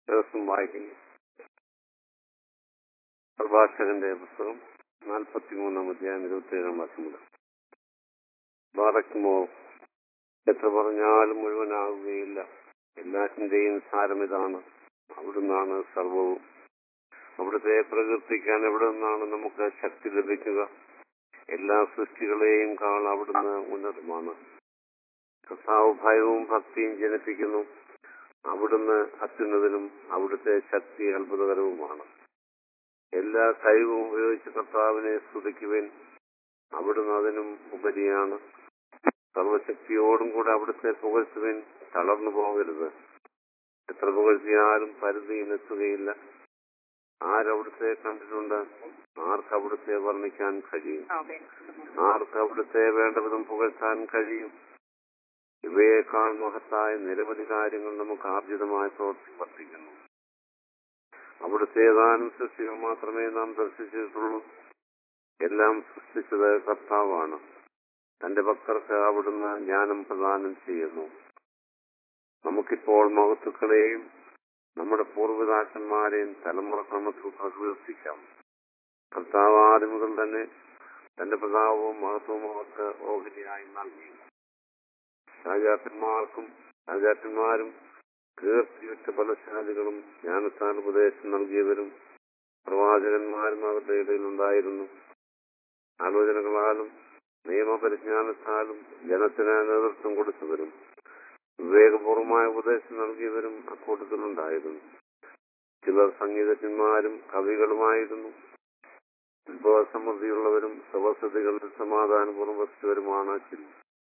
ദിവസം വായിക്കുന്നു പ്രഭാഷകന്റെ പുസ്തകം നാൽപ്പത്തിമൂന്നാം അധ്യായം ഇരുപത്തിയേഴാം വാക്യം മുതൽ ബാറക്കുമോ എത്ര പറഞ്ഞാലും മുഴുവനാകുകയില്ല എല്ലാറ്റിന്റെയും സാരം ഇതാണ് അവിടുന്നാണ് സർവവും അവിടുത്തെ പ്രകീർത്തിക്കാൻ എവിടെ നിന്നാണ് നമുക്ക് ശക്തി ലഭിക്കുക എല്ലാ സൃഷ്ടികളെയും കാൾ അവിടുന്ന് ഉന്നതമാണ് കർത്താവ് ഭയവും ഭക്തിയും ജനിപ്പിക്കുന്നു അവിടുന്ന് അത്യുന്നതനും അവിടുത്തെ ശക്തി അത്ഭുതകരവുമാണ് എല്ലാ കഴിവും ഉപയോഗിച്ച് കർത്താവിനെ സ്തുതിക്കുവാൻ അവിടുന്ന് അതിനും ഉപരിയാണ് സർവശക്തിയോടും കൂടെ അവിടുത്തെ പുകഴ്ത്തുവാൻ തളർന്നു പോകരുത് എത്ര പുകഴ്ത്തിയാലും പരിധിയിലെത്തുകയില്ല ആരവിടുത്തെ കണ്ടിട്ടുണ്ട് ആർക്ക് അവിടുത്തെ വർണ്ണിക്കാൻ കഴിയും ആർക്ക് അവിടുത്തെ വേണ്ട വിധം പുകഴ്ത്താൻ കഴിയും ഇവയേക്കാൾ മഹത്തായ നിരവധി കാര്യങ്ങൾ നമുക്ക് ആർജിതമായ പ്രവൃത്തി വർദ്ധിക്കുന്നു അവിടുത്തെ ഏതാനും സൃഷ്ടികൾ മാത്രമേ നാം ദർശിച്ചിട്ടുള്ളൂ എല്ലാം സൃഷ്ടിച്ചത് കർത്താവാണ് തന്റെ ഭക്തർക്ക് അവിടുന്ന് ജ്ഞാനം പ്രദാനം ചെയ്യുന്നു നമുക്കിപ്പോൾ മഹത്തുക്കളെയും നമ്മുടെ പൂർവ്വപിതാക്കന്മാരെയും തലമുറ ക്രമത്തിൽ പ്രകീർത്തിക്കാം കർത്താവ് ആദ്യം മുതൽ തന്നെ തന്റെ പ്രതാപവും മഹത്വവും അവർക്ക് ഓഹരിയായി നൽകി രാജാക്കന്മാർക്കും രാജാക്കന്മാരും കീർത്തിയുറ്റ ബലശാലികളും ജ്ഞാനത്താൽ ഉപദേശം നൽകിയവരും പ്രവാചകന്മാരും അവരുടെ ഇടയിൽ ഉണ്ടായിരുന്നു ആലോചനകളാലും നിയമപരിജ്ഞാനത്താലും ജനത്തിന് നേതൃത്വം കൊടുത്തവരും വിവേകപൂർവമായ ഉപദേശം നൽകിയവരും അക്കൂട്ടത്തിലുണ്ടായിരുന്നു ചിലർ സംഗീതജ്ഞന്മാരും കവികളുമായിരുന്നു വിഭവസമൃദ്ധിയുള്ളവരും സവസതികളിൽ സമാധാനപൂർവ്വം വസിച്ചവരുമാണ് ചിലർ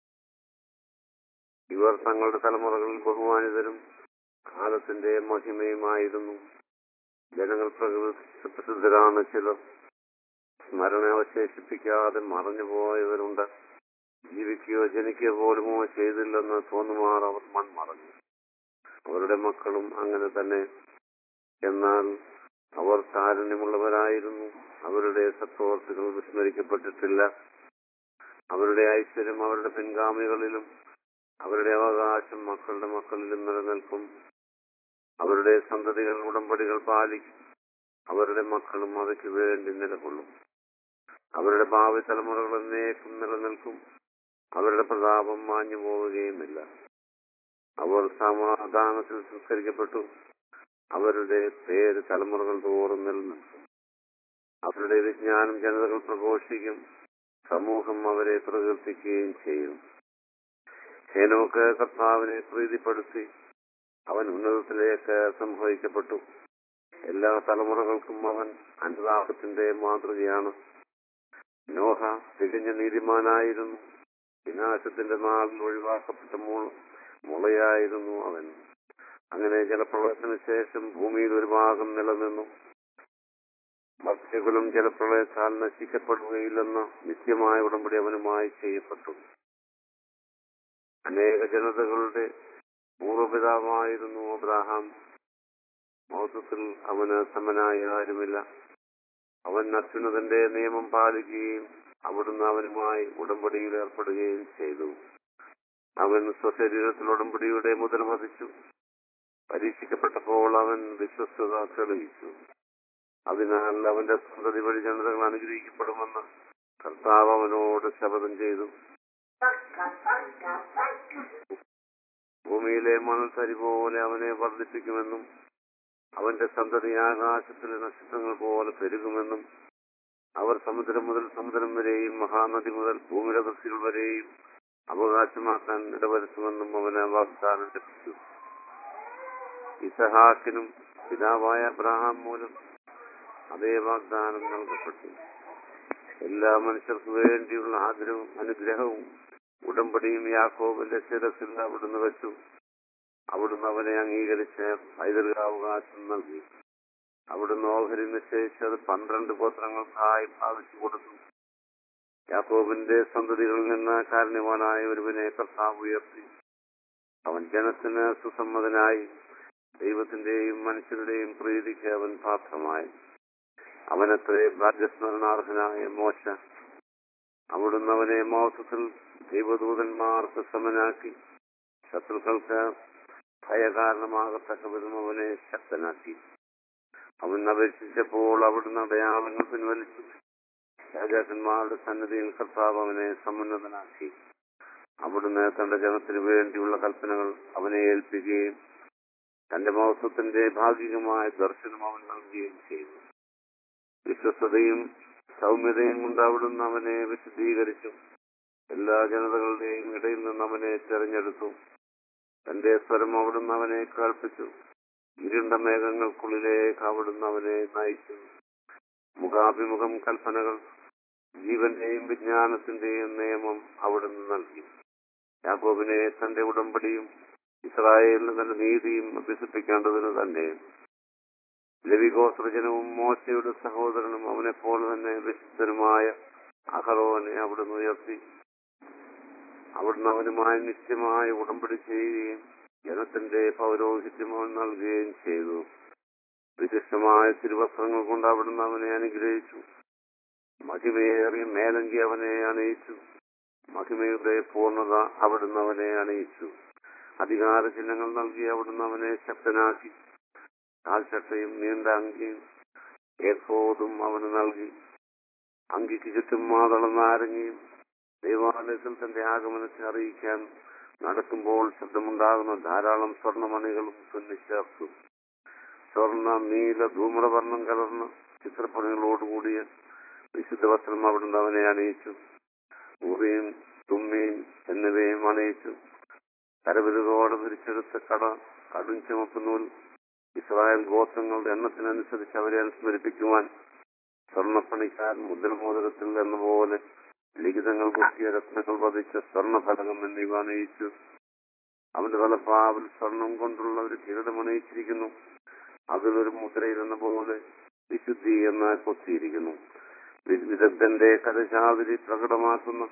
ഇവർ തങ്ങളുടെ തലമുറകളിൽ ബഹുമാനിതരും കാലത്തിന്റെ മഹിമയുമായിരുന്നു ജനങ്ങൾ പ്രകൃതി പ്രസിദ്ധരാണ് ചിലർ സ്മരണ അവശേഷിപ്പിക്കാതെ മറഞ്ഞുപോയവരുണ്ട് ജീവിക്കുകയോ ജനിക്കുകയോ പോലുമോ ചെയ്തില്ലെന്ന് തോന്നുമാർ അവർ മൺമറഞ്ഞു അവരുടെ മക്കളും അങ്ങനെ തന്നെ എന്നാൽ അവർ താരുണ്യമുള്ളവരായിരുന്നു അവരുടെ സത്പ്രവർത്തികൾ വിസ്മരിക്കപ്പെട്ടിട്ടില്ല അവരുടെ ഐശ്വര്യം അവരുടെ പിൻഗാമികളിലും അവരുടെ അവകാശം മക്കളുടെ മക്കളിലും നിലനിൽക്കും അവരുടെ സന്തതികൾ ഉടമ്പടികൾ പാലിക്കും അവരുടെ മക്കളും അവയ്ക്ക് വേണ്ടി നിലകൊള്ളും അവരുടെ ഭാവി തലമുറകൾ എന്നേക്കും നിലനിൽക്കും അവരുടെ പ്രതാപം മാഞ്ഞു പോവുകയുമില്ല അവർ സമാധാനത്തിൽ സംസ്കരിക്കപ്പെട്ടു അവരുടെ പേര് തലമുറകൾ തോറും നിലനിൽക്കും അവരുടെ വിജ്ഞാനം ജനതകൾ പ്രഘോഷിക്കും സമൂഹം അവരെ പ്രകീർത്തിക്കുകയും ചെയ്യും ഹേനോക്ക് കർത്താവിനെ പ്രീതിപ്പെടുത്തി അവൻ ഉന്നതത്തിലേക്ക് സംഭവിക്കപ്പെട്ടു എല്ലാ തലമുറകൾക്കും അവൻ അനുതാപത്തിന്റെ മാതൃകയാണ് നോഹ തികഞ്ഞ നീതിമാനായിരുന്നു വിനാശത്തിന്റെ നാളിൽ ഒഴിവാക്കപ്പെട്ട മുളയായിരുന്നു അവൻ അങ്ങനെ ജലപ്രളയത്തിന് ശേഷം ഭൂമിയിൽ ഒരു ഭാഗം നിലനിന്നു മത്സ്യകുലം ജലപ്രളയത്താൽ നശിക്കപ്പെടുകയില്ലെന്ന് നിത്യമായ ഉടമ്പടി അവനുമായി ചെയ്യപ്പെട്ടു അനേക ജനതകളുടെ പൂർവ്വപിതാവായിരുന്നു അബ്രാഹാം മൗസത്തിൽ അവന് സമനായ ആരുമില്ല അവൻ അത്യുന്നതന്റെ നിയമം പാലിക്കുകയും അവിടുന്ന് അവനുമായി ഉടമ്പടിയിൽ ഏർപ്പെടുകയും ചെയ്തു അവൻ സ്വശരീരത്തിൽ ഉടമ്പടിയുടെ മുതൽ വധിച്ചു പരീക്ഷിക്കപ്പെട്ടപ്പോൾ അവൻ വിശ്വസ്തത തെളിയിച്ചു അതിനാൽ അവന്റെ സന്തതി വഴി ജനതകൾ അനുഗ്രഹിക്കപ്പെടുമെന്ന് കർത്താവ് അവനോട് ശപഥം ചെയ്തു ഭൂമിയിലെ മണൽത്തരി പോലെ അവനെ വർദ്ധിപ്പിക്കുമെന്നും അവന്റെ സന്തതി ആകാശത്തിലെ നക്ഷത്രങ്ങൾ പോലെ പെരുകുമെന്നും അവർ സമുദ്രം മുതൽ സമുദ്രം വരെയും മഹാനദി മുതൽ ഭൂമിയുടെ വൃത്തികൾ വരെയും അവകാശമാക്കാൻ ഇടവരുത്തുമെന്നും അവന് വാഗ്ദാനം ലഭിച്ചു ഇസഹാക്കിനും പിതാവായ അബ്രഹാം മൂലം അതേ വാഗ്ദാനം നൽകപ്പെട്ടു എല്ലാ മനുഷ്യർക്കു വേണ്ടിയുള്ള ആഗ്രഹവും അനുഗ്രഹവും ഉടമ്പടിയും യാക്കോബിന്റെ ശിരസിൽ അവിടുന്ന് വെച്ചു അവിടുന്ന് അവനെ അംഗീകരിച്ച് പൈതൃകാവകാശം നൽകി അവിടുന്ന് ഓഹരി നിശ്ചയിച്ചത് പന്ത്രണ്ട് ഗോത്രങ്ങൾക്കായി ഭാവിച്ചു കൊടുത്തു യാക്കോബിന്റെ സന്തതികളിൽ നിന്ന് കാരണവാനായ ഒരുവനെ കർത്താവ് ഉയർത്തി അവൻ ജനത്തിന് സുസമ്മതനായി ദൈവത്തിന്റെയും മനുഷ്യരുടെയും പ്രീതിക്ക് അവൻ പാത്രമായി അവനത്രേ ഭാഗ്യസ്മരണാർഹനായ മോശ അവിടുന്ന് അവനെ മാസത്തിൽ ദൈവദൂതന്മാർക്ക് സമനാക്കി ശത്രുക്കൾക്ക് ഭയകാരണമാകത്തക്ക വിധം അവനെ ശക്തനാക്കി അവൻ അപേക്ഷിച്ചപ്പോൾ അവിടുന്ന് അടയാളങ്ങൾ പിൻവലിച്ചു രാജാക്കന്മാരുടെ സന്നിധിയിൽ കർത്താവ് അവനെ സമുന്നതനാക്കി അവിടുന്ന് തന്റെ ജനത്തിനു വേണ്ടിയുള്ള കൽപ്പനകൾ അവനെ ഏൽപ്പിക്കുകയും തന്റെ മഹത്വത്തിന്റെ ഭാഗികമായ ദർശനം അവൻ നൽകുകയും ചെയ്തു വിശ്വസ്തയും സൗമ്യതയും കൊണ്ട് അവിടുന്ന് അവനെ വിശദീകരിച്ചു എല്ലാ ജനതകളുടെയും ഇടയിൽ നിന്ന് അവനെ തെരഞ്ഞെടുത്തു തന്റെ സ്വരം അവിടുന്ന് അവനെ കേൾപ്പിച്ചു ഇരുണ്ട മേഘങ്ങൾക്കുള്ളിലേക്ക് അവിടുന്ന് അവനെ നയിച്ചു മുഖാഭിമുഖം കൽപ്പനകൾ ജീവന്റെയും വിജ്ഞാനത്തിന്റെയും നിയമം അവിടുന്ന് നൽകി യാക്കോബിനെ തന്റെ ഉടമ്പടിയും ഇസ്രായേലിന് തന്റെ നീതിയും അഭ്യസിപ്പിക്കേണ്ടതിന് തന്നെ ലവിഗോത്രജനവും മോശയുടെ സഹോദരനും അവനെപ്പോലെ തന്നെ വിശുദ്ധനുമായ അഹറോനെ അവിടുന്ന് ഉയർത്തി അവിടുന്ന് അവനുമായി നിശ്ചയമായ ഉടമ്പടി ചെയ്യുകയും ജനത്തിന്റെ പൗരോഹിത്യം അവൻ നൽകുകയും ചെയ്തു വിശിഷ്ടമായ തിരുവസ്ത്രങ്ങൾ കൊണ്ട് അവിടുന്ന് അവനെ അനുഗ്രഹിച്ചു മഹിമയേറിയ മേലങ്കി അവനെ അണിയിച്ചു മഹിമയുടെ പൂർണ്ണത അവിടുന്ന് അവനെ അണിയിച്ചു അധികാര ചിഹ്നങ്ങൾ നൽകി അവിടുന്ന് അവനെ ശക്തനാക്കി കാൽച്ചട്ടയും നീണ്ട അങ്കിയും ഏഫോതും അവന് നൽകി അങ്കിക്ക് ചുറ്റും മാതളം നാരങ്ങയും ദൈവാലയത്തിൽ തന്റെ ആഗമനത്തെ അറിയിക്കാൻ നടക്കുമ്പോൾ ശബ്ദമുണ്ടാകുന്ന ധാരാളം സ്വർണമണികളും തുന്നിച്ചേർത്തു സ്വർണ്ണ നീല ധൂമ്രവർണ്ണം കലർന്ന ചിത്രപ്പണികളോടുകൂടിയ വിശുദ്ധ വസ്ത്രം അവിടുന്ന് അവനെ അണിയിച്ചു ഊറിയും തുമ്മിയും എന്നിവയും അണിയിച്ചു കരവിരുതോടെ പിരിച്ചെടുത്ത കട കടും ചുമപ്പ് നൂൽ ഇസ്രായേൽ ഗോത്രങ്ങളുടെ എണ്ണത്തിനനുസരിച്ച് അവരെ അനുസ്മരിപ്പിക്കുവാൻ സ്വർണ്ണപ്പണിക്കാരൻ മുദ്രമോദരത്തിൽ എന്ന പോലെ ലിഖിതങ്ങൾ കൊത്തിയ രത്നങ്ങൾ പതിച്ച സ്വർണ്ണഫലകം എന്നിവ അണിയിച്ചു അവന്റെ തലപ്പാവിൽ സ്വർണം കൊണ്ടുള്ള ഒരു കിരീടം അണിയിച്ചിരിക്കുന്നു അതിലൊരു മുദ്രയിലെന്ന പോലെ വിശുദ്ധി എന്ന് കൊത്തിയിരിക്കുന്നു വി- വിദഗ്ധന്റെ കരശാതിരി പ്രകടമാക്കുന്ന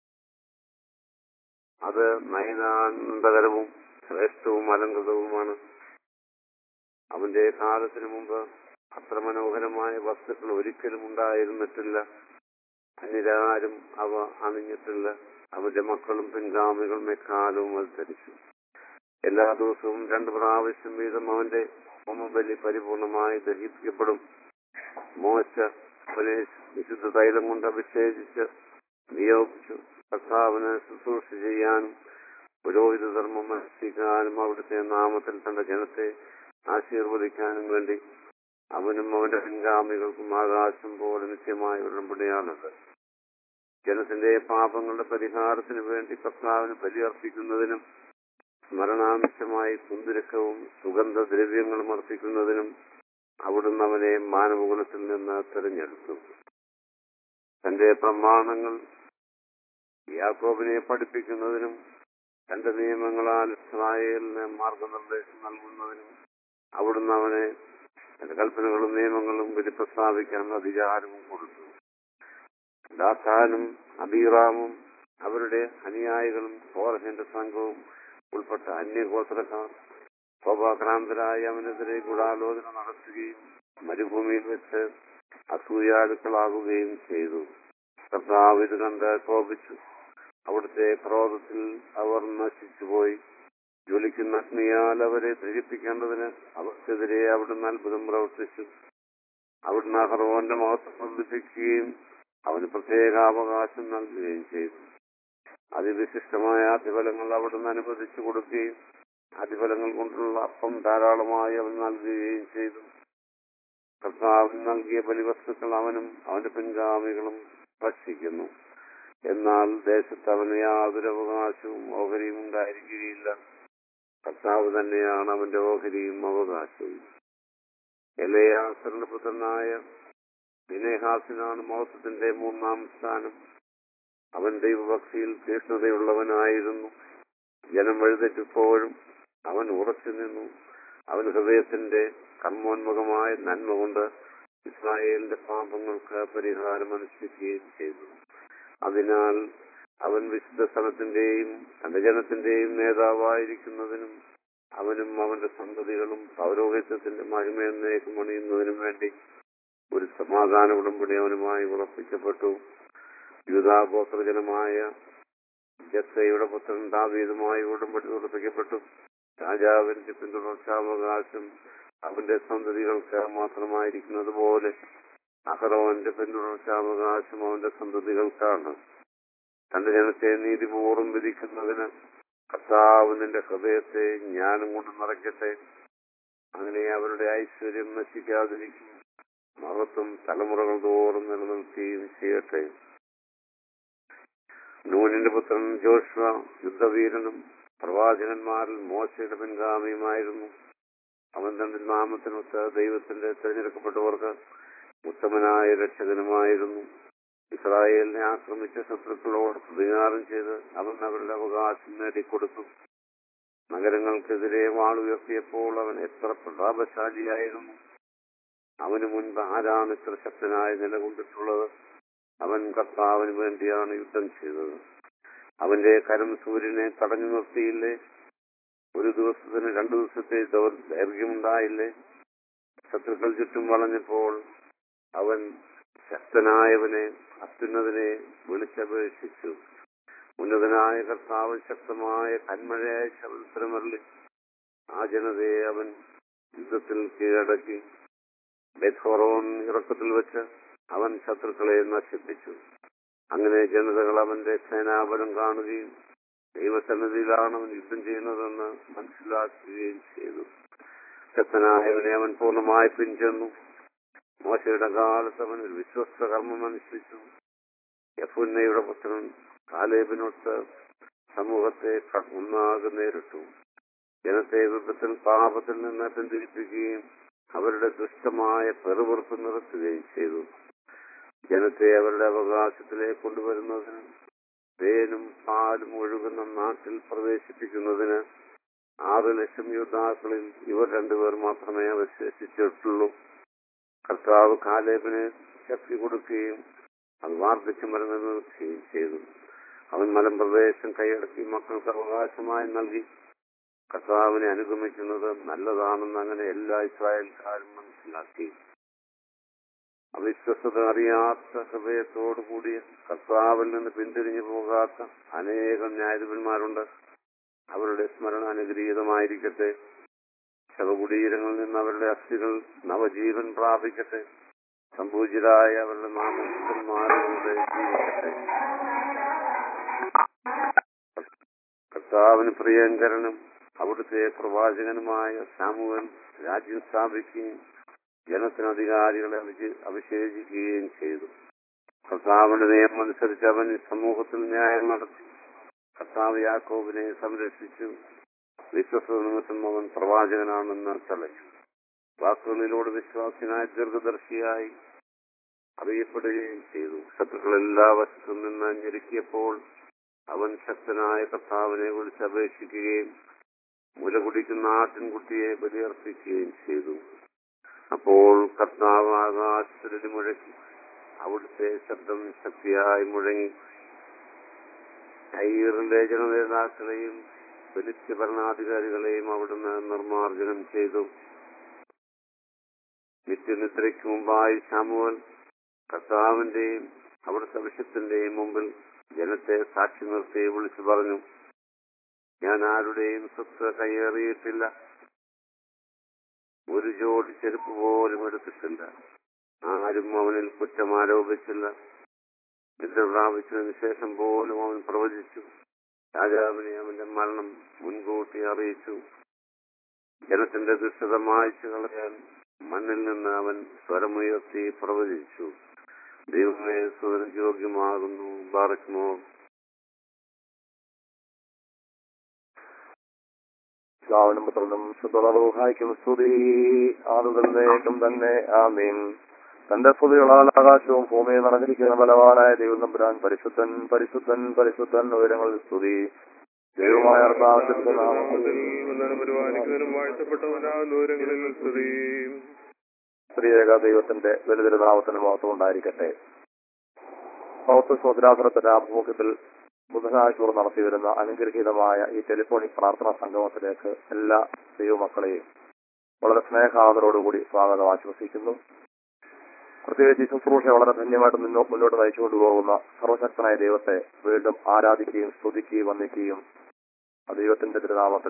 അത് നയനാനന്ദകരവും ശ്രേഷ്ഠവും അലങ്കൃതവുമാണ് അവന്റെ കാലത്തിനു മുമ്പ് അത്ര മനോഹരമായ വസ്തുക്കൾ ഒരിക്കലും ഉണ്ടായിരുന്നിട്ടില്ല അന്യരാരും അവ അണിഞ്ഞിട്ടില്ല അവന്റെ മക്കളും പിൻഗാമികളും എക്കാലവും അത് ധരിച്ചു എല്ലാ ദിവസവും രണ്ട് പ്രാവശ്യം വീതം അവന്റെ ഹോമബലി പരിപൂർണമായി ദഹിപ്പിക്കപ്പെടും മോശ അവനെ വിശുദ്ധ തൈലം കൊണ്ട് അഭിഷേകിച്ച് നിയോഗിച്ചു കർത്താവിന് ശുശ്രൂഷ ചെയ്യാനും പുരോഹിത ധർമ്മം അനുഷ്ഠിക്കാനും അവിടുത്തെ നാമത്തിൽ തന്റെ ജനത്തെ ആശീർവദിക്കാനും വേണ്ടി അവനും അവന്റെ പിൻഗാമികൾക്കും ആകാശം പോലെ നിത്യമായ ഉടമ്പടിയാണത് ജനത്തിന്റെ പാപങ്ങളുടെ പരിഹാരത്തിന് വേണ്ടി കർത്താവിന് ബലിയർപ്പിക്കുന്നതിനും സ്മരണാംശമായി കുന്തിരക്കവും സുഗന്ധദ്രവ്യങ്ങളും അർപ്പിക്കുന്നതിനും അവിടുന്ന് അവനെ മാനവകുലത്തിൽ നിന്ന് തെരഞ്ഞെടുത്തു തന്റെ പ്രമാണങ്ങൾ യാക്കോബിനെ പഠിപ്പിക്കുന്നതിനും തന്റെ നിയമങ്ങളാൽ ഇസ്രായേലിന് മാർഗനിർദ്ദേശം നൽകുന്നതിനും അവിടുന്ന് അവനെ തന്റെ കൽപ്പനകളും നിയമങ്ങളും വിധി പ്രസ്താവിക്കാൻ അധികാരവും കൊടുത്തു ദാസാനും അബീറാമും അവരുടെ അനുയായികളും കോറഹിന്റെ സംഘവും ഉൾപ്പെട്ട അന്യഗോത്രക്കാർ കോപാക്രാന്തരായി അവനെതിരെ ഗൂഢാലോചന നടത്തുകയും മരുഭൂമിയിൽ വെച്ച് അസൂയാലുക്കളാകുകയും ചെയ്തു കർത്താവ് ഇത് കണ്ട് കോപിച്ചു അവിടുത്തെ ക്രോധത്തിൽ അവർ നശിച്ചുപോയി ജ്വലിക്കുന്ന അഗ്നിയാൽ അവരെ ധരിപ്പിക്കേണ്ടതിന് അവർക്കെതിരെ അവിടുന്ന് അത്ഭുതം പ്രവർത്തിച്ചു അവിടുന്ന് അഹർവോന്റെ മഹത്വം വർദ്ധിപ്പിക്കുകയും അവന് പ്രത്യേക അവകാശം നൽകുകയും ചെയ്തു അതിവിശിഷ്ടമായ അതിഫലങ്ങൾ അവിടുന്ന് അനുവദിച്ചു കൊടുക്കുകയും അതിഫലങ്ങൾ കൊണ്ടുള്ള അപ്പം ധാരാളമായി അവൻ നൽകുകയും ചെയ്തു കർത്താവിന് നൽകിയ ബലിവസ്തുക്കൾ അവനും അവന്റെ പിൻഗാമികളും ഭക്ഷിക്കുന്നു എന്നാൽ ദേശത്ത് അവന് യാതൊരു അവകാശവും ഓഹരിയും ഉണ്ടായിരിക്കുകയില്ല കർത്താവ് തന്നെയാണ് അവന്റെ ഓഹരിയും അവകാശവും എലയാസറിന്റെ പുത്രനായ വിനയഹാസിനാണ് മഹത്വത്തിന്റെ മൂന്നാം സ്ഥാനം അവൻ ദൈവഭക്തിയിൽ തീഷ്ണതയുള്ളവനായിരുന്നു ജനം വഴുതെറ്റിപ്പോഴും അവൻ ഉറച്ചു നിന്നു അവൻ ഹൃദയത്തിന്റെ കർമ്മോന്മുഖമായ നന്മ കൊണ്ട് ഇസ്രായേലിന്റെ പാപങ്ങൾക്ക് പരിഹാരം അനുഷ്ഠിക്കുകയും ചെയ്തു അതിനാൽ അവൻ വിശുദ്ധ സ്ഥലത്തിന്റെയും തന്റെ ജനത്തിന്റെയും നേതാവായിരിക്കുന്നതിനും അവനും അവന്റെ സന്തതികളും പൗരോഹിത്യത്തിന്റെ മഹിമയെന്നേക്കും അണിയുന്നതിനും വേണ്ടി ഒരു സമാധാന ഉടമ്പടി അവനുമായി ഉറപ്പിക്കപ്പെട്ടു യൂതാഗോത്രജനമായ ജസ്സയുടെ പുത്രൻ ദാവീദുമായി ഉടമ്പടി ഉറപ്പിക്കപ്പെട്ടു രാജാവിന്റെ പിന്തുടർച്ചാവകാശം അവന്റെ സന്തതികൾക്ക് മാത്രമായിരിക്കുന്നത് പോലെ അഹറോന്റെ പിന്തുടർച്ചാവകാശം അവന്റെ സന്തതികൾക്കാണ് തന്റെ ജനത്തെ നീതിപൂർവ്വം വിധിക്കുന്നതിന് കർത്താവ് നിന്റെ ഹൃദയത്തെ ജ്ഞാനം കൊണ്ട് നിറയ്ക്കട്ടെ അങ്ങനെ അവരുടെ ഐശ്വര്യം നശിക്കാതിരിക്കും മഹത്വം തലമുറകൾ തോറും നിലനിൽക്കുകയും ചെയ്യട്ടെ നൂനിന്റെ പുത്രൻ ജോഷ്വ യുദ്ധവീരനും പ്രവാചകന്മാരിൽ മോശയുടെ പിൻഗാമിയുമായിരുന്നു അവൻ തന്റെ നാമത്തിനൊത്ത ദൈവത്തിന്റെ തിരഞ്ഞെടുക്കപ്പെട്ടവർക്ക് ഉത്തമനായ രക്ഷകനുമായിരുന്നു ഇസ്രായേലിനെ ആക്രമിച്ച ശത്രുക്കളോട് പ്രതികാരം ചെയ്ത് അവൻ അവരുടെ അവകാശം നേടിക്കൊടുത്തു നഗരങ്ങൾക്കെതിരെ വാളുയർത്തിയപ്പോൾ അവൻ എത്ര പ്രതാപശാലിയായിരുന്നു അവന് മുൻപ് ആരാണ് ഇത്ര ശക്തനായി നിലകൊണ്ടിട്ടുള്ളത് അവൻ കർത്താവിന് വേണ്ടിയാണ് യുദ്ധം ചെയ്തത് അവന്റെ കരം സൂര്യനെ തടഞ്ഞു നിർത്തിയില്ലേ ഒരു ദിവസത്തിന് രണ്ടു ദിവസത്തെ ദൗർ- ദൈർഘ്യമുണ്ടായില്ലേ ശത്രുക്കൾ ചുറ്റും വളഞ്ഞപ്പോൾ അവൻ ശക്തനായവനെ അത്യുന്നതനെ വിളിച്ചപേക്ഷിച്ചു ഉന്നതനായ കർത്താവ് ശക്തമായ കന്മഴയായ ശബ്ദമരളി ആ ജനതയെ അവൻ യുദ്ധത്തിൽ കീഴടക്കി ബെഥോറോൺ ഇറക്കത്തിൽ വെച്ച് അവൻ ശത്രുക്കളെ നശിപ്പിച്ചു അങ്ങനെ ജനതകൾ അവന്റെ സേനാബലം കാണുകയും ദൈവസന്നിധിയിലാണ് അവൻ യുദ്ധം ചെയ്യുന്നതെന്ന് മനസ്സിലാക്കുകയും ചെയ്തു ശക്തനായവനെ അവൻ പൂർണ്ണമായി പിൻചെന്നു മോശയുടെ കാലത്ത് അവൻ ഒരു വിശ്വസ്ത കർമ്മം അനുഷ്ഠിച്ചു യഫുന്നയുടെ പുത്രൻ കാലേബിനൊത്ത് സമൂഹത്തെ ക- ഒന്നാകെ നേരിട്ടു ജനത്തെ വിപത്തിൽ പാപത്തിൽ നിന്ന് പിന്തിരിപ്പിക്കുകയും അവരുടെ ദുഷ്ടമായ പെറുപുറപ്പ് നിർത്തുകയും ചെയ്തു ജനത്തെ അവരുടെ അവകാശത്തിലേക്ക് കൊണ്ടുവരുന്നതിന് തേനും പാലും ഒഴുകുന്ന നാട്ടിൽ പ്രവേശിപ്പിക്കുന്നതിന് ആറ് ലക്ഷം യോദ്ധാക്കളിൽ ഇവർ രണ്ടുപേർ മാത്രമേ അവശേഷിച്ചിട്ടുള്ളൂ കർത്താവ് കാലേബിന് ശക്തി കൊടുക്കുകയും അത് വാർദ്ധക്യം വരെ നിലനിർത്തുകയും ചെയ്തു അവൻ മലമ്പ്രദേശം കൈയടക്കി മക്കൾക്ക് അവകാശമായി നൽകി കർത്താവിനെ അനുഗമിക്കുന്നത് നല്ലതാണെന്ന് അങ്ങനെ എല്ലാ ഇസ്രായേൽക്കാരും മനസ്സിലാക്കി അവിശ്വസത അറിയാത്ത ഹൃദയത്തോടു കൂടിയ കർത്താവിൽ നിന്ന് പിന്തിരിഞ്ഞു പോകാത്ത അനേകം ന്യായാധിപന്മാരുണ്ട് അവരുടെ സ്മരണ അനുഗ്രഹീതമായിരിക്കട്ടെ ശവകുടീരങ്ങളിൽ നിന്ന് അവരുടെ അസ്ഥികൾ നവജീവൻ പ്രാപിക്കട്ടെ സംപൂജിതരായ അവരുടെ നാമപുത്രന്മാരുടെ ജീവിക്കട്ടെ കർത്താവിന് പ്രിയങ്കരനും അവിടുത്തെ പ്രവാചകനുമായ സാമുവൻ രാജ്യം സ്ഥാപിക്കുകയും ജനത്തിന് അധികാരികളെ അഭിഷേ- അഭിഷേചിക്കുകയും ചെയ്തു കർത്താവിന്റെ നിയമം അനുസരിച്ച് അവൻ സമൂഹത്തിൽ ന്യായം നടത്തി കർത്താവ് യാക്കോബിനെ സംരക്ഷിച്ചു വിശ്വസ നിമിത്തം അവൻ പ്രവാചകനാണെന്ന് തെളിച്ചു വാക്കുകളിലൂടെ വിശ്വാസിനായ ദീർഘദർശിയായി അറിയപ്പെടുകയും ചെയ്തു ശത്രുക്കൾ എല്ലാ വശത്തും നിന്ന് ഞെരുക്കിയപ്പോൾ അവൻ ശക്തനായ കർത്താവിനെ വിളിച്ചപേക്ഷിക്കുകയും മുല കുടിക്കുന്ന ആട്ടിൻകുട്ടിയെ ബലിയർപ്പിക്കുകയും ചെയ്തു അപ്പോൾ കർത്താവ് ആകാശത്തിലൊരു മുഴക്കി അവിടുത്തെ ശബ്ദം ശക്തിയായി മുഴങ്ങി ഐറിലെ ജനനേതാക്കളെയും ഫിലിസ്ത്യ ഭരണാധികാരികളെയും അവിടുന്ന് നിർമ്മാർജ്ജനം ചെയ്തു നിത്യനിദ്രയ്ക്ക് മുമ്പായി ശാമുവൽ കർത്താവിന്റെയും അവിടുത്തെ അഭിഷത്തിന്റെയും മുമ്പിൽ ജനത്തെ സാക്ഷി നിർത്തി വിളിച്ചു പറഞ്ഞു ഞാൻ ആരുടെയും സ്വത്ത് കയ്യേറിയിട്ടില്ല ഒരു ജോഡി ചെരുപ്പ് പോലും എടുത്തിട്ടില്ല ആരും അവനിൽ കുറ്റം ആരോപിച്ചില്ല നിദ്ര പ്രാപിച്ചതിന് ശേഷം പോലും അവൻ പ്രവചിച്ചു രാജാവിനെ അവന്റെ മരണം മുൻകൂട്ടി അറിയിച്ചു ജനത്തിന്റെ ദുഷ്ടത മായ്ച്ചു കളയാൻ മണ്ണിൽ നിന്ന് അവൻ സ്വരമുയർത്തി പ്രവചിച്ചു ദൈവമേ സുതനക്ക് യോഗ്യമാകുന്നു ബാറക്മോ സ്ലാവനും പുത്രനും ശുദ്ധറൂഹായിക്കും സ്തുതി ആളുകളിലേക്കും തന്നെ ആമീൻ തന്റെ സ്തുതികളാൽ ആകാശവും ഭൂമിയും നിറഞ്ഞിരിക്കുന്ന ബലവാനായ ദൈവം നമ്പുരാൻ പരിശുദ്ധൻ പരിശുദ്ധൻ പരിശുദ്ധൻ ഉയരങ്ങളിൽ സ്തുതി ദൈവമായ കർത്താവിന്റെ നാമത്തിൽ പരിപാലിക്കുന്നതിനും വാഴ്ത്തപ്പെട്ടവനാകുന്ന ദൂരങ്ങളിൽ സ്തുതി സ്ത്രീയേക ദൈവത്തിന്റെ വലുതിരുനാമത്തിന് മഹത്വം ഉണ്ടായിരിക്കട്ടെ സൗത്ത് സ്വതരാസനത്തിന്റെ ആഭിമുഖ്യത്തിൽ ബുധനാഴ്ച നടത്തി വരുന്ന അനുഗ്രഹീതമായ ഈ ടെലിഫോണിക് പ്രാർത്ഥനാ സംഗമത്തിലേക്ക് എല്ലാ ദൈവമക്കളെയും വളരെ സ്നേഹാദരോടുകൂടി സ്വാഗതം ആശംസിക്കുന്നു പ്രത്യേകിച്ച് ഈ ശുശ്രൂഷ വളരെ ധന്യമായിട്ട് മുന്നോ- മുന്നോട്ട് നയിച്ചുകൊണ്ട് പോകുന്ന സർവശക്തനായ ദൈവത്തെ വീണ്ടും ആരാധിക്കുകയും സ്തുതിക്കുകയും വന്ദിക്കുകയും ആ ദൈവത്തിന്റെ തിരുനാമത്തിൽ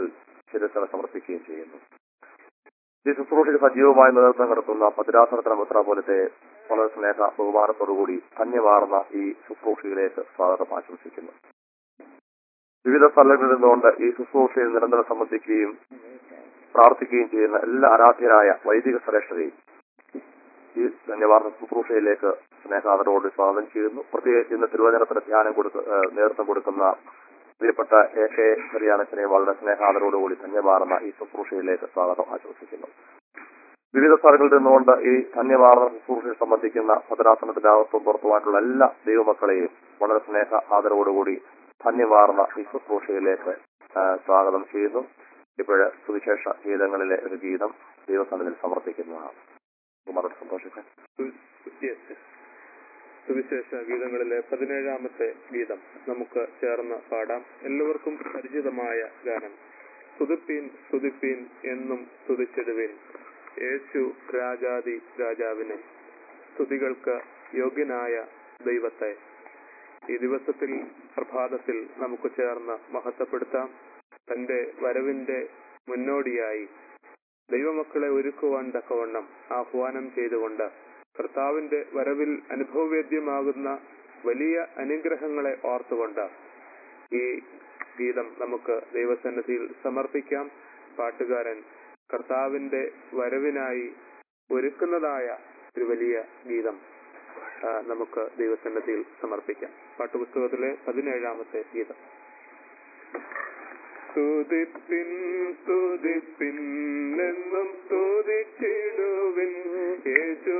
ശിരസന സമർപ്പിക്കുകയും ചെയ്യുന്നു ഈ ശുശ്രൂഷയ്ക്ക് സജീവമായ നേതൃത്വം നടത്തുന്ന ഭദ്രാസനത്തിന് മുദ്ര പോലത്തെ വളരെ സ്നേഹ ബഹുമാനത്തോടുകൂടി ധന്യമാർന്ന ഈ ശുശ്രൂഷയിലേക്ക് സ്വാഗതം ആശംസിക്കുന്നു വിവിധ സ്ഥലങ്ങളിൽ നിന്നുകൊണ്ട് ഈ ശുശ്രൂഷയിൽ നിരന്തരം സംബന്ധിക്കുകയും പ്രാർത്ഥിക്കുകയും ചെയ്യുന്ന എല്ലാ ആരാധ്യരായ വൈദിക ശ്രേഷ്ഠരെയും ഈ ധന്യവാർത്ത ശുശ്രൂഷയിലേക്ക് സ്നേഹാദരോട് സ്വാഗതം ചെയ്യുന്നു പ്രത്യേകിച്ച് ഇന്ന് തിരുവചനത്തിന് ധ്യാനം കൊടുക്ക ഏഹ് നേതൃത്വം കൊടുക്കുന്ന പ്രിയപ്പെട്ട എ കെ ചെറിയാനച്ചനെ വളരെ സ്നേഹാദരോടുകൂടി ധന്യമാർന്ന ഈ ശുശ്രൂഷയിലേക്ക് സ്വാഗതം ആശംസിക്കുന്നു വിവിധ സ്ഥലങ്ങളിൽ നിന്നുകൊണ്ട് ഈ ധന്യമാർന്ന ശുശ്രൂഷയെ സംബന്ധിക്കുന്ന ഭദ്രാസനത്തിന്റെ അകത്തും പുറത്തുമായിട്ടുള്ള എല്ലാ ദൈവമക്കളെയും വളരെ സ്നേഹ ആദരവോടുകൂടി ധന്യമാർന്ന ഈ ശുശ്രൂഷയിലേക്ക് ആ, സ്വാഗതം ചെയ്യുന്നു ഇപ്പോഴ് സുവിശേഷ ഗീതങ്ങളിലെ ഒരു ഗീതം ദൈവസ്ഥാനത്തിൽ സമർപ്പിക്കുന്നതാണ് കുമാരോട് സന്തോഷിക്കാൻ Yes, yes. സുവിശേഷ ഗീതങ്ങളിലെ പതിനേഴാമത്തെ ഗീതം നമുക്ക് ചേർന്ന് പാടാം എല്ലാവർക്കും പരിചിതമായ ഗാനം സ്തുതിപ്പീൻ സ്തുതിപ്പീൻ എന്നും സ്തുതിച്ചിടുവിൻ യേശു രാജാതി രാജാവിനെ സ്തുതികൾക്ക് യോഗ്യനായ ദൈവത്തെ ഈ ദിവസത്തിൽ പ്രഭാതത്തിൽ നമുക്ക് ചേർന്ന് മഹത്വപ്പെടുത്താം തന്റെ വരവിന്റെ മുന്നോടിയായി ദൈവമക്കളെ ഒരുക്കുവാൻ തക്കവണ്ണം ആഹ്വാനം ചെയ്തുകൊണ്ട് കർത്താവിന്റെ വരവിൽ അനുഭവവേദ്യമാകുന്ന വലിയ അനുഗ്രഹങ്ങളെ ഓർത്തുകൊണ്ട് ഈ ഗീതം നമുക്ക് ദൈവസന്നിധിയിൽ സമർപ്പിക്കാം പാട്ടുകാരൻ കർത്താവിന്റെ വരവിനായി ഒരുക്കുന്നതായ ഒരു വലിയ ഗീതം ആ, നമുക്ക് ദൈവസന്നിധിയിൽ സമർപ്പിക്കാം പാട്ടുപുസ്തകത്തിലെ പതിനേഴാമത്തെ ഗീതം സ്തുതിപ്പിൻ സ്തുതിപ്പിൻ എന്നും സ്തുതിച്ചിടുവിൻ യേശു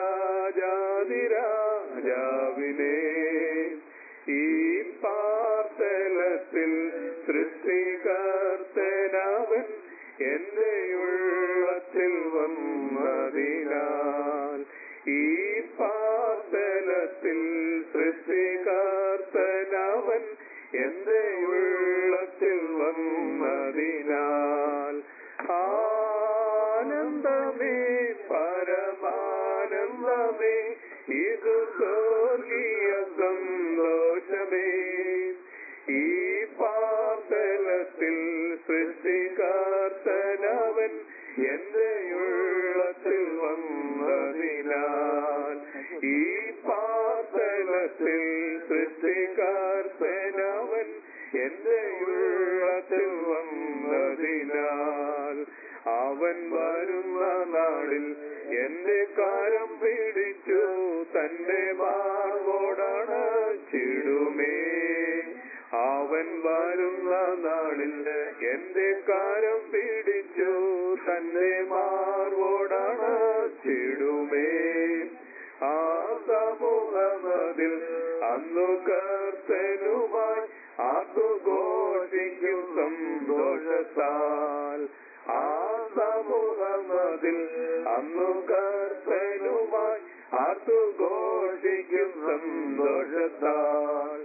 രാജാതിരാജാവിനെ ഈ പാർത്തലത്തിൽ സൃഷ്ടികർത്തനവൻ എന്റെ ഉള്ളത്തിൽ വന്നതിനാൽ ഈ പാർത്തലത്തിൽ സൃഷ്ടികർത്തനവൻ എന്റെ ഉള്ളത്തിൽ വന്നതിനാൽ ആനന്ദമേ പരമാനന്ദമേ ഇത് സ്വർഗീയ സന്തോഷമേ ഈ പാതലത്തിൽ സൃഷ്ടികാർത്തനവൻ എന്റെ ഉള്ളത്തിൽ വന്നതിനാൽ ഈ പാതലത്തിൽ സൃഷ്ടികാർത്തനവൻ എന്റെ ഉള്ളത്തിൽ വന്നതിനാൽ അവൻ വരുന്ന നാളിൽ എന്റെ കാലം പിടിച്ചു തന്റെ മാർവോടാണ് ചിടുമേ അവൻ വരുന്ന നാളിൽ എന്റെ കാലം പിടിച്ചു തന്റെ മാർവോടാണ് ചിടുമേ ആ സമൂഹമതിൽ അന്നു കർത്തനുമായി ആത്തുഘോഷിക്കും സന്തോഷത്താൽ ആ സമൂഹമതിൽ അന്നു കർത്തനുമായി ആത്തുഘോഷിക്കും സന്തോഷത്താൽ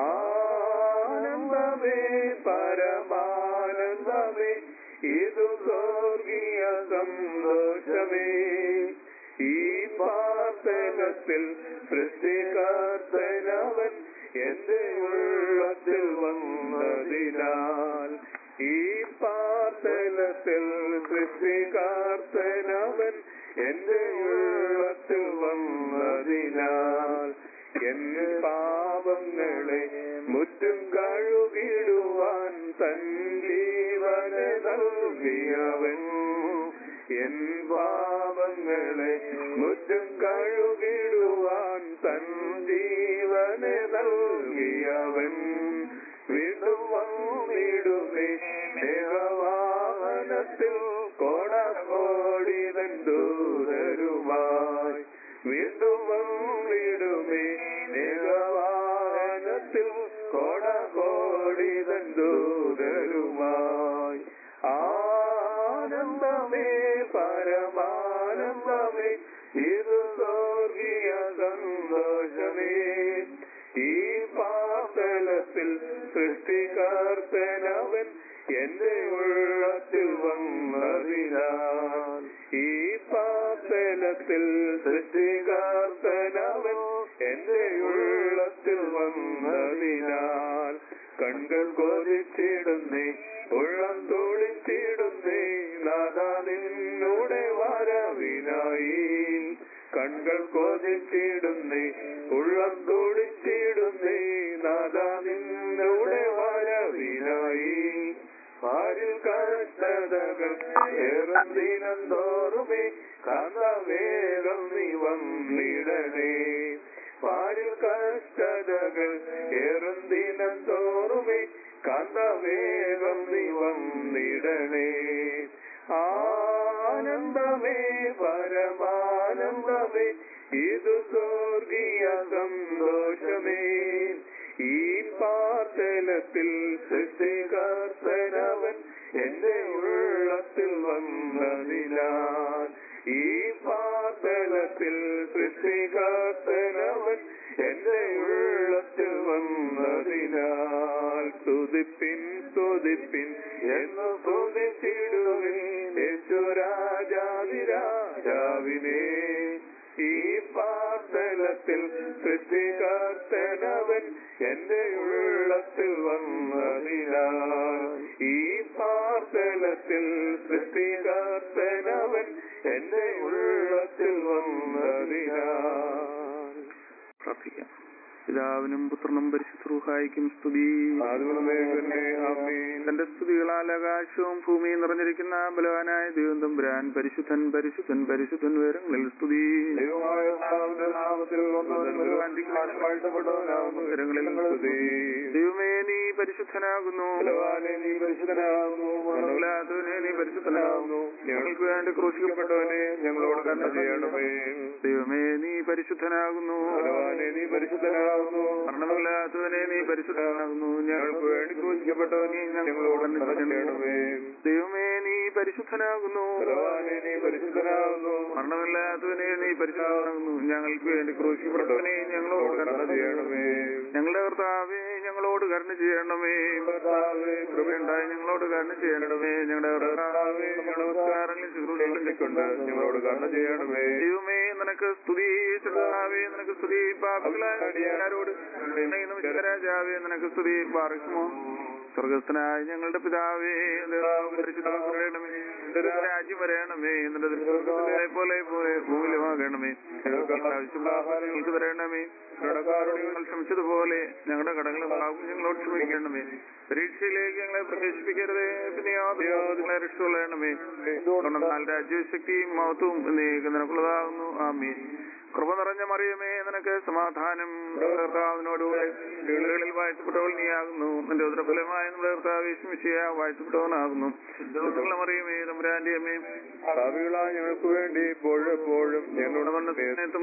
ആനന്ദമേ പരമാനന്ദമേ ഇതു സ്വർഗീയ സന്തോഷമേ ഈ പാതകത്തിൽ സൃഷ്ടികർത്തനവൻ എന്റെ ഉള്ളത്തിൽ വന്നതിനാൽ ഈ പാതലത്തിൽ സൃഷ്ടികർത്തനവൻ എന്റെ ഉള്ളത്തിൽ വന്നതിനാൽ എൻ പാപങ്ങളെ മുറ്റും കഴുകിടുവാൻ തൻ ജീവനെ നൽകിയവൻ എൻ പാപങ്ങളെ മുറ്റും കഴുകിടുവാൻ തൻ ജീവനെ നൽകിയവൻ വീണ്ടും വന്നിടുമേ ദേവവാഹനത്തിൽ കോടകോടിതൻ ദൂതരുമായി വീണ്ടും വന്നിടുമേ ദേവവാഹനത്തിൽ കോടകോടിതൻ ദൂതരുമായി ആനന്ദമേ പരമാനന്ദമേ ഇത് സ്വർഗീയ സന്തോഷമേ ഈ പാതലത്തിൽ സൃഷ്ടികർത്തനവൻ എന്റെ ഉള്ളത്തിൽ വന്നതിനാൽ ഈ പാതലത്തിൽ സൃഷ്ടികർത്തനവൻ എന്റെ ഉള്ളത്തിൽ വന്നതിനാൽ കൺകൾ കൊതിച്ചിടുന്നേ ഉള്ളം തോളിച്ചി വരവിനായി കൺകൾ കൊതിച്ചിടുന്നേ ഉള്ളം തുടിച്ചിടുന്നേ നാദ നിന്നുടെ വരവിനായി പാരിൽ കഷ്ടതകൾ ഏറും ദിനം തോറുമേ കഥവേഗം നീ വന്നിടണേ പാരിൽ കഷ്ടതകൾ ഏറും ദിനം തോറുമേ കഥവേഗം നീ വന്നിടണേ ആനന്ദമേ പരമാനന്ദമേ ഇത് സ്വർഗീയ സന്തോഷമേ ഈ പാർത്തലത്തിൽ സൃഷ്ടികർത്തനവൻ എന്റെ ഉള്ളത്തിൽ വന്നതിനാൽ ഈ പാർത്തലത്തിൽ സൃഷ്ടികർത്തനവൻ എന്റെ ഉള്ളത്തിൽ വന്നതിനാൽ സ്തുതിപ്പിൻ സ്തുതിപ്പിൻ എന്ന് സ്തുതിച്ചിടുവിൻ യേശുരാജാതിരാജാവിനെ ഈ പാർത്തലത്തിൽ സൃഷ്ടികർത്തനവൻ എന്റെ ഉള്ളത്തിൽ വന്നതിനാൽ ഈ പാർത്തലത്തിൽ സൃഷ്ടികർത്തനവൻ എന്റെ ഉള്ളത്തിൽ വന്നതിനാൽ പ്രാർത്ഥിക്കാം പിതാവിനും പുത്രനും പരിശുദ്ധൂഹായിക്കും സ്തുതി ആദ്യമേ തന്നെ ആമേൻ തന്റെ സ്തുതികളാൽ ആകാശവും ഭൂമിയും നിറഞ്ഞിരിക്കുന്ന ബലവാനായ ദൈവം തമ്പുരാൻ പരിശുദ്ധൻ പരിശുദ്ധൻ പരിശുദ്ധൻ ഉയരങ്ങളിൽ സ്തുതി ദൈവമായ കർത്താവിന്റെ നാമത്തിൽ ഉയരങ്ങളിൽ സ്തുതി ദൈവമേ നീ പരിശുദ്ധനാകുന്നു ബലവാനെ നീ പരിശുദ്ധനാകുന്നു മരണമില്ലാത്തവനെ നീ പരിശുദ്ധനാകുന്നു ഞങ്ങൾക്ക് വേണ്ടി ക്രൂശിക്കപ്പെട്ടവനെ ഞങ്ങളോട് കണ്ട ചെയ്യണമേ ദൈവമേ നീ പരിശുദ്ധനാകുന്നു ബലവാനെ നീ പരിശുദ്ധനാകുന്നു മരണമില്ലാത്തവനെ നീ പരിശുദ്ധനാകുന്നു ഞങ്ങൾക്ക് വേണ്ടി ക്രൂശിക്കപ്പെട്ടവനെ ഞങ്ങളോട് കണ്ട ചെയ്യണമേ ദൈവമേ നീ പരിശുദ്ധനാകുന്നു ബലവാനെ നീ പരിശുദ്ധനാകുന്നു മരണമില്ലാത്തവനെ നീ പരിശുദ്ധനാകുന്നു ഞങ്ങൾക്ക് വേണ്ടി ക്രൂശിക്കപ്പെട്ടവനെ ഞങ്ങളോട് കരുണ ചെയ്യണമേ ഞങ്ങളുടെ കർത്താവേ ഞങ്ങളോട് കരുണ ചെയ്യണമേ കർത്താവേ, കൃപയുണ്ടായി ഞങ്ങളോട് കരുണ ചെയ്യണമേ ഞങ്ങളുടെ കർത്താവേ നമസ്കാരങ്ങളും ശുശ്രൂഷകളും കൊണ്ട് ഞങ്ങളോട് കരുണ ചെയ്യണമേ ദൈവമേ നിനക്ക് സ്തുതി കർത്താവേ നിനക്ക് സ്തുതി പാപികളാരോട് രാജാവേ നിനക്ക് സ്തുതി പാർക്കുമോ സ്വർഗസ്ഥനായ ഞങ്ങളുടെ പിതാവേ പരിശുദ്ധമേ രാജ്യം വരയണമേ എന്നിട്ട് സ്വർഗ്ഗത്തിലെ പോലെ പോലെ ഭൂമിയിലുമാകണമേ ഞങ്ങൾക്ക് ആവശ്യമുള്ള ആഹാരം ഞങ്ങൾക്ക് തരണമേ ഞങ്ങൾ ക്ഷമിച്ചതുപോലെ ഞങ്ങളുടെ കടങ്ങളും പാപം ഞങ്ങളോട് ക്ഷമിക്കണമേ പരീക്ഷയിലേക്ക് ഞങ്ങളെ പ്രവേശിപ്പിക്കരുതേ പിന്നെ ഞങ്ങളെ രക്ഷകൊള്ളണമേ എന്നാൽ രാജ്യശക്തിയും മഹത്വവും എന്നേക്ക് നിനക്കുള്ളതാകുന്നു ആമീൻ കൃപ നിറഞ്ഞ മറിയമേ നിനക്ക് സമാധാനം കർത്താവിനോടുകൂടെ വീടുകളിൽ വാഴ്ത്തപ്പെട്ടവൾ നീയാകുന്നു നിന്റെ ഉദരഫലമായ നമ്മുടെ കർത്താവ് വിസ്മിശിയ വാഴ്ത്തപ്പെട്ടവനാകുന്നു ശുദ്ധമുള്ള മറിയമേ തമ്പുരാന്റെ അമ്മേ ഭാവികളായ ഞങ്ങൾക്ക് വേണ്ടി ഇപ്പോഴും എപ്പോഴും ഞങ്ങളുടെ വന്ന സമയത്തും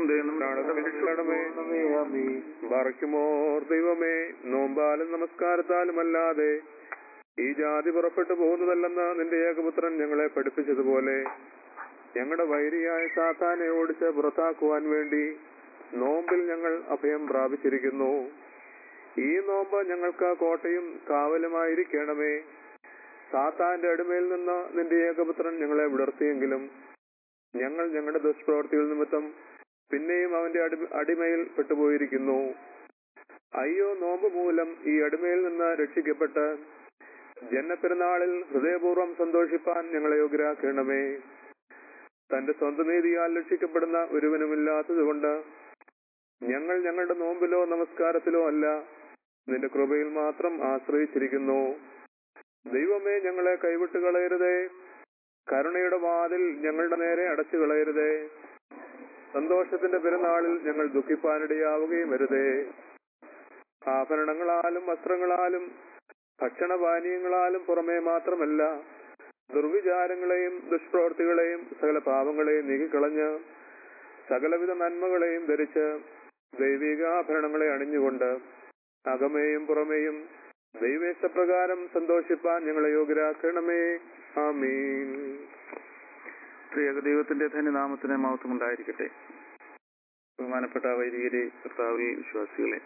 മറയ്ക്കുമോർ ദൈവമേ നോമ്പാലും നമസ്കാരത്താലും അല്ലാതെ ഈ ജാതി പുറപ്പെട്ടു പോകുന്നതല്ലെന്ന് നിന്റെ ഏകപുത്രൻ ഞങ്ങളെ പഠിപ്പിച്ചതുപോലെ ഞങ്ങളുടെ വൈരിയായ സാത്താനെ ഓടിച്ച് പുറത്താക്കുവാൻ വേണ്ടി നോമ്പിൽ ഞങ്ങൾ അഭയം പ്രാപിച്ചിരിക്കുന്നു ഈ നോമ്പ് ഞങ്ങൾക്ക് കോട്ടയും കാവലുമായിരിക്കണമേ സാത്താന്റെ അടിമയിൽ നിന്ന് നിന്റെ ഏകപുത്രൻ ഞങ്ങളെ വിടർത്തിയെങ്കിലും ഞങ്ങൾ ഞങ്ങളുടെ ദുഷ്പ്രവർത്തികൾ നിമിത്തം പിന്നെയും അവന്റെ അടി- അടിമയിൽ പെട്ടുപോയിരിക്കുന്നു അയ്യോ നോമ്പ് മൂലം ഈ അടിമയിൽ നിന്ന് രക്ഷിക്കപ്പെട്ട് ജന്മപ്പെരുന്നാളിൽ ഹൃദയപൂർവ്വം സന്തോഷിപ്പാൻ ഞങ്ങളെ യോഗ്യരാക്കണമേ തന്റെ സ്വന്തം നീതിയാൽ രക്ഷിക്കപ്പെടുന്ന ഒരുവനുമില്ലാത്തതുകൊണ്ട് ഞങ്ങൾ ഞങ്ങളുടെ നോമ്പിലോ നമസ്കാരത്തിലോ അല്ല നിന്റെ കൃപയിൽ മാത്രം ആശ്രയിച്ചിരിക്കുന്നു ദൈവമേ ഞങ്ങളെ കൈവിട്ട് കളയരുതേ കരുണയുടെ വാതിൽ ഞങ്ങളുടെ നേരെ അടച്ചു കളയരുതേ സന്തോഷത്തിന്റെ പെരുന്നാളിൽ ഞങ്ങൾ ദുഃഖിപ്പാനിടയാവുകയും വരുതേ ആഭരണങ്ങളാലും വസ്ത്രങ്ങളാലും ഭക്ഷണപാനീയങ്ങളാലും പുറമേ മാത്രമല്ല ദുർവിചാരങ്ങളെയും ദുഷ്പ്രവൃത്തികളെയും സകല പാപങ്ങളെയും നീക്കിക്കളഞ്ഞ് സകലവിധ നന്മകളെയും ധരിച്ച് ദൈവികാഭരണങ്ങളെ അണിഞ്ഞുകൊണ്ട് അകമേയും പുറമേയും ദൈവേശപ്രകാരം സന്തോഷിപ്പാൻ ഞങ്ങളെ യോഗ്യരാക്കണമേ ആമീൻ പ്രിയക ദൈവത്തിന്റെ ധന്യനാമത്തിന് മഹത്വം ഉണ്ടായിരിക്കട്ടെ ബഹുമാനപ്പെട്ട വൈദികരെ കർത്താവിൽ വിശ്വാസികളെ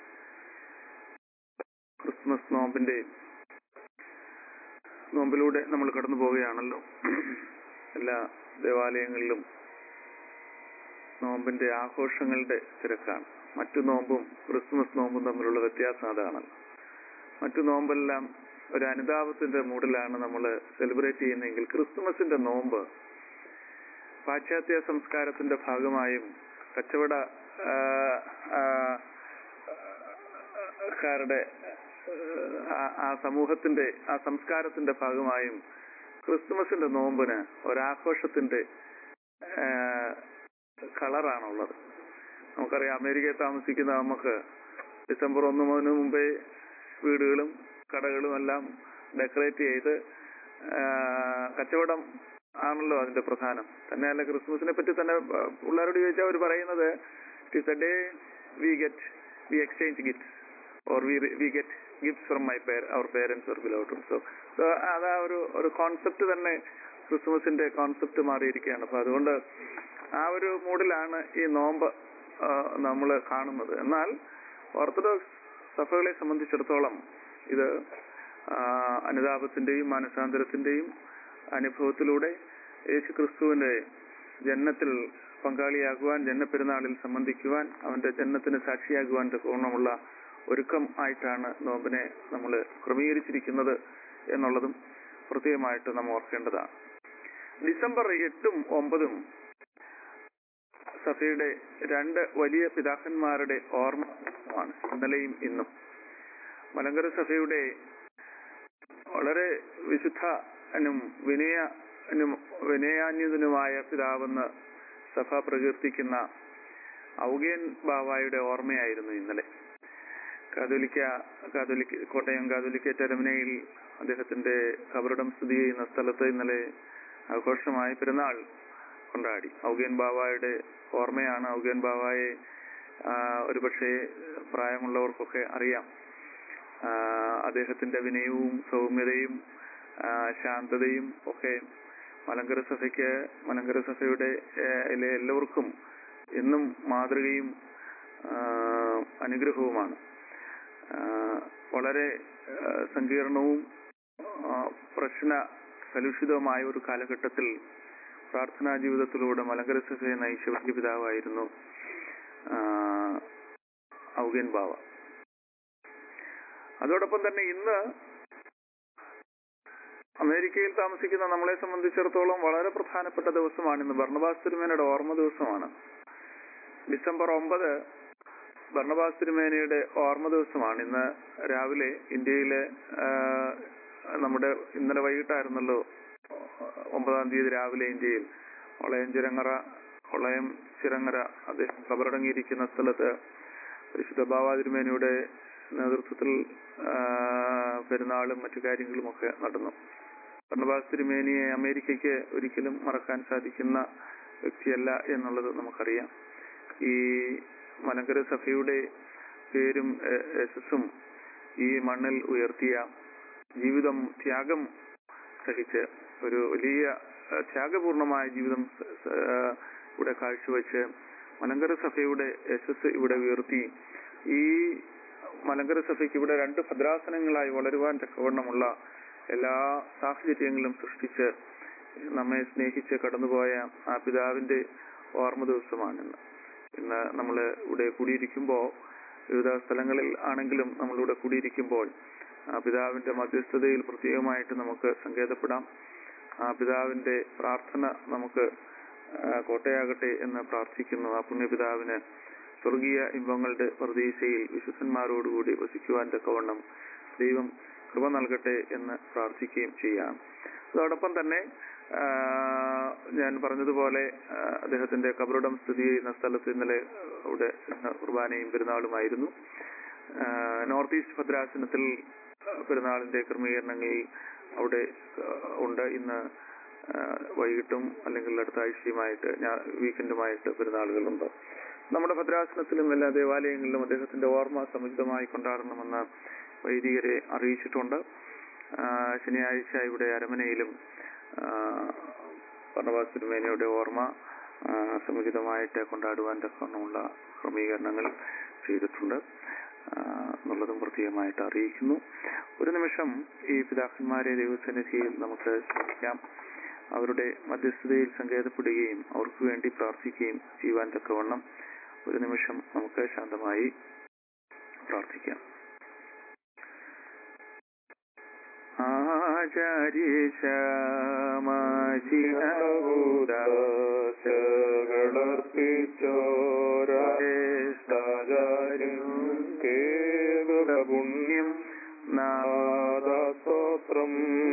ക്രിസ്മസ് നോമ്പിന്റെ നോമ്പിലൂടെ നമ്മൾ കടന്നു പോവുകയാണല്ലോ എല്ലാ ദേവാലയങ്ങളിലും നോമ്പിന്റെ ആഘോഷങ്ങളുടെ തിരക്കാണ് മറ്റു നോമ്പും ക്രിസ്മസ് നോമ്പും തമ്മിലുള്ള വ്യത്യാസം അതാണ് മറ്റു നോമ്പെല്ലാം ഒരു അനുതാപത്തിന്റെ മൂഡിലാണ് നമ്മൾ സെലിബ്രേറ്റ് ചെയ്യുന്നതെങ്കിൽ ക്രിസ്മസിന്റെ നോമ്പ് പാശ്ചാത്യ സംസ്കാരത്തിന്റെ ഭാഗമായും കച്ചവട ആ, ആ, കാരുടെ ആ- ആ സമൂഹത്തിന്റെ ആ സംസ്കാരത്തിന്റെ ഭാഗമായും ക്രിസ്തുമസിന്റെ നോമ്പിന് ഒരാഘോഷത്തിന്റെ ആ, കളറാണുള്ളത് നമുക്കറിയാം അമേരിക്കയിൽ താമസിക്കുന്ന നമുക്ക് ഡിസംബർ ഒന്ന് മുതൽ മുമ്പേ വീടുകളും കടകളും എല്ലാം ഡെക്കറേറ്റ് ചെയ്ത് ആ, കച്ചവടം ആണല്ലോ അതിന്റെ പ്രധാനം തന്നെയല്ല ക്രിസ്മസിനെ പറ്റി തന്നെ ആ, പിള്ളേരോട് ചോദിച്ചാൽ അവർ പറയുന്നത് it is a day we get we exchange gifts or we we get gifts from my പേർ അവർ പേരൻസ് ഓർ ബിലോട്ടും സോ സോ അതാ ഒരു ഒരു കോൺസെപ്റ്റ് തന്നെ ക്രിസ്മസിന്റെ കോൺസെപ്റ്റ് മാറിയിരിക്കുകയാണ് അപ്പൊ അതുകൊണ്ട് ആ ഒരു മൂഡിലാണ് ഈ നോമ്പ് നമ്മൾ കാണുന്നത് എന്നാൽ ഓർത്തഡോക്സ് സഭകളെ സംബന്ധിച്ചിടത്തോളം ഇത് ആ, അനുതാപത്തിന്റെയും മാനസാന്തരത്തിന്റെയും അനുഭവത്തിലൂടെ യേശു ക്രിസ്തുവിന്റെ ജന്മത്തിൽ പങ്കാളിയാകുവാൻ ജന്മപ്പെരുന്നാളിൽ സംബന്ധിക്കുവാൻ അവന്റെ ജന്മത്തിന് സാക്ഷിയാകുവാൻ പൂർണ്ണമുള്ള ഒരുക്കം ആയിട്ടാണ് നോമ്പിനെ നമ്മൾ ക്രമീകരിച്ചിരിക്കുന്നത് എന്നുള്ളതും പ്രത്യേകമായിട്ട് നാം ഓർക്കേണ്ടതാണ് ഡിസംബർ എട്ടും ഒമ്പതും സഭയുടെ രണ്ട് വലിയ പിതാക്കന്മാരുടെ ഓർമ്മമാണ് ഇന്നലെയും ഇന്നും മലങ്കര സഭയുടെ വളരെ വിശുദ്ധനും വിനയനും വിനയാന്യതനുമായ പിതാവെന്ന് സഭ പ്രകീർത്തിക്കുന്ന ഔഗേൻ ബാവായുടെ ഓർമ്മയായിരുന്നു ഇന്നലെ കാതോലിക്ക കാതോലിക്ക കോട്ടയം കാതോലിക്ക ടെരമിനയിൽ അദ്ദേഹത്തിന്റെ കബറിടം സ്ഥിതി ചെയ്യുന്ന സ്ഥലത്ത് ഇന്നലെ ആഘോഷമായ പെരുന്നാൾ കൊണ്ടാടി ഔഗേൻ ബാവായുടെ ഓർമ്മയാണ് ഔഗേൻ ബാവായെ ആ, ഒരുപക്ഷെ പ്രായമുള്ളവർക്കൊക്കെ അറിയാം ആ, അദ്ദേഹത്തിന്റെ വിനയവും സൗമ്യതയും ആ, ശാന്തതയും ഒക്കെ മലങ്കര സഭയ്ക്ക് മലങ്കര സഭയുടെ ഏ, ലെ എല്ലാവർക്കും എന്നും മാതൃകയും ആ, അനുഗ്രഹവുമാണ് ആ, വളരെ ആ, സങ്കീർണവും ആ, പ്രശ്ന കലുഷിതവുമായ ഒരു കാലഘട്ടത്തിൽ പ്രാർത്ഥനാ ജീവിതത്തിലൂടെ മലങ്കര സഭയെ നയിച്ച വലിയ പിതാവായിരുന്നു ആ, ഔഗൻ ബാവ അതോടൊപ്പം തന്നെ ഇന്ന് അമേരിക്കയിൽ താമസിക്കുന്ന നമ്മളെ സംബന്ധിച്ചിടത്തോളം വളരെ പ്രധാനപ്പെട്ട ദിവസമാണ് ഇന്ന് ഭർണബാസ് തിരുമേനയുടെ ഓർമ്മ ദിവസമാണ് ഡിസംബർ ഒമ്പത് ഭർണബാസ് തിരുമേനയുടെ ഓർമ്മ ദിവസമാണ് ഇന്ന് രാവിലെ ഇന്ത്യയിലെ ആ, നമ്മുടെ ഇന്നലെ വൈകിട്ടായിരുന്നല്ലോ ഒമ്പതാം തീയതി രാവിലെ ഇന്ത്യയിൽ ഒളയം ചിരങ്ങറ ഒളയം ചിരങ്ങര അദ്ദേഹം കബറടങ്ങിയിരിക്കുന്ന സ്ഥലത്ത് പരിശുദ്ധ ബാബാ തിരുമേനയുടെ നേതൃത്വത്തിൽ ആ, പെരുന്നാളും മറ്റു കാര്യങ്ങളുമൊക്കെ നടന്നു ഭരണബാസ് തിരുമേനിയെ അമേരിക്കയ്ക്ക് ഒരിക്കലും മറക്കാൻ സാധിക്കുന്ന വ്യക്തിയല്ല എന്നുള്ളത് നമുക്കറിയാം ഈ മലങ്കര സഭയുടെ പേരും എ- യശസ്സും ഈ മണ്ണിൽ ഉയർത്തിയ ജീവിതം ത്യാഗം സഹിച്ച് ഒരു വലിയ ആ, ത്യാഗപൂർണമായ ജീവിതം സ- സ- ആ, ഇവിടെ കാഴ്ചവെച്ച് മലങ്കര സഭയുടെ യശസ് ഇവിടെ ഉയർത്തി ഈ മലങ്കര സഭയ്ക്ക് ഇവിടെ രണ്ട് ഭദ്രാസനങ്ങളായി വളരുവാൻ തക്കവണ്ണമുള്ള എല്ലാ സാഹചര്യങ്ങളും സൃഷ്ടിച്ച് നമ്മെ സ്നേഹിച്ച് കടന്നുപോയ ആ പിതാവിന്റെ ഓർമ്മ ദിവസമാണിന്ന് ഇന്ന് നമ്മൾ ഇവിടെ കൂടിയിരിക്കുമ്പോൾ വിവിധ സ്ഥലങ്ങളിൽ ആണെങ്കിലും നമ്മളിവിടെ കൂടിയിരിക്കുമ്പോൾ ആ പിതാവിന്റെ മധ്യസ്ഥതയിൽ പ്രത്യേകമായിട്ട് നമുക്ക് സങ്കേതപ്പെടാം ആ പിതാവിന്റെ പ്രാർത്ഥന നമുക്ക് ആ, കോട്ടയാകട്ടെ എന്ന് പ്രാർത്ഥിക്കുന്നു ആ പുണ്യപിതാവിന് സ്വർഗീയ ഇമ്പങ്ങളുടെ പ്രതീക്ഷയിൽ വിശുദ്ധന്മാരോടുകൂടി വസിക്കുവാൻ തക്കവണ്ണം ദൈവം കൃപ നൽകട്ടെ എന്ന് പ്രാർത്ഥിക്കുകയും ചെയ്യാം അതോടൊപ്പം തന്നെ ആ, ഞാൻ പറഞ്ഞതുപോലെ ആ, അദ്ദേഹത്തിന്റെ കബറിടം സ്ഥിതി ചെയ്യുന്ന സ്ഥലത്ത് ഇന്നലെ ഇവിടെ ഇന്ന് കുർബാനയും പെരുന്നാളുമായിരുന്നു ആ, നോർത്ത് ഈസ്റ്റ് ഭദ്രാസനത്തിൽ ആ, പെരുന്നാളിന്റെ ക്രമീകരണങ്ങളിൽ അവിടെ ആ, ഉണ്ട് ഇന്ന് ആ, വൈകിട്ടും അല്ലെങ്കിൽ അടുത്ത ആഴ്ചയുമായിട്ട് ഞാൻ വീക്കെൻഡുമായിട്ട് പെരുന്നാളുകളുണ്ട് നമ്മുടെ ഭദ്രാസനത്തിലും എല്ലാ ദേവാലയങ്ങളിലും അദ്ദേഹത്തിന്റെ ഓർമ്മ സമുചിതമായി കൊണ്ടാടണമെന്ന് വൈദികരെ അറിയിച്ചിട്ടുണ്ട് ആ, ശനിയാഴ്ച ഇവിടെ അരമനയിലും ഭരണവാസ തിരുമേനയുടെ ഓർമ്മ ആ, സമുചിതമായിട്ട് കൊണ്ടാടുവാൻ തക്കവണ്ണമുള്ള ക്രമീകരണങ്ങൾ ചെയ്തിട്ടുണ്ട് ആ, എന്നുള്ളതും പ്രത്യേകമായിട്ട് അറിയിക്കുന്നു ഒരു നിമിഷം ഈ പിതാക്കന്മാരെ ദൈവസന്നിധിയിൽ നമുക്ക് സ്മരിക്കാം അവരുടെ മധ്യസ്ഥതയിൽ സങ്കേതപ്പെടുകയും അവർക്ക് വേണ്ടി പ്രാർത്ഥിക്കുകയും ചെയ്യുവാൻ തക്കവണ്ണം ഒരു നിമിഷം നമുക്ക് ശാന്തമായി പ്രാർത്ഥിക്കാം പുണ്യം നാദസ്തോത്രം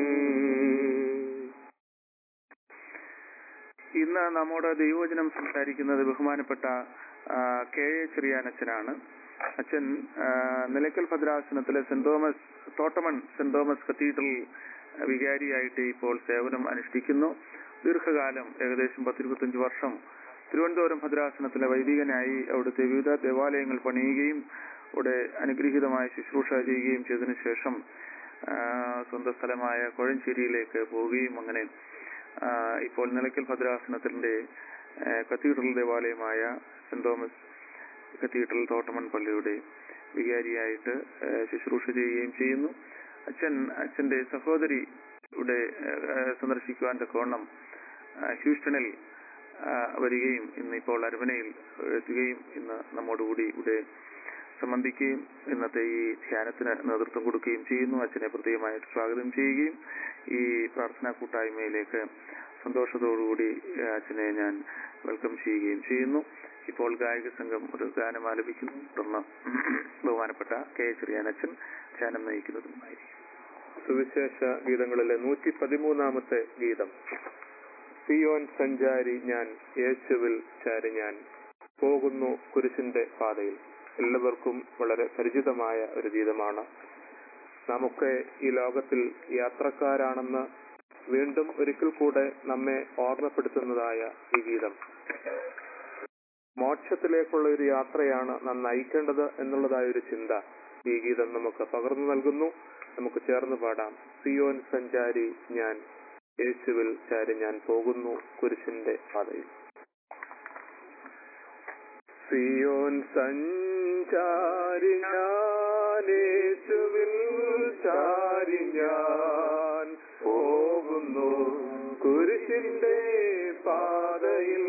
ഇന്ന് നമ്മുടെ ദൈവവചനം സംസാരിക്കുന്നത് ബഹുമാനപ്പെട്ട ആ, കെ എ ചെറിയാനച്ഛനാണ് അച്ഛൻ ആ, നിലയ്ക്കൽ ഭദ്രാസനത്തിലെ Saint Thomas Thottamon Saint Thomas cathedral വികാരിയായിട്ട് ഇപ്പോൾ സേവനം അനുഷ്ഠിക്കുന്നു ദീർഘകാലം ഏകദേശം പത്തിരുപത്തഞ്ച് വർഷം തിരുവനന്തപുരം ഭദ്രാസനത്തിലെ വൈദികനായി അവിടുത്തെ വിവിധ ദേവാലയങ്ങൾ പണിയുകയും അവിടെ അനുഗ്രഹീതമായ ശുശ്രൂഷ ചെയ്യുകയും ചെയ്തതിനു ശേഷം ആ, സ്വന്തം സ്ഥലമായ കോഴഞ്ചേരിയിലേക്ക് പോവുകയും അങ്ങനെ ആ, ഇപ്പോൾ നിലയ്ക്കൽ ഭദ്രാസനത്തിന്റെ ആ, കത്തീഡ്രൽ ദേവാലയമായ സെന്റ് തോമസ് കത്തീഡ്രൽ തോട്ടമൺ പള്ളിയുടെ വികാരിയായിട്ട് ആ, ശുശ്രൂഷ ചെയ്യുകയും ചെയ്യുന്നു അച്ഛൻ അച്ഛന്റെ സഹോദരി ഇവിടെ ആ, സന്ദർശിക്കുവാൻ തക്കവണ്ണം ആ, ഹ്യൂസ്റ്റണിൽ ആ, വരികയും ഇന്ന് ഇപ്പോൾ അരവനയിൽ എത്തുകയും ഇന്ന് നമ്മോടുകൂടി ഇവിടെ സംബന്ധിക്കുകയും ഇന്നത്തെ ഈ ധ്യാനത്തിന് നേതൃത്വം കൊടുക്കുകയും ചെയ്യുന്നു അച്ഛനെ പ്രത്യേകമായിട്ട് സ്വാഗതം ചെയ്യുകയും ഈ പ്രാർത്ഥനാ കൂട്ടായ്മയിലേക്ക് സന്തോഷത്തോടുകൂടി ഏ, അച്ഛനെ ഞാൻ വെൽക്കം ചെയ്യുകയും ചെയ്യുന്നു ഇപ്പോൾ ഗായക സംഘം ഒരു ഗാനം ആലപിക്കുന്നു തുടർന്ന് ബഹുമാനപ്പെട്ട കെ ചെറിയാൻ അച്ഛൻ ധ്യാനം നയിക്കുന്നതുമായിരിക്കും സുവിശേഷ ഗീതങ്ങളിലെ നൂറ്റി പതിമൂന്നാമത്തെ ഗീതം സിയോൻ സഞ്ചാരി ഞാൻ യേശുവിൽ ചാരി ഞാൻ പോകുന്നു കുരിശിന്റെ പാതയിൽ എല്ലാവർക്കും വളരെ പരിചിതമായ ഒരു ഗീതമാണ് നമുക്ക് ഈ ലോകത്തിൽ യാത്രക്കാരാണെന്ന് വീണ്ടും ഒരിക്കൽ കൂടെ നമ്മെ ഓർമ്മപ്പെടുത്തുന്നതായ ഈ ഗീതം മോക്ഷത്തിലേക്കുള്ള ഒരു യാത്രയാണ് നാം നയിക്കേണ്ടത് എന്നുള്ളതായ ഒരു ചിന്ത ഈ ഗീതം നമുക്ക് പകർന്നു നൽകുന്നു നമുക്ക് ചേർന്ന് പാടാം സിയോൻ സഞ്ചാരി ഞാൻ യേശുവിൽ ചാരി ഞാൻ പോകുന്നു കുരിശിന്റെ പാതയിൽ സിയോൻ സഞ്ചാരി ഞാൻ യേശുവിൽ ചാരി ഞാൻ പോകുന്നു കുരിശിന്റെ പാതയിൽ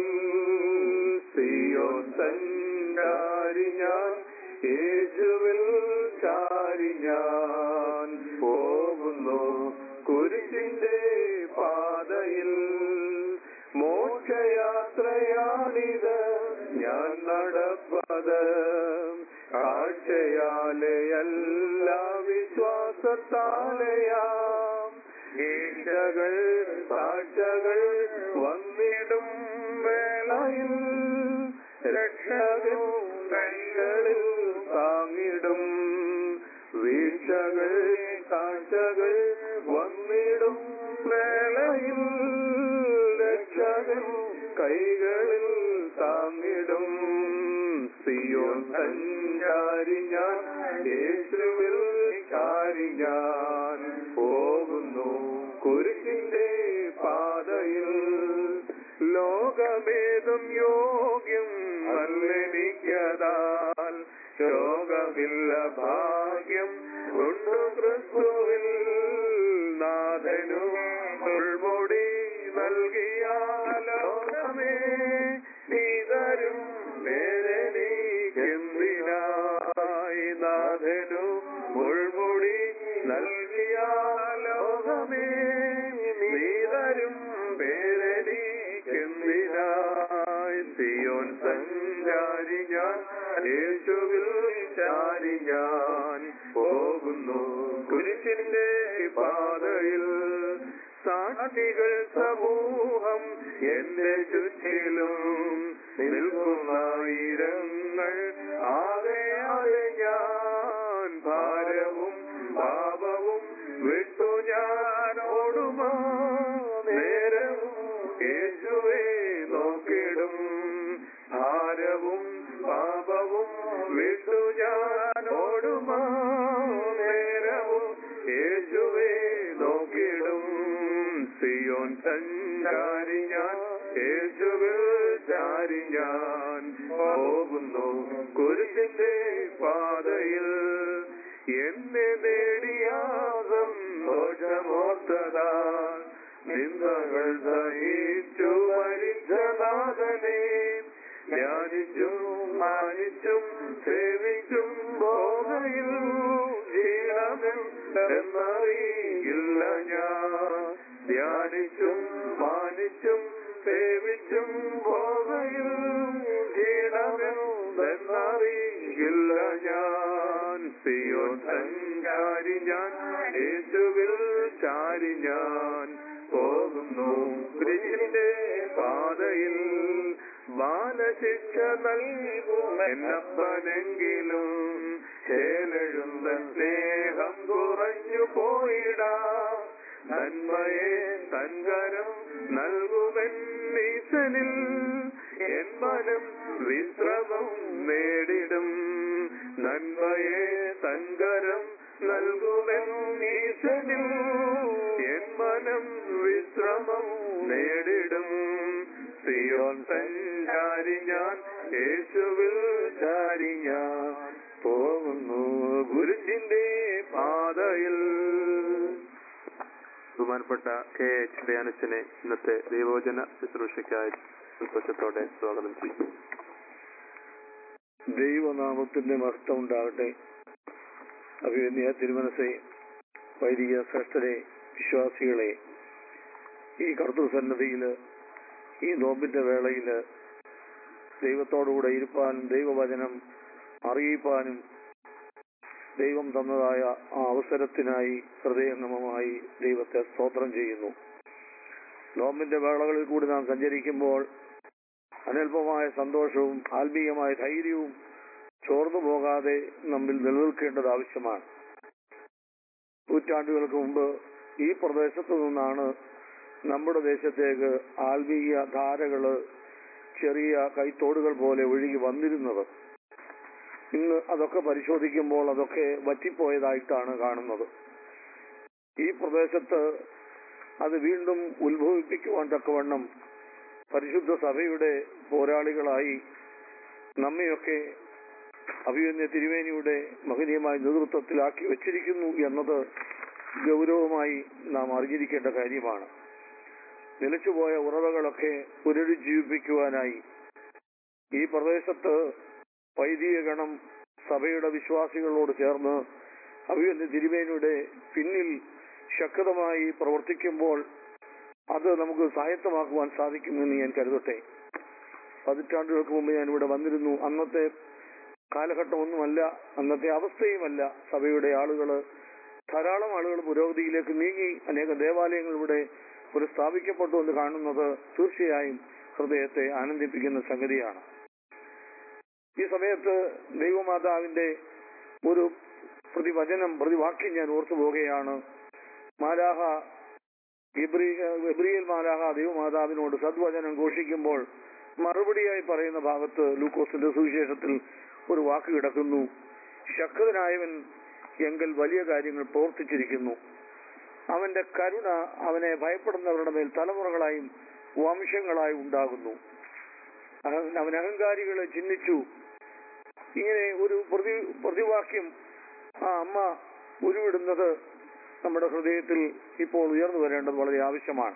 സിയോൻ സഞ്ചാരി ഞാൻ യേശുവിൽ ചാരി ഞാൻ പോകുന്നു കുരിശിന്റെ പാതയിൽ മോക്ഷയാത്രയാണിത് ഞാൻ നടപ്പത് കാഴ്ചയാലെയല്ല വിശ്വാസത്താലെയാം ഈശകൾ സാക്ഷകൾ വന്നിടും വേളയിൽ രക്ഷകൻ കൈകളിൽ താങ്ങിടും വീഴ്ചകൾ കാഴ്ചകൾ വന്നിടും വേളയിൽ രക്ഷകൻ കൈകളിൽ താങ്ങിടും സിയോൻ സഞ്ചാരി ഞാൻ യേശുവിൽ ചാരി ഞാൻ പോകുന്നു കുരിശിന്റെ പാതയിൽ ലോകഭേദം യോഗ്യം നല്ലെനിക്കതാൽ ശോകമില്ല ഭാഗ്യം കൊണ്ടു ക്രിസ്തുവിൽ നാഥനു ഉൾമുടി നൽകിയ ലോകമേ നീ തരും വേദനയ്ക്കെന്തിനായി നാഥനു ഉൾമുടി നൽകിയ ലോകമേ നീ തരും വേദനയ്ക്കെന്തിനായി സിയോൻ സഞ്ചാരി ഞാൻ യേശുവിൽ ചാരി ഞാൻ പോകുന്നു കുരിശിന്റെ പാതയിൽ സാക്ഷികൾ സമൂഹം എന്റെ ചുറ്റിലും നിൽക്കുന്നായിരങ്ങൾ ആകെയാകെ ഞാൻ ഭാരവും പാപവും വിട്ടു ഞാൻ ഓടുമാ നേരവും യേശുവേ നോക്കിടും ഭാരവും പാപവും വിട്ടു ഞാൻ ഓടുമാ നേരവും യേശുവേ നോക്കിടും സിയോൻ സഞ്ചാരി ഞാൻ യേശുവിൽ ചാരി ഞാൻ പോകുന്നു കുരിശിന്റെ പാതയിൽ എന്നെ നേടിയാകും ദോഷമോർത്തതാൽ നിന്ദകൾ സഹിച്ചു മരിച്ചനാഥനെ ധ്യാനിച്ചും മാനിച്ചും സേവിച്ചും പോകയിൽ ക്ഷീണ ചെയ്യണമെന്നറിയില്ല ഞാൻ ധ്യാനിച്ചും മാനിച്ചും സേവിച്ചും പോകയും ചെയ്യണമെന്നറിയില്ല ഞാൻ സിയോൻ സഞ്ചാരി ഞാൻ യേശുവിൽ ചാരി ഞാൻ പോകുന്നു കുരിശിന്റെ പാതയിൽ ബാലശിക്ഷ നൽകുമെന്നപ്പനെങ്കിലും ചേലെഴുന്ന സ്നേഹം കുറഞ്ഞു പോയിടാ നന്മയെ സങ്കരം നൽകുമെന്നീശനിൽ എൻ മനം വിശ്രമം നേടിടും നന്മയെ സങ്കരം നൽകുമെന്നീശനിൽ എൻ മനം വിശ്രമം നേടിടും സിയോൻ സഞ്ചാരി ഞാൻ യേശുവിൽ ചാരി ഞാൻ പോകുന്നു ഗുരുജിന്റെ പാതയിൽ ബഹുമാനപ്പെട്ട കെ എച്ച് ഡയാനച്ചനെ ഇന്നത്തെ ദൈവവചന ശുശ്രൂഷയ്ക്കായി സന്തോഷത്തോടെ സ്വാഗതം ചെയ്യും ദൈവനാമത്തിന്റെ മഹത്വം ഉണ്ടാകട്ടെ അഭിനന്ദ തിരുമനസെ വൈദിക ശ്രേഷ്ഠരെ വിശ്വാസികളെ ഈ കർത്തൃസന്നതിയില് ഈ നോമ്പിന്റെ വേളയില് ദൈവത്തോടുകൂടെ ഇരുപ്പാനും ദൈവവചനം അറിയിപ്പാനും ദൈവം തന്നതായ ആ അവസരത്തിനായി ഹൃദയംഗമമായി ദൈവത്തെ സ്തോത്രം ചെയ്യുന്നു നോമ്പിന്റെ വേളകളിൽ കൂടി നാം സഞ്ചരിക്കുമ്പോൾ അനൽപമായ സന്തോഷവും ആത്മീയമായ ധൈര്യവും ചോർന്നു പോകാതെ നമ്മിൽ നിലനിൽക്കേണ്ടത് ആവശ്യമാണ് നൂറ്റാണ്ടുകൾക്ക് മുമ്പ് ഈ പ്രദേശത്തു നിന്നാണ് നമ്മുടെ ദേശത്തേക്ക് ആത്മീയ ധാരകള് ചെറിയ കൈത്തോടുകൾ പോലെ ഒഴുകി വന്നിരുന്നത് ഇന്ന് അതൊക്കെ പരിശോധിക്കുമ്പോൾ അതൊക്കെ വറ്റിപ്പോയതായിട്ടാണ് കാണുന്നത് ഈ പ്രദേശത്ത് അത് വീണ്ടും ഉത്ഭവിപ്പിക്കുവാൻ തക്കവണ്ണം പരിശുദ്ധ സഭയുടെ പോരാളികളായി നമ്മയൊക്കെ അഭിമന്യ തിരുവേനിയുടെ മഹനീയമായ നേതൃത്വത്തിലാക്കി വച്ചിരിക്കുന്നു എന്നത് ഗൗരവമായി നാം അറിഞ്ഞിരിക്കേണ്ട കാര്യമാണ് നിലച്ചുപോയ ഉറവകളൊക്കെ പുനരുജ്ജീവിപ്പിക്കുവാനായി ഈ പ്രദേശത്ത് വൈദിക ഗണം സഭയുടെ വിശ്വാസികളോട് ചേർന്ന് അഭിമന്യ തിരുവേനിയുടെ പിന്നിൽ ശക്തമായി പ്രവർത്തിക്കുമ്പോൾ അത് നമുക്ക് സ്വായത്തമാക്കുവാൻ സാധിക്കുമെന്ന് ഞാൻ കരുതട്ടെ പതിറ്റാണ്ടുകൾക്ക് മുമ്പ് ഞാൻ ഇവിടെ വന്നിരുന്നു അന്നത്തെ കാലഘട്ടമൊന്നുമല്ല അന്നത്തെ അവസ്ഥയുമല്ല സഭയുടെ ആളുകള് ധാരാളം ആളുകൾ പുരോഗതിയിലേക്ക് നീങ്ങി അനേക ദേവാലയങ്ങൾ ഇവിടെ പുനഃസ്ഥാപിക്കപ്പെട്ടു എന്ന് കാണുന്നത് തീർച്ചയായും ഹൃദയത്തെ ആനന്ദിപ്പിക്കുന്ന സംഗതിയാണ് ഈ സമയത്ത് ദൈവമാതാവിന്റെ ഒരു പ്രതിവചനം പ്രതിവാക്യം ഞാൻ ഓർത്തു പോവുകയാണ് മാലാഹ ഗബ്രിയേൽ മാലാഹ ദൈവമാതാവിനോട് സദ്വചനം ഘോഷിക്കുമ്പോൾ മറുപടിയായി പറയുന്ന ഭാഗത്ത് ലൂക്കോസിന്റെ സുവിശേഷത്തിൽ ഒരു വാക്ക് കിടക്കുന്നു ശക്തനായവൻ എങ്കിൽ വലിയ കാര്യങ്ങൾ പ്രവർത്തിച്ചിരിക്കുന്നു അവന്റെ കരുണ അവനെ ഭയപ്പെടുന്നവരുടെ മേൽ തലമുറകളായും വംശങ്ങളായും ഉണ്ടാകുന്നു അവൻ അവൻ അഹങ്കാരികളെ ചിഹ്നിച്ചു ഇങ്ങനെ ഒരു പ്രതി പ്രതിവാക്യം ആ അമ്മ ഉരുവിടുന്നത് നമ്മുടെ ഹൃദയത്തിൽ ഇപ്പോൾ ഉയർന്നു വരേണ്ടത് വളരെ ആവശ്യമാണ്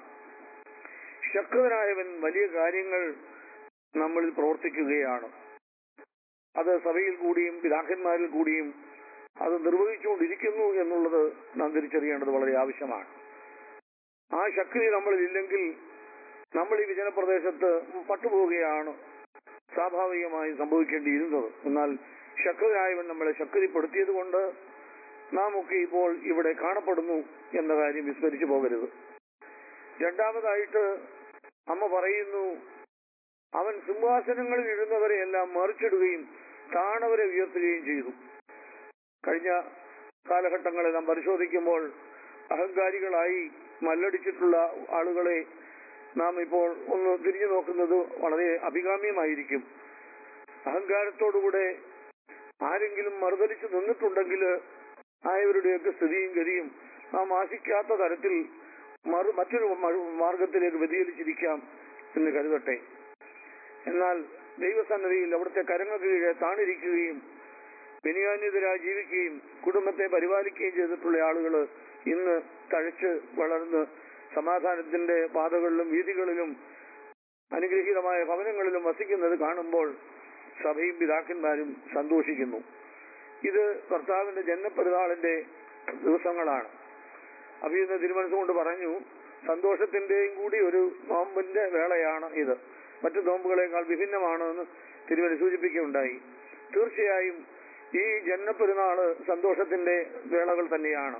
ശക്തനായവൻ വലിയ കാര്യങ്ങൾ നമ്മളിൽ പ്രവർത്തിക്കുകയാണ് അത് സഭയിൽ കൂടിയും പിതാക്കന്മാരിൽ കൂടിയും അത് നിർവഹിച്ചുകൊണ്ടിരിക്കുന്നു എന്നുള്ളത് നാം തിരിച്ചറിയേണ്ടത് വളരെ ആവശ്യമാണ് ആ ശക്തി നമ്മളിൽ ഇല്ലെങ്കിൽ നമ്മൾ ഈ വിജനപ്രദേശത്ത് പട്ടുപോവുകയാണ് സ്വാഭാവികമായി സംഭവിക്കേണ്ടിയിരുന്നത് എന്നാൽ ശക്തനായവൻ നമ്മളെ ശക്തിപ്പെടുത്തിയത് കൊണ്ട് നാം ഒക്കെ ഇപ്പോൾ ഇവിടെ കാണപ്പെടുന്നു എന്ന കാര്യം വിസ്മരിച്ചു പോകരുത് രണ്ടാമതായിട്ട് അമ്മ പറയുന്നു അവൻ സിംഹാസനങ്ങളിൽ ഇരുന്നവരെ എല്ലാം മറിച്ചിടുകയും താണവരെ ഉയർത്തുകയും ചെയ്തു കഴിഞ്ഞ കാലഘട്ടങ്ങളെ നാം പരിശോധിക്കുമ്പോൾ അഹങ്കാരികളായി മല്ലടിച്ചിട്ടുള്ള ആളുകളെ നാം ഇപ്പോൾ ഒന്ന് തിരിഞ്ഞു നോക്കുന്നത് വളരെ അഭികാമ്യമായിരിക്കും അഹങ്കാരത്തോടുകൂടെ ആരെങ്കിലും മറുതലിച്ചു നിന്നിട്ടുണ്ടെങ്കിൽ ആയവരുടെയൊക്കെ സ്ഥിതിയും ഗതിയും നാം ആശിക്കാത്ത തരത്തിൽ മറു മറ്റൊരു മ- മാർഗത്തിലേക്ക് വ്യതിചലിച്ചിരിക്കാം എന്ന് കരുതട്ടെ എന്നാൽ ദൈവസന്നതിയിൽ അവിടുത്തെ കരങ്ങൾ കീഴെ താണിരിക്കുകയും വിനിയാന്യതരായി ജീവിക്കുകയും കുടുംബത്തെ പരിപാലിക്കുകയും ചെയ്തിട്ടുള്ള ആളുകൾ ഇന്ന് തഴച്ച് വളർന്ന് സമാധാനത്തിന്റെ പാതകളിലും വീതികളിലും അനുഗ്രഹീതമായ ഭവനങ്ങളിലും വസിക്കുന്നത് കാണുമ്പോൾ സഭയും പിതാക്കന്മാരും സന്തോഷിക്കുന്നു ഇത് കർത്താവിന്റെ ജന്മപ്പെരുന്നാളിന്റെ ദിവസങ്ങളാണ് അപ്പൊ ഇന്ന് തിരുമനസ്സുകൊണ്ട് പറഞ്ഞു സന്തോഷത്തിന്റെയും കൂടി ഒരു നോമ്പിന്റെ വേളയാണ് ഇത് മറ്റു നോമ്പുകളെക്കാൾ വിഭിന്നമാണ് എന്ന് തിരുവനന്തപുരം സൂചിപ്പിക്കുകയുണ്ടായി തീർച്ചയായും ഈ ജന്മപ്പെരുന്നാള് സന്തോഷത്തിന്റെ വേളകൾ തന്നെയാണ്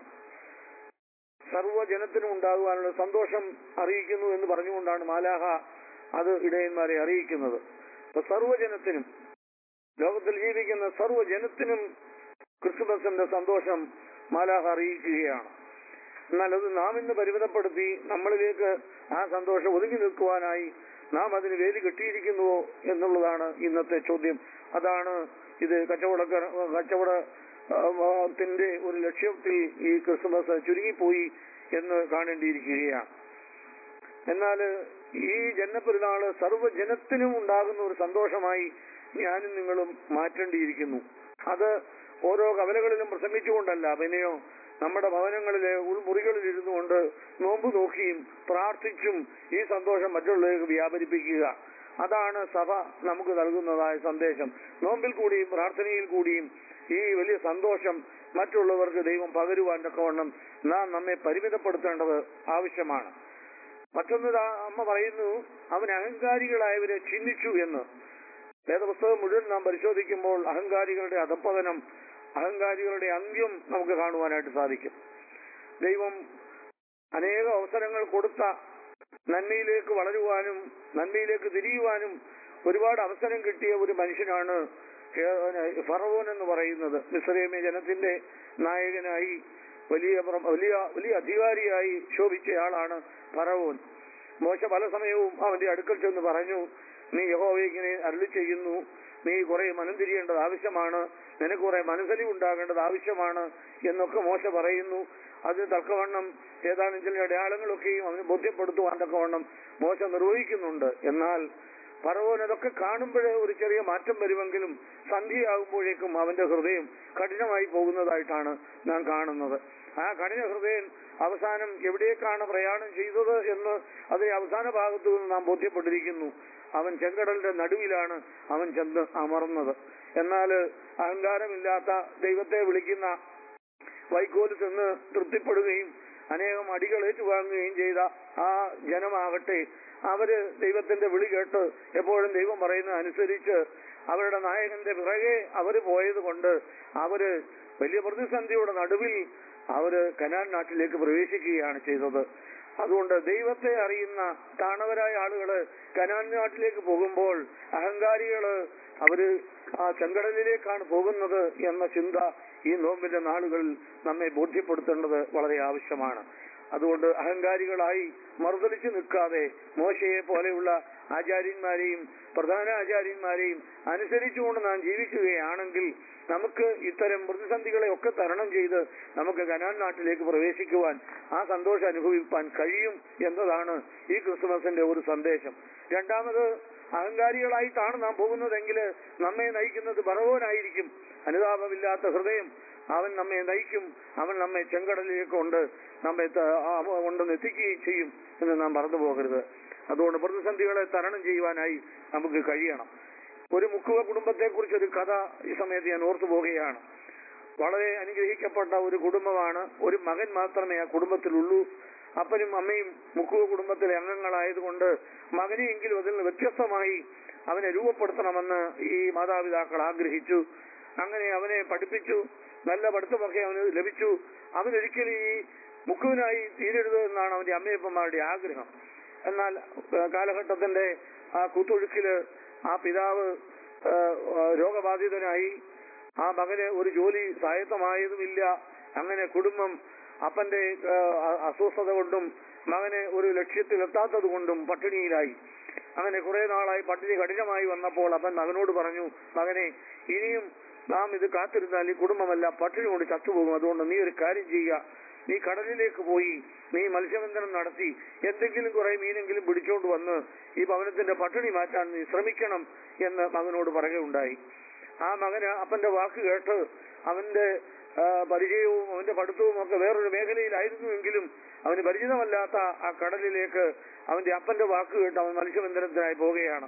സർവ്വജനത്തിനും ഉണ്ടാകുവാനുള്ള സന്തോഷം അറിയിക്കുന്നു എന്ന് പറഞ്ഞുകൊണ്ടാണ് മാലാഹ അത് ഇടയന്മാരെ അറിയിക്കുന്നത് അപ്പൊ സർവ്വജനത്തിനും ലോകത്തിൽ ജീവിക്കുന്ന സർവ്വജനത്തിനും ക്രിസ്തുമസിന്റെ സന്തോഷം മാലാഹ അറിയിക്കുകയാണ് എന്നാൽ അത് നാം ഇന്ന് പരിമിതപ്പെടുത്തി നമ്മളിലേക്ക് ആ സന്തോഷം ഒതുങ്ങി നിൽക്കുവാനായി നാം അതിന് വേലി കെട്ടിയിരിക്കുന്നുവോ എന്നുള്ളതാണ് ഇന്നത്തെ ചോദ്യം അതാണ് ഇത് കച്ചവടക്കാർ കച്ചവട ആ, ആ, ത്തിന്റെ ഒരു ലക്ഷ്യത്തിൽ ഈ ക്രിസ്മസ് ചുരുങ്ങിപ്പോയി എന്ന് കാണേണ്ടിയിരിക്കുകയാണ് എന്നാൽ ഈ ജന്മപ്പെരുന്നാള് സർവ്വജനത്തിനും ഉണ്ടാകുന്ന ഒരു സന്തോഷമായി ഞാനും നിങ്ങളും മാറ്റേണ്ടിയിരിക്കുന്നു അത് ഓരോ കവലകളിലും പ്രസംഗിച്ചുകൊണ്ടല്ല പിന്നെയോ നമ്മുടെ ഭവനങ്ങളിലെ ഉൾമുറികളിൽ ഇരുന്നു കൊണ്ട് നോമ്പ് നോക്കിയും പ്രാർത്ഥിച്ചും ഈ സന്തോഷം മറ്റുള്ളവർക്ക് വ്യാപരിപ്പിക്കുക അതാണ് സഭ നമുക്ക് നൽകുന്നതായ സന്ദേശം നോമ്പിൽ കൂടിയും പ്രാർത്ഥനയിൽ കൂടിയും ഈ വലിയ സന്തോഷം മറ്റുള്ളവർക്ക് ദൈവം പകരുവാൻ തക്കവണ്ണം നാം നമ്മെ പരിമിതപ്പെടുത്തേണ്ടത് ആവശ്യമാണ് മറ്റൊന്ന് ദാ അമ്മ പറയുന്നു അവൻ അഹങ്കാരികളായവരെ ചിഹ്നിച്ചു എന്ന് വേദപുസ്തകം മുഴുവൻ നാം പരിശോധിക്കുമ്പോൾ അഹങ്കാരികളുടെ അധപ്പതനം അഹങ്കാരികളുടെ അന്ത്യം നമുക്ക് കാണുവാനായിട്ട് സാധിക്കും ദൈവം അനേക അവസരങ്ങൾ കൊടുത്ത നന്മയിലേക്ക് വളരുവാനും നന്മയിലേക്ക് തിരിയുവാനും ഒരുപാട് അവസരം കിട്ടിയ ഒരു മനുഷ്യനാണ് കേ- ഫറവോൻ എന്ന് പറയുന്നത് മിസ്രൈമേ ജനത്തിന്റെ നായകനായി വലിയ പ്ര- വലിയ വലിയ അധികാരിയായി ശോഭിച്ചയാളാണ് ഫറവോൻ മോശ പല സമയവും അവന്റെ അടുക്കൽ ചെന്ന് പറഞ്ഞു നീ യഹോവയെ ഇങ്ങനെ അരുളി ചെയ്യുന്നു നീ കുറെ മനം തിരിയേണ്ടത് ആവശ്യമാണ് നിനക്ക് കുറെ മനസ്സലി ഉണ്ടാകേണ്ടത് ആവശ്യമാണ് എന്നൊക്കെ മോശ പറയുന്നു അതിന് തക്കവണ്ണം ഏതാനും ചില അടയാളങ്ങളൊക്കെയും അവന് ബോധ്യപ്പെടുത്തുവാൻ തക്കവണ്ണം മോശ നിർവഹിക്കുന്നുണ്ട് എന്നാൽ പറവോൻ അതൊക്കെ കാണുമ്പോഴേ ഒരു ചെറിയ മാറ്റം വരുമെങ്കിലും സന്ധ്യയാകുമ്പോഴേക്കും അവന്റെ ഹൃദയം കഠിനമായി പോകുന്നതായിട്ടാണ് നാം കാണുന്നത് ആ കഠിന ഹൃദയം അവസാനം എവിടേക്കാണ് പ്രയാണം ചെയ്തത് എന്ന് അതിന്റെ അവസാന ഭാഗത്തു നിന്ന് നാം ബോധ്യപ്പെട്ടിരിക്കുന്നു അവൻ ചെങ്കടലിന്റെ നടുവിലാണ് അവൻ ചെന്ന് അമർന്നത് എന്നാൽ അഹങ്കാരമില്ലാത്ത ദൈവത്തെ വിളിക്കുന്ന വൈക്കോല് ചെന്ന് തൃപ്തിപ്പെടുകയും അനേകം അടികൾ ഏറ്റുവാങ്ങുകയും ചെയ്ത ആ ജനമാകട്ടെ അവര് ദൈവത്തിന്റെ വിളി കേട്ട് എപ്പോഴും ദൈവം പറയുന്നത് അനുസരിച്ച് അവരുടെ നായകന്റെ പിറകെ അവര് പോയത് കൊണ്ട് അവര് വലിയ പ്രതിസന്ധിയുടെ നടുവിൽ അവര് കനാൻ നാട്ടിലേക്ക് പ്രവേശിക്കുകയാണ് ചെയ്തത് അതുകൊണ്ട് ദൈവത്തെ അറിയുന്ന താണവരായ ആളുകള് കനാൻ നാട്ടിലേക്ക് പോകുമ്പോൾ അഹങ്കാരികള് അവര് ആ ചെങ്കടലിലേക്കാണ് പോകുന്നത് എന്ന ചിന്ത ഈ നോമ്പിന്റെ നാളുകളിൽ നമ്മെ ബോധ്യപ്പെടുത്തേണ്ടത് വളരെ ആവശ്യമാണ് അതുകൊണ്ട് അഹങ്കാരികളായി മറുതലിച്ചു നിൽക്കാതെ മോശയെ പോലെയുള്ള ആചാര്യന്മാരെയും പ്രധാന ആചാര്യന്മാരെയും അനുസരിച്ചുകൊണ്ട് നാം ജീവിക്കുകയാണെങ്കിൽ നമുക്ക് ഇത്തരം പ്രതിസന്ധികളെ ഒക്കെ തരണം ചെയ്ത് നമുക്ക് കനാൻ നാട്ടിലേക്ക് പ്രവേശിക്കുവാൻ ആ സന്തോഷം അനുഭവിപ്പാൻ കഴിയും എന്നതാണ് ഈ ക്രിസ്മസിന്റെ ഒരു സന്ദേശം രണ്ടാമത് അഹങ്കാരികളായിട്ടാണ് നാം പോകുന്നതെങ്കിൽ നമ്മെ നയിക്കുന്നത് ബറവോനായിരിക്കും അനുതാപമില്ലാത്ത ഹൃദയം അവൻ നമ്മെ നയിക്കും അവൻ നമ്മെ ചെങ്കടലിലേക്ക് കൊണ്ട് നമ്മെ ത- ആ കൊണ്ടുവന്ന് എത്തിക്കുകയും ചെയ്യും എന്ന് നാം മറന്നു പോകരുത് അതുകൊണ്ട് പ്രതിസന്ധികളെ തരണം ചെയ്യുവാനായി നമുക്ക് കഴിയണം ഒരു മുക്കുവ കുടുംബത്തെ കുറിച്ച് ഒരു കഥ ഈ സമയത്ത് ഞാൻ ഓർത്തു പോവുകയാണ് വളരെ അനുഗ്രഹിക്കപ്പെട്ട ഒരു കുടുംബമാണ് ഒരു മകൻ മാത്രമേ ആ കുടുംബത്തിലുള്ളൂ അപ്പനും അമ്മയും മുക്കുവ കുടുംബത്തിലെ അംഗങ്ങളായതുകൊണ്ട് മകനെയെങ്കിലും അതിൽ നിന്ന് വ്യത്യസ്തമായി അവനെ രൂപപ്പെടുത്തണമെന്ന് ഈ മാതാപിതാക്കൾ ആഗ്രഹിച്ചു അങ്ങനെ അവനെ പഠിപ്പിച്ചു നല്ല പഠിത്തമൊക്കെ അവന് ലഭിച്ചു അവനൊരിക്കലും ഈ മുക്കുവിനായി തീരരുത് എന്നാണ് അവന്റെ അമ്മയപ്പന്മാരുടെ ആഗ്രഹം എന്നാൽ ആ, കാലഘട്ടത്തിന്റെ ആ കുത്തൊഴുക്കില് ആ പിതാവ് ആ, ആ, രോഗബാധിതനായി ആ മകന് ഒരു ജോലി സ്വായത്തമായതുമില്ല അങ്ങനെ കുടുംബം അപ്പന്റെ ആ, അ- അസ്വസ്ഥത കൊണ്ടും മകനെ ഒരു ലക്ഷ്യത്തിലെത്താത്തത് കൊണ്ടും പട്ടിണിയിലായി അങ്ങനെ കുറെ നാളായി പട്ടിണി കഠിനമായി വന്നപ്പോൾ അപ്പൻ മകനോട് പറഞ്ഞു മകനെ ഇനിയും നാം ഇത് കാത്തിരുന്നാൽ ഈ കുടുംബമല്ല പട്ടിണി കൊണ്ട് ചത്തുപോകും അതുകൊണ്ട് നീ ഒരു കാര്യം ചെയ്യുക നീ കടലിലേക്ക് പോയി നീ മത്സ്യബന്ധനം നടത്തി എന്തെങ്കിലും കുറെ മീനെങ്കിലും പിടിച്ചോണ്ട് വന്ന് ഈ ഭവനത്തിന്റെ പട്ടിണി മാറ്റാൻ നീ ശ്രമിക്കണം എന്ന് മകനോട് പറയുകയുണ്ടായി ആ മകന് അപ്പന്റെ വാക്ക് കേട്ട് അവന്റെ ആ, പരിചയവും അവന്റെ പഠിത്തവും ഒക്കെ വേറൊരു മേഖലയിലായിരുന്നുവെങ്കിലും അവന് പരിചിതമല്ലാത്ത ആ കടലിലേക്ക് അവന്റെ അപ്പന്റെ വാക്ക് കേട്ട് അവൻ മത്സ്യബന്ധനത്തിനായി പോവുകയാണ്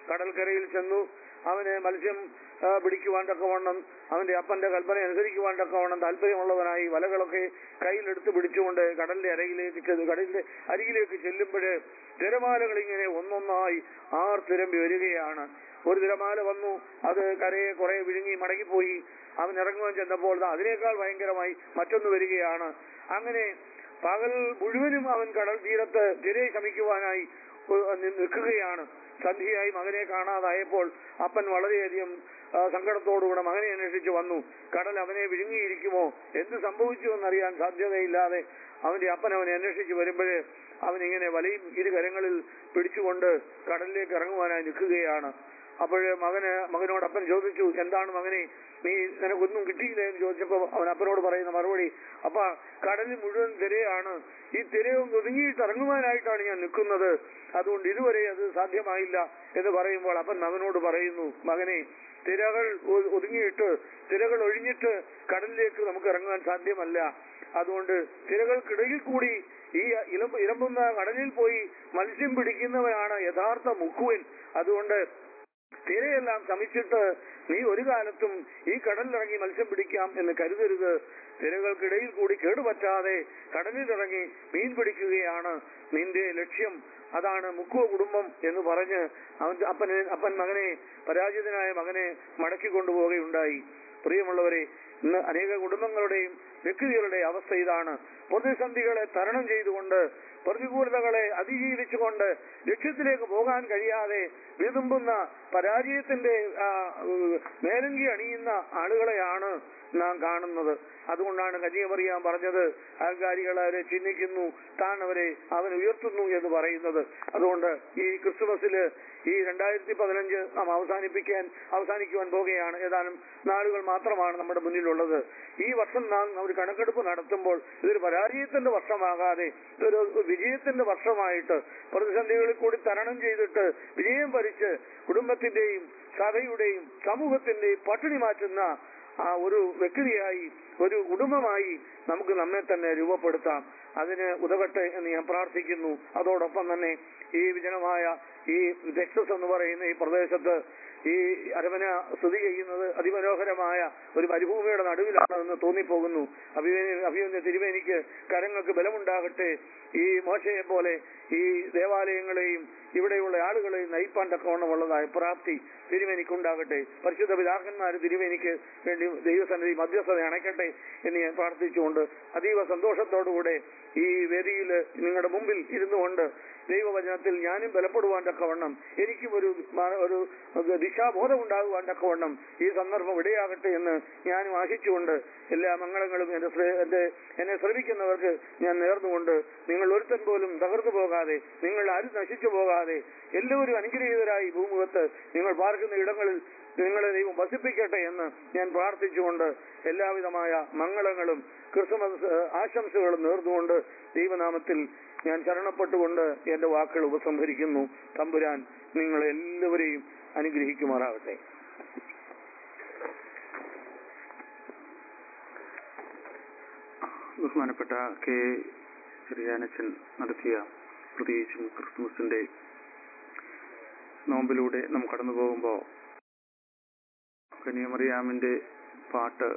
കടൽക്കരയിൽ ചെന്നു അവന് മത്സ്യം ആ, പിടിക്കുവാൻ തക്കവണ്ണം അവന്റെ അപ്പന്റെ കൽപ്പന അനുസരിക്കുവാൻ തക്കവണ്ണം താല്പര്യമുള്ളവനായി വലകളൊക്കെ കയ്യിലെടുത്ത് പിടിച്ചുകൊണ്ട് കടലിന്റെ അരയിലേക്ക് ചെന്ന് കടലിന്റെ അരികിലേക്ക് ചെല്ലുമ്പോൾ തിരമാലകൾ ഇങ്ങനെ ഒന്നൊന്നായി ആർ തിരമ്പി വരികയാണ് ഒരു തിരമാല വന്നു അത് കരയെ കുറെ വിഴുങ്ങി മടങ്ങിപ്പോയി അവൻ ഇറങ്ങുവാൻ ചെന്നപ്പോൾ ദാ അതിനേക്കാൾ ഭയങ്കരമായി മറ്റൊന്ന് വരികയാണ് അങ്ങനെ പകൽ മുഴുവനും അവൻ കടൽ തീരത്ത് തിരയെ ശമിക്കുവാനായി ഉ- നി- നിൽക്കുകയാണ് സന്ധ്യയായി മകനെ കാണാതായപ്പോൾ അപ്പൻ വളരെയധികം ആ, സങ്കടത്തോടുകൂടെ മകനെ അന്വേഷിച്ചു വന്നു കടൽ അവനെ വിഴുങ്ങിയിരിക്കുമോ എന്ത് സംഭവിച്ചു എന്നറിയാൻ സാധ്യതയില്ലാതെ അവന്റെ അപ്പൻ അവനെ അന്വേഷിച്ചു വരുമ്പോഴേ അവൻ ഇങ്ങനെ വലയും ഇരു കരങ്ങളിൽ പിടിച്ചുകൊണ്ട് കടലിലേക്ക് ഇറങ്ങുവാനായി നിൽക്കുകയാണ് അപ്പോഴ് മകന് മകനോട് അപ്പൻ ചോദിച്ചു എന്താണ് മകനെ നീ നിനക്കൊന്നും കിട്ടിയില്ലേ എന്ന് ചോദിച്ചപ്പോ അവൻ അപ്പനോട് പറയുന്ന മറുപടി അപ്പ കടലിൽ മുഴുവൻ തിരയാണ് ഈ തിരയൊന്ന് ഒതുങ്ങിയിട്ട് ഇറങ്ങുവാനായിട്ടാണ് ഞാൻ നിൽക്കുന്നത് അതുകൊണ്ട് ഇതുവരെ അത് സാധ്യമായില്ല എന്ന് പറയുമ്പോൾ അപ്പൻ മകനോട് പറയുന്നു മകനെ തിരകൾ ഒ- ഒതുങ്ങിയിട്ട് തിരകൾ ഒഴിഞ്ഞിട്ട് കടലിലേക്ക് നമുക്ക് ഇറങ്ങാൻ സാധ്യമല്ല അതുകൊണ്ട് തിരകൾക്കിടയിൽ കൂടി ഈ ഇലമ്പ ഇരമ്പുന്ന കടലിൽ പോയി മത്സ്യം പിടിക്കുന്നവനാണ് യഥാർത്ഥ മുക്കുവൻ അതുകൊണ്ട് തിരയെല്ലാം ശമിച്ചിട്ട് നീ ഒരു കാലത്തും ഈ കടലിലിറങ്ങി മത്സ്യം പിടിക്കാം എന്ന് കരുതരുത് തിരകൾക്കിടയിൽ കൂടി കേടുപറ്റാതെ കടലിലിറങ്ങി മീൻ പിടിക്കുകയാണ് നിന്റെ ലക്ഷ്യം അതാണ് മുക്കുവ കുടുംബം എന്ന് പറഞ്ഞ് അവൻ അപ്പനെ അപ്പൻ മകനെ പരാജിതനായ മകനെ മടക്കി കൊണ്ടുപോവുകയുണ്ടായി പ്രിയമുള്ളവരെ ഇന്ന് അനേക കുടുംബങ്ങളുടെയും വ്യക്തികളുടെ അവസ്ഥ ഇതാണ് പ്രതിസന്ധികളെ തരണം ചെയ്തുകൊണ്ട് പ്രതികൂലതകളെ അതിജീവിച്ചുകൊണ്ട് ലക്ഷ്യത്തിലേക്ക് പോകാൻ കഴിയാതെ വിതുമ്പുന്ന പരാജയത്തിന്റെ ആ, ഉം, മേലങ്കി അണിയുന്ന ആളുകളെയാണ് നാം കാണുന്നത് അതുകൊണ്ടാണ് കന്യാമറിയാൻ പറഞ്ഞത് അഹങ്കാരികൾ അവരെ ചിഹ്നിക്കുന്നു താൻ അവരെ അവൻ ഉയർത്തുന്നു എന്ന് പറയുന്നത് അതുകൊണ്ട് ഈ ക്രിസ്തുമസില് ഈ രണ്ടായിരത്തി പതിനഞ്ച് നാം അവസാനിപ്പിക്കാൻ അവസാനിക്കുവാൻ പോകുകയാണ് ഏതാനും നാളുകൾ മാത്രമാണ് നമ്മുടെ മുന്നിലുള്ളത് ഈ വർഷം നാം ഒരു കണക്കെടുപ്പ് നടത്തുമ്പോൾ ഇതൊരു പരാജയത്തിന്റെ വർഷമാകാതെ ഇതൊരു വിജയത്തിന്റെ വർഷമായിട്ട് പ്രതിസന്ധികളിൽ കൂടി തരണം ചെയ്തിട്ട് വിജയം ഭരിച്ച് കുടുംബത്തിന്റെയും സഭയുടെയും സമൂഹത്തിന്റെയും പട്ടിണി മാറ്റുന്ന ആ ഒരു വ്യക്തിയായി ഒരു കുടുംബമായി നമുക്ക് നമ്മെ തന്നെ രൂപപ്പെടുത്താം അതിന് ഉതകട്ടെ എന്ന് ഞാൻ പ്രാർത്ഥിക്കുന്നു അതോടൊപ്പം തന്നെ ഈ വിജനമായ ഈ ടെക്സസ് എന്ന് പറയുന്ന ഈ പ്രദേശത്ത് ഈ അരമന സ്ഥിതി ചെയ്യുന്നത് അതിമനോഹരമായ ഒരു മരുഭൂമിയുടെ നടുവിലാണെന്ന് തോന്നിപ്പോകുന്നു അഭിമന്യ അഭിമന്യ തിരുമേനിക്ക് കരങ്ങൾക്ക് ബലമുണ്ടാകട്ടെ ഈ മോശയെ പോലെ ഈ ദേവാലയങ്ങളെയും ഇവിടെയുള്ള ആളുകളെയും നയിപ്പാൻ തക്കവണ്ണമുള്ളതായ പ്രാപ്തി തിരുമേനിക്കുണ്ടാകട്ടെ പരിശുദ്ധ പിതാക്കന്മാർ തിരുമേനിക്ക് വേണ്ടി ദൈവസന്നിധി മധ്യസ്ഥത അണയ്ക്കട്ടെ എന്ന് ഞാൻ പ്രാർത്ഥിച്ചുകൊണ്ട് അതീവ സന്തോഷത്തോടുകൂടെ ഈ വേദിയിൽ നിങ്ങളുടെ മുമ്പിൽ ഇരുന്നുകൊണ്ട് ദൈവവചനത്തിൽ ഞാനും ബലപ്പെടുവാൻ തക്കവണ്ണം എനിക്കും ഒരു മ- ഒരു ദിശാബോധം ഉണ്ടാകുവാൻ തക്കവണ്ണം ഈ സന്ദർഭം ഇടയാകട്ടെ എന്ന് ഞാനും ആശിച്ചുകൊണ്ട് എല്ലാ മംഗളങ്ങളും എന്റെ ശ്രേ- എന്റെ എന്നെ ശ്രമിക്കുന്നവർക്ക് ഞാൻ നേർന്നുകൊണ്ട് നിങ്ങൾ ഒരുത്തൻ പോലും തകർന്നു പോകാതെ നിങ്ങൾ ആരും നശിച്ചു പോകാതെ എല്ലാവരും അനുഗ്രഹീതരായി ഭൂമുഖത്ത് നിങ്ങൾ പാർക്കുന്ന ഇടങ്ങളിൽ നിങ്ങളെ ദൈവം വസിപ്പിക്കട്ടെ എന്ന് ഞാൻ പ്രാർത്ഥിച്ചുകൊണ്ട് എല്ലാവിധമായ മംഗളങ്ങളും ക്രിസ്മസ് ഏഹ്, ആശംസകളും നേർന്നുകൊണ്ട് ദൈവനാമത്തിൽ ഞാൻ ശരണപ്പെട്ടുകൊണ്ട് എന്റെ വാക്കുകൾ ഉപസംഹരിക്കുന്നു തമ്പുരാൻ നിങ്ങളെ എല്ലാവരെയും അനുഗ്രഹിക്കുമാറാകട്ടെ ബഹുമാനപ്പെട്ട കെ ചെറിയാനച്ചൻ നടത്തിയ പ്രത്യേകിച്ചും ക്രിസ്തുമസിന്റെ നോമ്പിലൂടെ നാം കടന്നു പോകുമ്പോൾ കന്യാമറിയാമിന്റെ പാട്ട്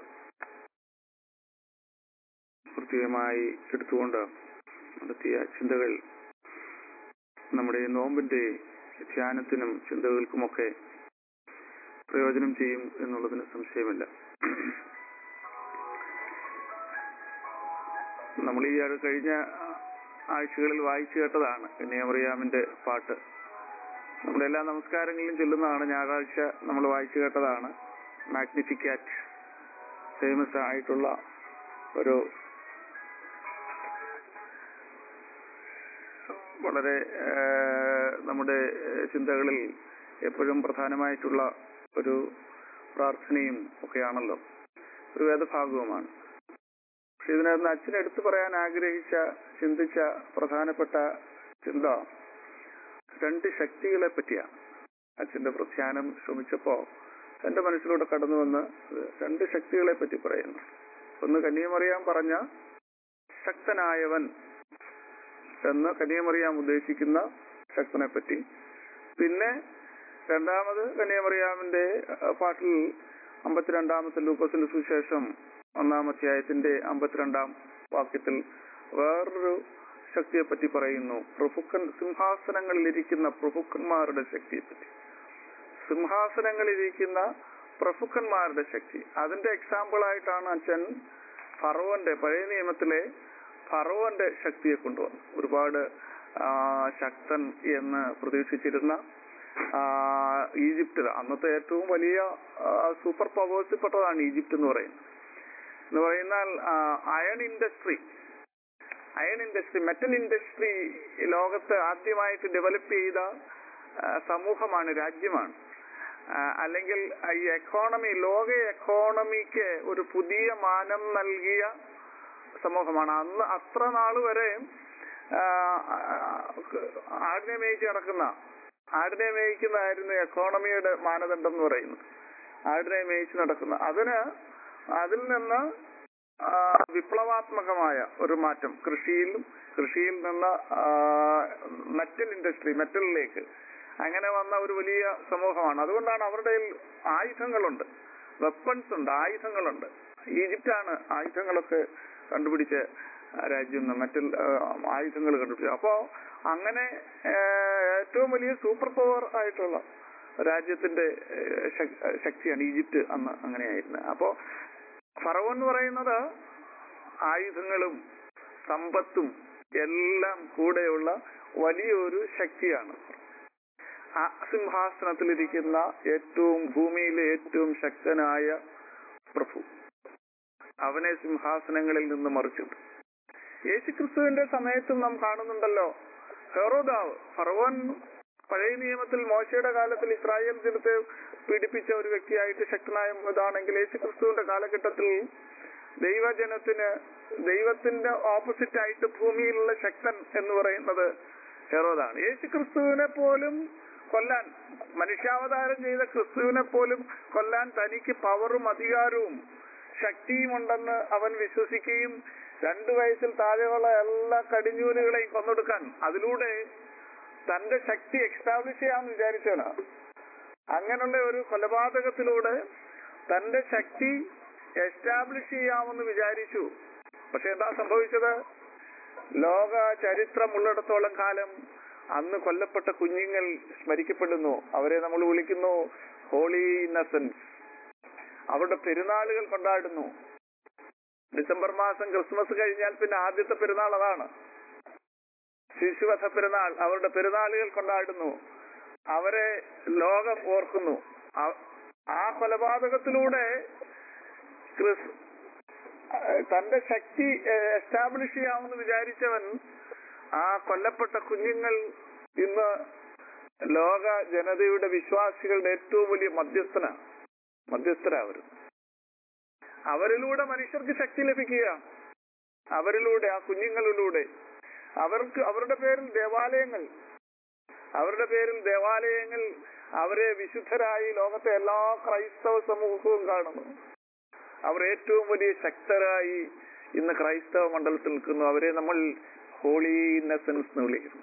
പ്രത്യേകമായി എടുത്തുകൊണ്ട് നടത്തിയ ചിന്തകൾ നമ്മുടെ നോമ്പിന്റെ ധ്യാനത്തിനും ചിന്തകൾക്കുമൊക്കെ പ്രയോജനം ചെയ്യും എന്നുള്ളതിന് സംശയമില്ല നമ്മൾ ഈ അടു- കഴിഞ്ഞ ആഴ്ചകളിൽ വായിച്ചു കേട്ടതാണ് കന്യാമറിയാമിന്റെ പാട്ട് നമ്മുടെ എല്ലാ നമസ്കാരങ്ങളിലും ചൊല്ലുന്നതാണ് ഞായറാഴ്ച നമ്മൾ വായിച്ചു കേട്ടതാണ് മാഗ്നിഫിക്കാറ്റ് ഫേമസ് ആയിട്ടുള്ള ഒരു വളരെ ഏഹ്, നമ്മുടെ ഏഹ്, ചിന്തകളിൽ എപ്പോഴും പ്രധാനമായിട്ടുള്ള ഒരു പ്രാർത്ഥനയും ഒക്കെയാണല്ലോ ഒരു വേദഭാഗവുമാണ് പക്ഷെ ഇതിനകത്ത് അച്ഛൻ എടുത്തു പറയാൻ ആഗ്രഹിച്ച ചിന്തിച്ച പ്രധാനപ്പെട്ട ചിന്ത രണ്ട് ശക്തികളെ പറ്റിയാണ് അച്ഛന്റെ പ്രധ്യാനം ശ്രമിച്ചപ്പോ എന്റെ മനസ്സിലൂടെ കടന്നു വന്ന് രണ്ട് ശക്തികളെ പറ്റി പറയുന്നു ഒന്ന് കന്യമറിയാൻ പറഞ്ഞ ശക്തനായവൻ എന്ന് കന്യമറിയാൻ ഉദ്ദേശിക്കുന്ന ശക്തനെ പറ്റി പിന്നെ രണ്ടാമത് കന്യാമറിയാമിന്റെ അഹ്, പാട്ടിൽ അമ്പത്തിരണ്ടാമത്തെ ലൂക്കോസിന്റെ സുവിശേഷം ഒന്നാം അധ്യായത്തിന്റെ അമ്പത്തിരണ്ടാം വാക്യത്തിൽ വേറൊരു ശക്തിയെ പറ്റി പറയുന്നു പ്രഭുക്കൻ സിംഹാസനങ്ങളിലിരിക്കുന്ന പ്രഭുക്കന്മാരുടെ ശക്തിയെപ്പറ്റി സിംഹാസനങ്ങളിലിരിക്കുന്ന പ്രഭുക്കന്മാരുടെ ശക്തി അതിന്റെ എക്സാമ്പിൾ ആയിട്ടാണ് അച്ഛൻ ഫറവന്റെ പഴയ നിയമത്തിലെ ഫറവന്റെ ശക്തിയെ കൊണ്ടുവന്നു ഒരുപാട് ആ, ശക്തൻ എന്ന് പ്രതീക്ഷിച്ചിരുന്ന ആ, ഈജിപ്തിൽ അന്നത്തെ ഏറ്റവും വലിയ സൂപ്പർ പവേഴ്സിൽ പെട്ടതാണ് ഈജിപ്ത് എന്ന് പറയുന്നത് എന്ന് പറയുന്നാൽ iron industry iron industry metal industry ലോകത്ത് ആദ്യമായിട്ട് ഡെവലപ്പ് ചെയ്ത ആ, സമൂഹമാണ് രാജ്യമാണ് ആ, അല്ലെങ്കിൽ ഈ എക്കോണമി ലോക എക്കോണമിക്ക് ഒരു പുതിയ മാനം നൽകിയ സമൂഹമാണ് അന്ന് അത്ര നാള് വരെ ആ, ആടിനെ മേയിച്ച് നടക്കുന്ന ആടിനെ മേയിക്കുന്നതായിരുന്നു എക്കോണമിയുടെ മാനദണ്ഡം എന്ന് പറയുന്നത് ആടിനെ മേയിച്ച് നടക്കുന്ന അതിന് അതിൽ നിന്ന് ആ, വിപ്ലവാത്മകമായ ഒരു മാറ്റം കൃഷിയിലും കൃഷിയിൽ നിന്ന് മെറ്റൽ ഇൻഡസ്ട്രി മെറ്റലിലേക്ക് അങ്ങനെ വന്ന ഒരു വലിയ സമൂഹമാണ് അതുകൊണ്ടാണ് അവരുടെ കയ്യിൽ ആയുധങ്ങളുണ്ട് വെപ്പൺസ് ഉണ്ട് ആയുധങ്ങളുണ്ട് ഈജിപ്റ്റാണ് ആയുധങ്ങളൊക്കെ കണ്ടുപിടിച്ച രാജ്യം മെറ്റൽ ആയുധങ്ങൾ കണ്ടുപിടിച്ചത് അപ്പോ അങ്ങനെ ആ, ഏറ്റവും വലിയ സൂപ്പർ പവർ ആയിട്ടുള്ള രാജ്യത്തിന്റെ ആ, ശക്- ശക്തിയാണ് ഈജിപ്റ്റ് അന്ന് അങ്ങനെയായിരുന്നത് അപ്പോ ഫറവോ എന്ന് പറയുന്നത് ആയുധങ്ങളും സമ്പത്തും എല്ലാം കൂടെയുള്ള വലിയൊരു ശക്തിയാണ് ആ സിംഹാസനത്തിലിരിക്കുന്ന ഏറ്റവും ഭൂമിയിലെ ഏറ്റവും ശക്തനായ പ്രഭു അവനെ സിംഹാസനങ്ങളിൽ നിന്ന് മറിച്ചിട്ടു യേശുക്രിസ്തുവിന്റെ സമയത്തും നാം കാണുന്നുണ്ടല്ലോ ഹെറോദാവ് ഫറവോൻ പഴയ നിയമത്തിൽ മോശയുടെ കാലത്തിൽ ഇസ്രായേൽ ജനത്തെ പീഡിപ്പിച്ച ഒരു വ്യക്തിയായിട്ട് ശക്തനായ ഇതാണെങ്കിൽ യേശുക്രിസ്തുവിന്റെ കാലഘട്ടത്തിൽ ദൈവജനത്തിന് ദൈവത്തിന്റെ ഓപ്പോസിറ്റ് ആയിട്ട് ഭൂമിയിലുള്ള ശക്തൻ എന്ന് പറയുന്നത് ഹെറോദാണ് യേശുക്രിസ്തുവിനെ പോലും കൊല്ലാൻ മനുഷ്യാവതാരം ചെയ്ത ക്രിസ്തുവിനെ പോലും കൊല്ലാൻ തനിക്ക് പവറും അധികാരവും ശക്തിയും ഉണ്ടെന്ന് അവൻ വിശ്വസിക്കുകയും രണ്ടു വയസ്സിൽ താഴെയുള്ള എല്ലാ കടിഞ്ഞൂലുകളെയും കൊന്നൊടുക്കാൻ അതിലൂടെ തന്റെ ശക്തി എക്സ്റ്റാബ്ലിഷ് ചെയ്യാമെന്ന് വിചാരിച്ചവനാണ് അങ്ങനെയുള്ള ഒരു കൊലപാതകത്തിലൂടെ തന്റെ ശക്തി എസ്റ്റാബ്ലിഷ് ചെയ്യാമെന്ന് വിചാരിച്ചു പക്ഷെ എന്താ സംഭവിച്ചത് ലോക ചരിത്രമുള്ളിടത്തോളം കാലം അന്ന് കൊല്ലപ്പെട്ട കുഞ്ഞുങ്ങൾ സ്മരിക്കപ്പെടുന്നു അവരെ നമ്മൾ വിളിക്കുന്നു ഹോളി ഇന്നസെൻസ് അവരുടെ പെരുന്നാളുകൾ കൊണ്ടാടുന്നു ഡിസംബർ മാസം ക്രിസ്മസ് കഴിഞ്ഞാൽ പിന്നെ ആദ്യത്തെ പെരുന്നാൾ അതാണ് ശിശുവധ പെരുന്നാൾ അവരുടെ പെരുന്നാളുകൾ കൊണ്ടാടുന്നു അവരെ ലോകം ഓർക്കുന്നു ആ- ആ കൊലപാതകത്തിലൂടെ ക്രിസ് ഏഹ് തന്റെ ശക്തി എസ്റ്റാബ്ലിഷ് ചെയ്യാമെന്ന് വിചാരിച്ചവൻ ആ കൊല്ലപ്പെട്ട കുഞ്ഞുങ്ങൾ ഇന്ന് ലോക ജനതയുടെ വിശ്വാസികളുടെ ഏറ്റവും വലിയ മധ്യസ്ഥന മധ്യസ്ഥരാവരും അവരിലൂടെ മനുഷ്യർക്ക് ശക്തി ലഭിക്കുക അവരിലൂടെ ആ കുഞ്ഞുങ്ങളിലൂടെ അവർക്ക് അവരുടെ പേരിൽ ദേവാലയങ്ങൾ അവരുടെ പേരിൽ ദേവാലയങ്ങൾ അവരെ വിശുദ്ധരായി ലോകത്തെ എല്ലാ ക്രൈസ്തവ സമൂഹവും കാണുന്നു അവർ ഏറ്റവും വലിയ ശക്തരായി ഇന്ന് ക്രൈസ്തവ മണ്ഡലത്തിൽ നിൽക്കുന്നു അവരെ നമ്മൾ ഹോളി ഇന്നസെൻസ് എന്ന് വിളിക്കുന്നു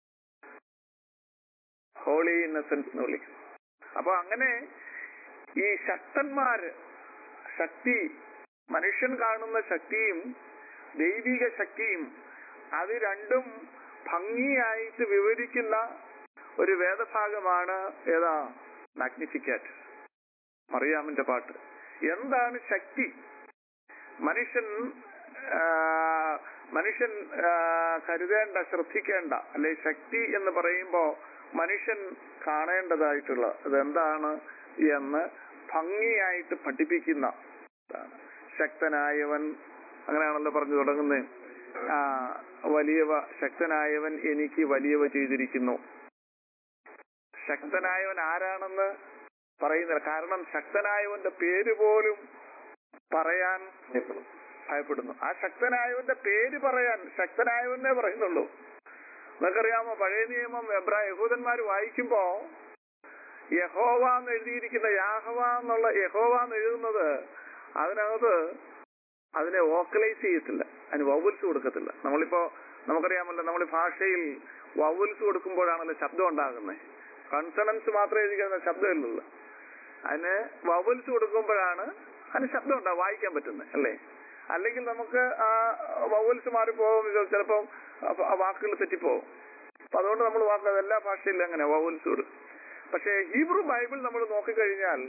ഹോളി ഇന്നസെൻസ് എന്ന് വിളിക്കുന്നു അപ്പൊ അങ്ങനെ ഈ ശക്തന്മാര് ശക്തി മനുഷ്യൻ കാണുന്ന ശക്തിയും ദൈവിക ശക്തിയും അത് രണ്ടും ഭംഗിയായിട്ട് വിവരിക്കുന്ന ഒരു വേദഭാഗമാണ് ഏതാ മാഗ്നിഫിക്കാറ്റ് മറിയാമിന്റെ പാട്ട് എന്താണ് ശക്തി മനുഷ്യൻ ആ, മനുഷ്യൻ ആ, കരുതേണ്ട ശ്രദ്ധിക്കേണ്ട അല്ലെ ശക്തി എന്ന് പറയുമ്പോ മനുഷ്യൻ കാണേണ്ടതായിട്ടുള്ള അതെന്താണ് എന്ന് ഭംഗിയായിട്ട് പഠിപ്പിക്കുന്ന ഇതാണ്. ശക്തനായവൻ അങ്ങനെയാണല്ലോ പറഞ്ഞു തുടങ്ങുന്നത് ആ വലിയവ ശക്തനായവൻ എനിക്ക് വലിയവ ചെയ്തിരിക്കുന്നു ശക്തനായവൻ ആരാണെന്ന് പറയുന്നില്ല കാരണം ശക്തനായവന്റെ പേര് പോലും പറയാൻ ഭയപ്പെടുന്നു ആ ശക്തനായവന്റെ പേര് പറയാൻ ശക്തനായവനെ പറയുന്നുള്ളൂ നിങ്ങൾക്കറിയാമോ പഴയ നിയമം എബ്രാ യഹൂദന്മാർ വായിക്കുമ്പോ യഹോവ എന്ന് എഴുതിയിരിക്കുന്ന യാഹവ എന്നുള്ള യഹോവ എന്ന് എഴുതുന്നത് അതിനകത്ത് അതിനെ വോക്കലൈസ് ചെയ്യത്തില്ല അതിന് വൗവൽസ് കൊടുക്കത്തില്ല നമ്മളിപ്പോ നമുക്കറിയാമല്ലോ നമ്മൾ ഭാഷയിൽ വൗവൽസ് കൊടുക്കുമ്പോഴാണല്ലോ ശബ്ദം ഉണ്ടാകുന്നത് കൺസണൻസ് മാത്രമേ എഴുതിക്കുന്ന ശബ്ദമില്ലല്ലോ അതിന് വവൽസ് കൊടുക്കുമ്പോഴാണ് അതിന് ശബ്ദം ഉണ്ടാവും വായിക്കാൻ പറ്റുന്നത് അല്ലേ അല്ലെങ്കിൽ നമുക്ക് ആ വവൽസ് മാറിപ്പോകും ചിലപ്പം ആ വാക്കുകൾ തെറ്റിപ്പോകും അപ്പൊ അതുകൊണ്ട് നമ്മൾ വാക്ക് എല്ലാ ഭാഷയിലും അങ്ങനെ വവൽസ് കൊടുക്കും പക്ഷേ ഹീബ്രു ബൈബിൾ നമ്മൾ നോക്കിക്കഴിഞ്ഞാൽ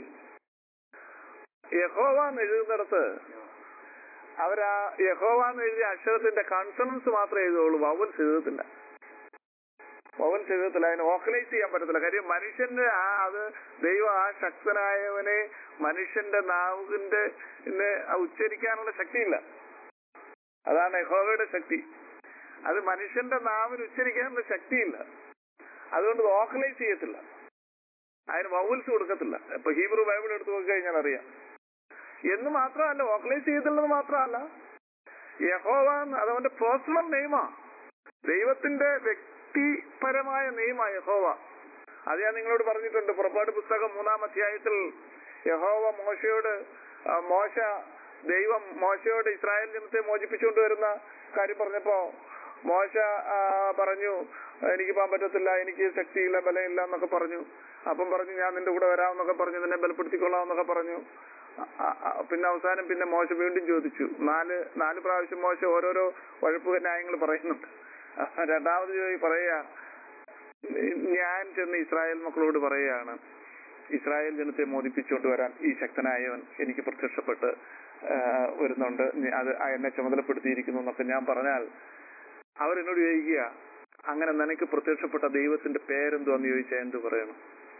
യഹോവ എന്ന് എഴുതുന്നിടത്ത് അവരാ യഹോവ എന്ന് എഴുതിയ അക്ഷരത്തിന്റെ കൺസണൻസ് മാത്രമേ എഴുതുള്ളൂ വവൽസ് എഴുതത്തില്ല വവൽസ് എഴുതത്തില്ല അതിന് ഓർഗനൈസ് ചെയ്യാൻ പറ്റത്തില്ല കാര്യം മനുഷ്യന്റെ ആ അത് ദൈവം ആ ശക്തനായവനെ മനുഷ്യന്റെ നാവിന്റെ നെ ഉച്ചരിക്കാനുള്ള ശക്തിയില്ല അതാണ് യഹോവയുടെ ശക്തി അത് മനുഷ്യന്റെ നാവിന് ഉച്ചരിക്കാനുള്ള ശക്തിയില്ല അതുകൊണ്ട് ഓർഗനൈസ് ചെയ്യത്തില്ല അതിന് വൗൽസ് കൊടുക്കത്തില്ല ഇപ്പൊ ഹീബ്രു ബൈബിൾ എടുത്ത് നോക്കി കഴിഞ്ഞാൽ അറിയാം എന്ന് മാത്രമല്ല ഓർഗനൈസ് ചെയ്തില്ലെന്ന് മാത്രമല്ല യഹോവ എന്ന് അത് അവന്റെ പേഴ്സണൽ നെയ്മാ ദൈവത്തിന്റെ വ്യക്തിപരമായ നെയ്മാ യഹോവ അത് ഞാൻ നിങ്ങളോട് പറഞ്ഞിട്ടുണ്ട് പുറപ്പാട് പുസ്തകം മൂന്നാം അധ്യായത്തിൽ യഹോവ മോശയോട് ആ, മോശ ദൈവം മോശയോട് ഇസ്രായേൽ ജനത്തെ മോചിപ്പിച്ചുകൊണ്ട് വരുന്ന കാര്യം പറഞ്ഞപ്പോ മോശ ആ, പറഞ്ഞു എനിക്ക് പോകാൻ പറ്റത്തില്ല എനിക്ക് ശക്തിയില്ല ബലമില്ല എന്നൊക്കെ പറഞ്ഞു അപ്പം പറഞ്ഞു ഞാൻ നിന്റെ കൂടെ വരാമെന്നൊക്കെ പറഞ്ഞു നിന്നെ ബലപ്പെടുത്തിക്കൊള്ളാം എന്നൊക്കെ പറഞ്ഞു ആ, ആ, പിന്നെ അവസാനം പിന്നെ മോശ വീണ്ടും ചോദിച്ചു നാല് നാല് പ്രാവശ്യം മോശ ഓരോരോ വഴപ്പ് ന്യായങ്ങൾ പറയുന്നുണ്ട് ആ, രണ്ടാമത് ചോദി പറയാ ഞാൻ ചെന്ന് ഇസ്രായേൽ മക്കളോട് പറയുകയാണ് ഇസ്രായേൽ ജനത്തെ മോദിപ്പിച്ചുകൊണ്ട് വരാൻ ഈ ശക്തനായവൻ എനിക്ക് പ്രത്യക്ഷപ്പെട്ട് ആ, വരുന്നുണ്ട് നീ അത് ആ എന്നെ ചുമതലപ്പെടുത്തിയിരിക്കുന്നു എന്നൊക്കെ ഞാൻ പറഞ്ഞാൽ അവരെന്നോട് ചോദിക്കുക അങ്ങനെ നിനക്ക് പ്രത്യക്ഷപ്പെട്ട ദൈവത്തിന്റെ പേരെന്തുവാന്ന് ചോദിച്ചാൽ എന്ത് പറയണം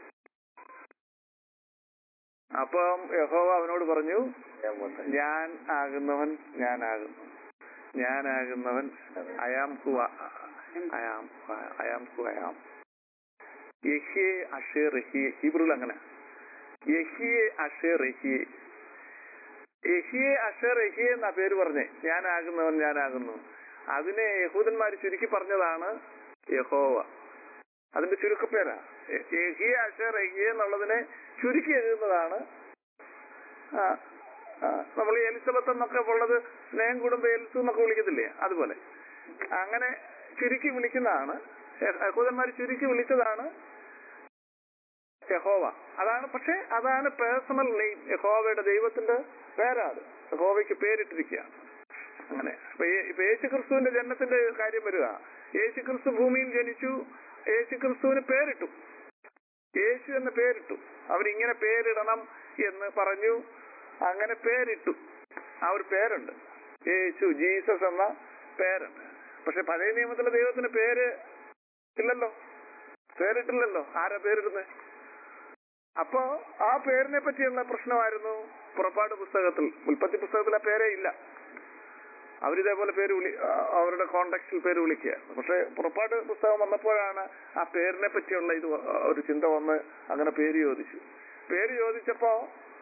അപ്പം യഹോവ അവനോട് പറഞ്ഞു ഞാൻ ആകുന്നവൻ ഞാനാകുന്നു ഞാനാകുന്നവൻ I am who I am I am who I am യഹിയെ അഷേ റഹിയെ ഹീബ്രുൽ അങ്ങനെ യഹിയെ അഷേ റഹിയെ യഹിയെ അഷേ റഹിയെ എന്നാ പേര് പറഞ്ഞേ ഞാനാകുന്നവൻ ഞാനാകുന്നു അതിനെ യഹൂദന്മാർ ചുരുക്കി പറഞ്ഞതാണ് യഹോവ അതിന്റെ ചുരുക്കപ്പേരാ യഹിയെ അഷേ റഹിയെ എന്നുള്ളതിനെ ചുരുക്കി എഴുതുന്നതാണ് ആ, ആ, നമ്മൾ എലിസബത്ത് എന്നൊക്കെ ഉള്ളത് സ്നേഹം കുടുംബ എലിസു എന്നൊക്കെ വിളിക്കത്തില്ലേ അതുപോലെ അങ്ങനെ ചുരുക്കി വിളിക്കുന്നതാണ് യഹൂദന്മാർ ചുരുക്കി വിളിച്ചതാണ് യഹോവ അതാണ് പക്ഷെ അതാണ് പേഴ്സണൽ നെയിം യഹോവയുടെ ദൈവത്തിന്റെ പേരാണ് യഹോവയ്ക്ക് പേരിട്ടിരിക്കുകയാണ് അങ്ങനെ ഇപ്പൊ യേ- ഇപ്പൊ യേശു ക്രിസ്തുവിന്റെ ജന്മത്തിന്റെ കാര്യം വരിക യേശു ക്രിസ്തു ഭൂമിയിൽ ജനിച്ചു യേശു ക്രിസ്തുവിന് പേരിട്ടു യേശു എന്ന പേരിട്ടു അവരിങ്ങനെ പേരിടണം എന്ന് പറഞ്ഞു അങ്ങനെ പേരിട്ടു ആ ഒരു പേരുണ്ട് യേശു ജീസസ് എന്ന പേരുണ്ട് പക്ഷെ പഴയ നിയമത്തിലെ ദൈവത്തിന് പേര് ഇല്ലല്ലോ പേരിട്ടില്ലല്ലോ ആരാ പേരിടുന്നത് അപ്പോ ആ പേരിനെ പറ്റിയുള്ള പ്രശ്നമായിരുന്നു പുറപ്പാട് പുസ്തകത്തിൽ ഉൽപ്പത്തി പുസ്തകത്തിൽ ആ പേരേ ഇല്ല അവരിതേപോലെ പേര് വിളി ആ, അവരുടെ കോണ്ടാക്റ്റിൽ പേര് വിളിക്കുക പക്ഷെ പുറപ്പാട് പുസ്തകം വന്നപ്പോഴാണ് ആ പേരിനെ പറ്റിയുള്ള ഇത് വ- ഒരു ചിന്ത വന്ന് അങ്ങനെ പേര് ചോദിച്ചു പേര് ചോദിച്ചപ്പോ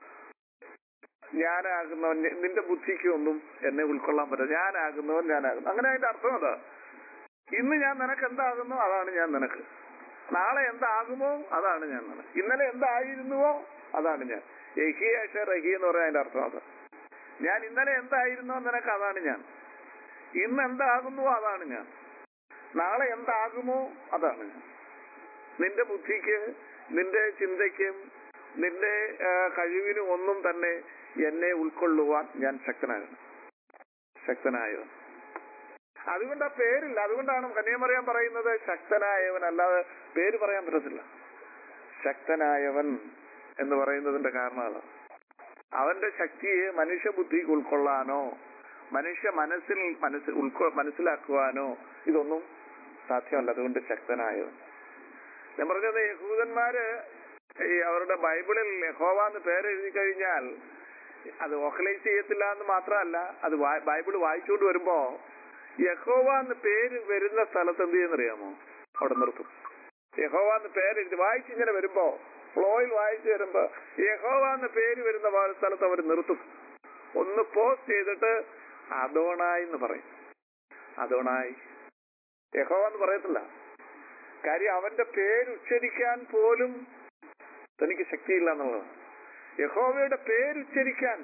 ഞാനാകുന്നവൻ നി- നിന്റെ ബുദ്ധിക്ക് ഒന്നും എന്നെ ഉൾക്കൊള്ളാൻ പറ്റില്ല ഞാനാകുന്നവൻ ഞാനാകുന്നു അങ്ങനെ അതിന്റെ അർത്ഥം അതാ ഇന്ന് ഞാൻ നിനക്ക് എന്താകുന്നു അതാണ് ഞാൻ നിനക്ക് നാളെ എന്താകുമോ അതാണ് ഞാൻ നിനക്ക് ഇന്നലെ എന്തായിരുന്നുവോ അതാണ് ഞാൻ എഹിയാശ റഹി എന്ന് പറയാൻ അതിന്റെ അർത്ഥം അതാ ഞാൻ ഇന്നലെ എന്തായിരുന്നോ നിനക്ക് അതാണ് ഞാൻ ഇന്ന് എന്താകുന്നുവോ അതാണ് ഞാൻ നാളെ എന്താകുമോ അതാണ് ഞാൻ നിന്റെ ബുദ്ധിക്ക് നിന്റെ ചിന്തയ്ക്കും നിന്റെ ആ, കഴിവിനും ഒന്നും തന്നെ എന്നെ ഉൾക്കൊള്ളുവാൻ ഞാൻ ശക്തനാകുന്നു ശക്തനായവൻ അതുകൊണ്ട് ആ പേരില്ല അതുകൊണ്ടാണ് കന്യാമറിയാൻ പറയുന്നത് ശക്തനായവൻ അല്ലാതെ പേര് പറയാൻ പറ്റത്തില്ല ശക്തനായവൻ എന്ന് പറയുന്നതിന്റെ കാരണം അതാണ് അവന്റെ ശക്തിയെ മനുഷ്യബുദ്ധിക്ക് ഉൾക്കൊള്ളാനോ മനുഷ്യ മനസ്സിൽ മനസ്സിൽ ഉൾക്കൊ മനസ്സിലാക്കുവാനോ ഇതൊന്നും സാധ്യമല്ല അതുകൊണ്ട് ശക്തനായവൻ ഞാൻ പറഞ്ഞത് യഹൂദന്മാര് ഈ അവരുടെ ബൈബിളിൽ യഹോവ എന്ന് പേര് എഴുതി കഴിഞ്ഞാൽ അത് ഓക്കലൈസ് ചെയ്യത്തില്ല എന്ന് മാത്രമല്ല അത് വാ- ബൈബിൾ വായിച്ചുകൊണ്ട് വരുമ്പോ യഹോവ എന്ന് പേര് വരുന്ന സ്ഥലത്ത് എന്ത് ചെയ്യുന്നറിയാമോ അവിടെ നിർത്തും യഹോവ എന്ന് പേര് എഴുതി വായിച്ച് ഇങ്ങനെ വരുമ്പോ ഫ്ലോയിൽ വായിച്ചു വരുമ്പോ യഹോവ എന്ന് പേര് വരുന്ന വാ- സ്ഥലത്ത് അവർ നിർത്തും ഒന്ന് പോസ്റ്റ് ചെയ്തിട്ട് അതോണായി എന്ന് പറയും അതോണായി യഹോവ എന്ന് പറയത്തില്ല കാര്യം അവന്റെ പേര് ഉച്ചരിക്കാൻ പോലും തനിക്ക് ശക്തിയില്ല എന്നുള്ളതാണ് യഹോവയുടെ പേര് ഉച്ചരിക്കാൻ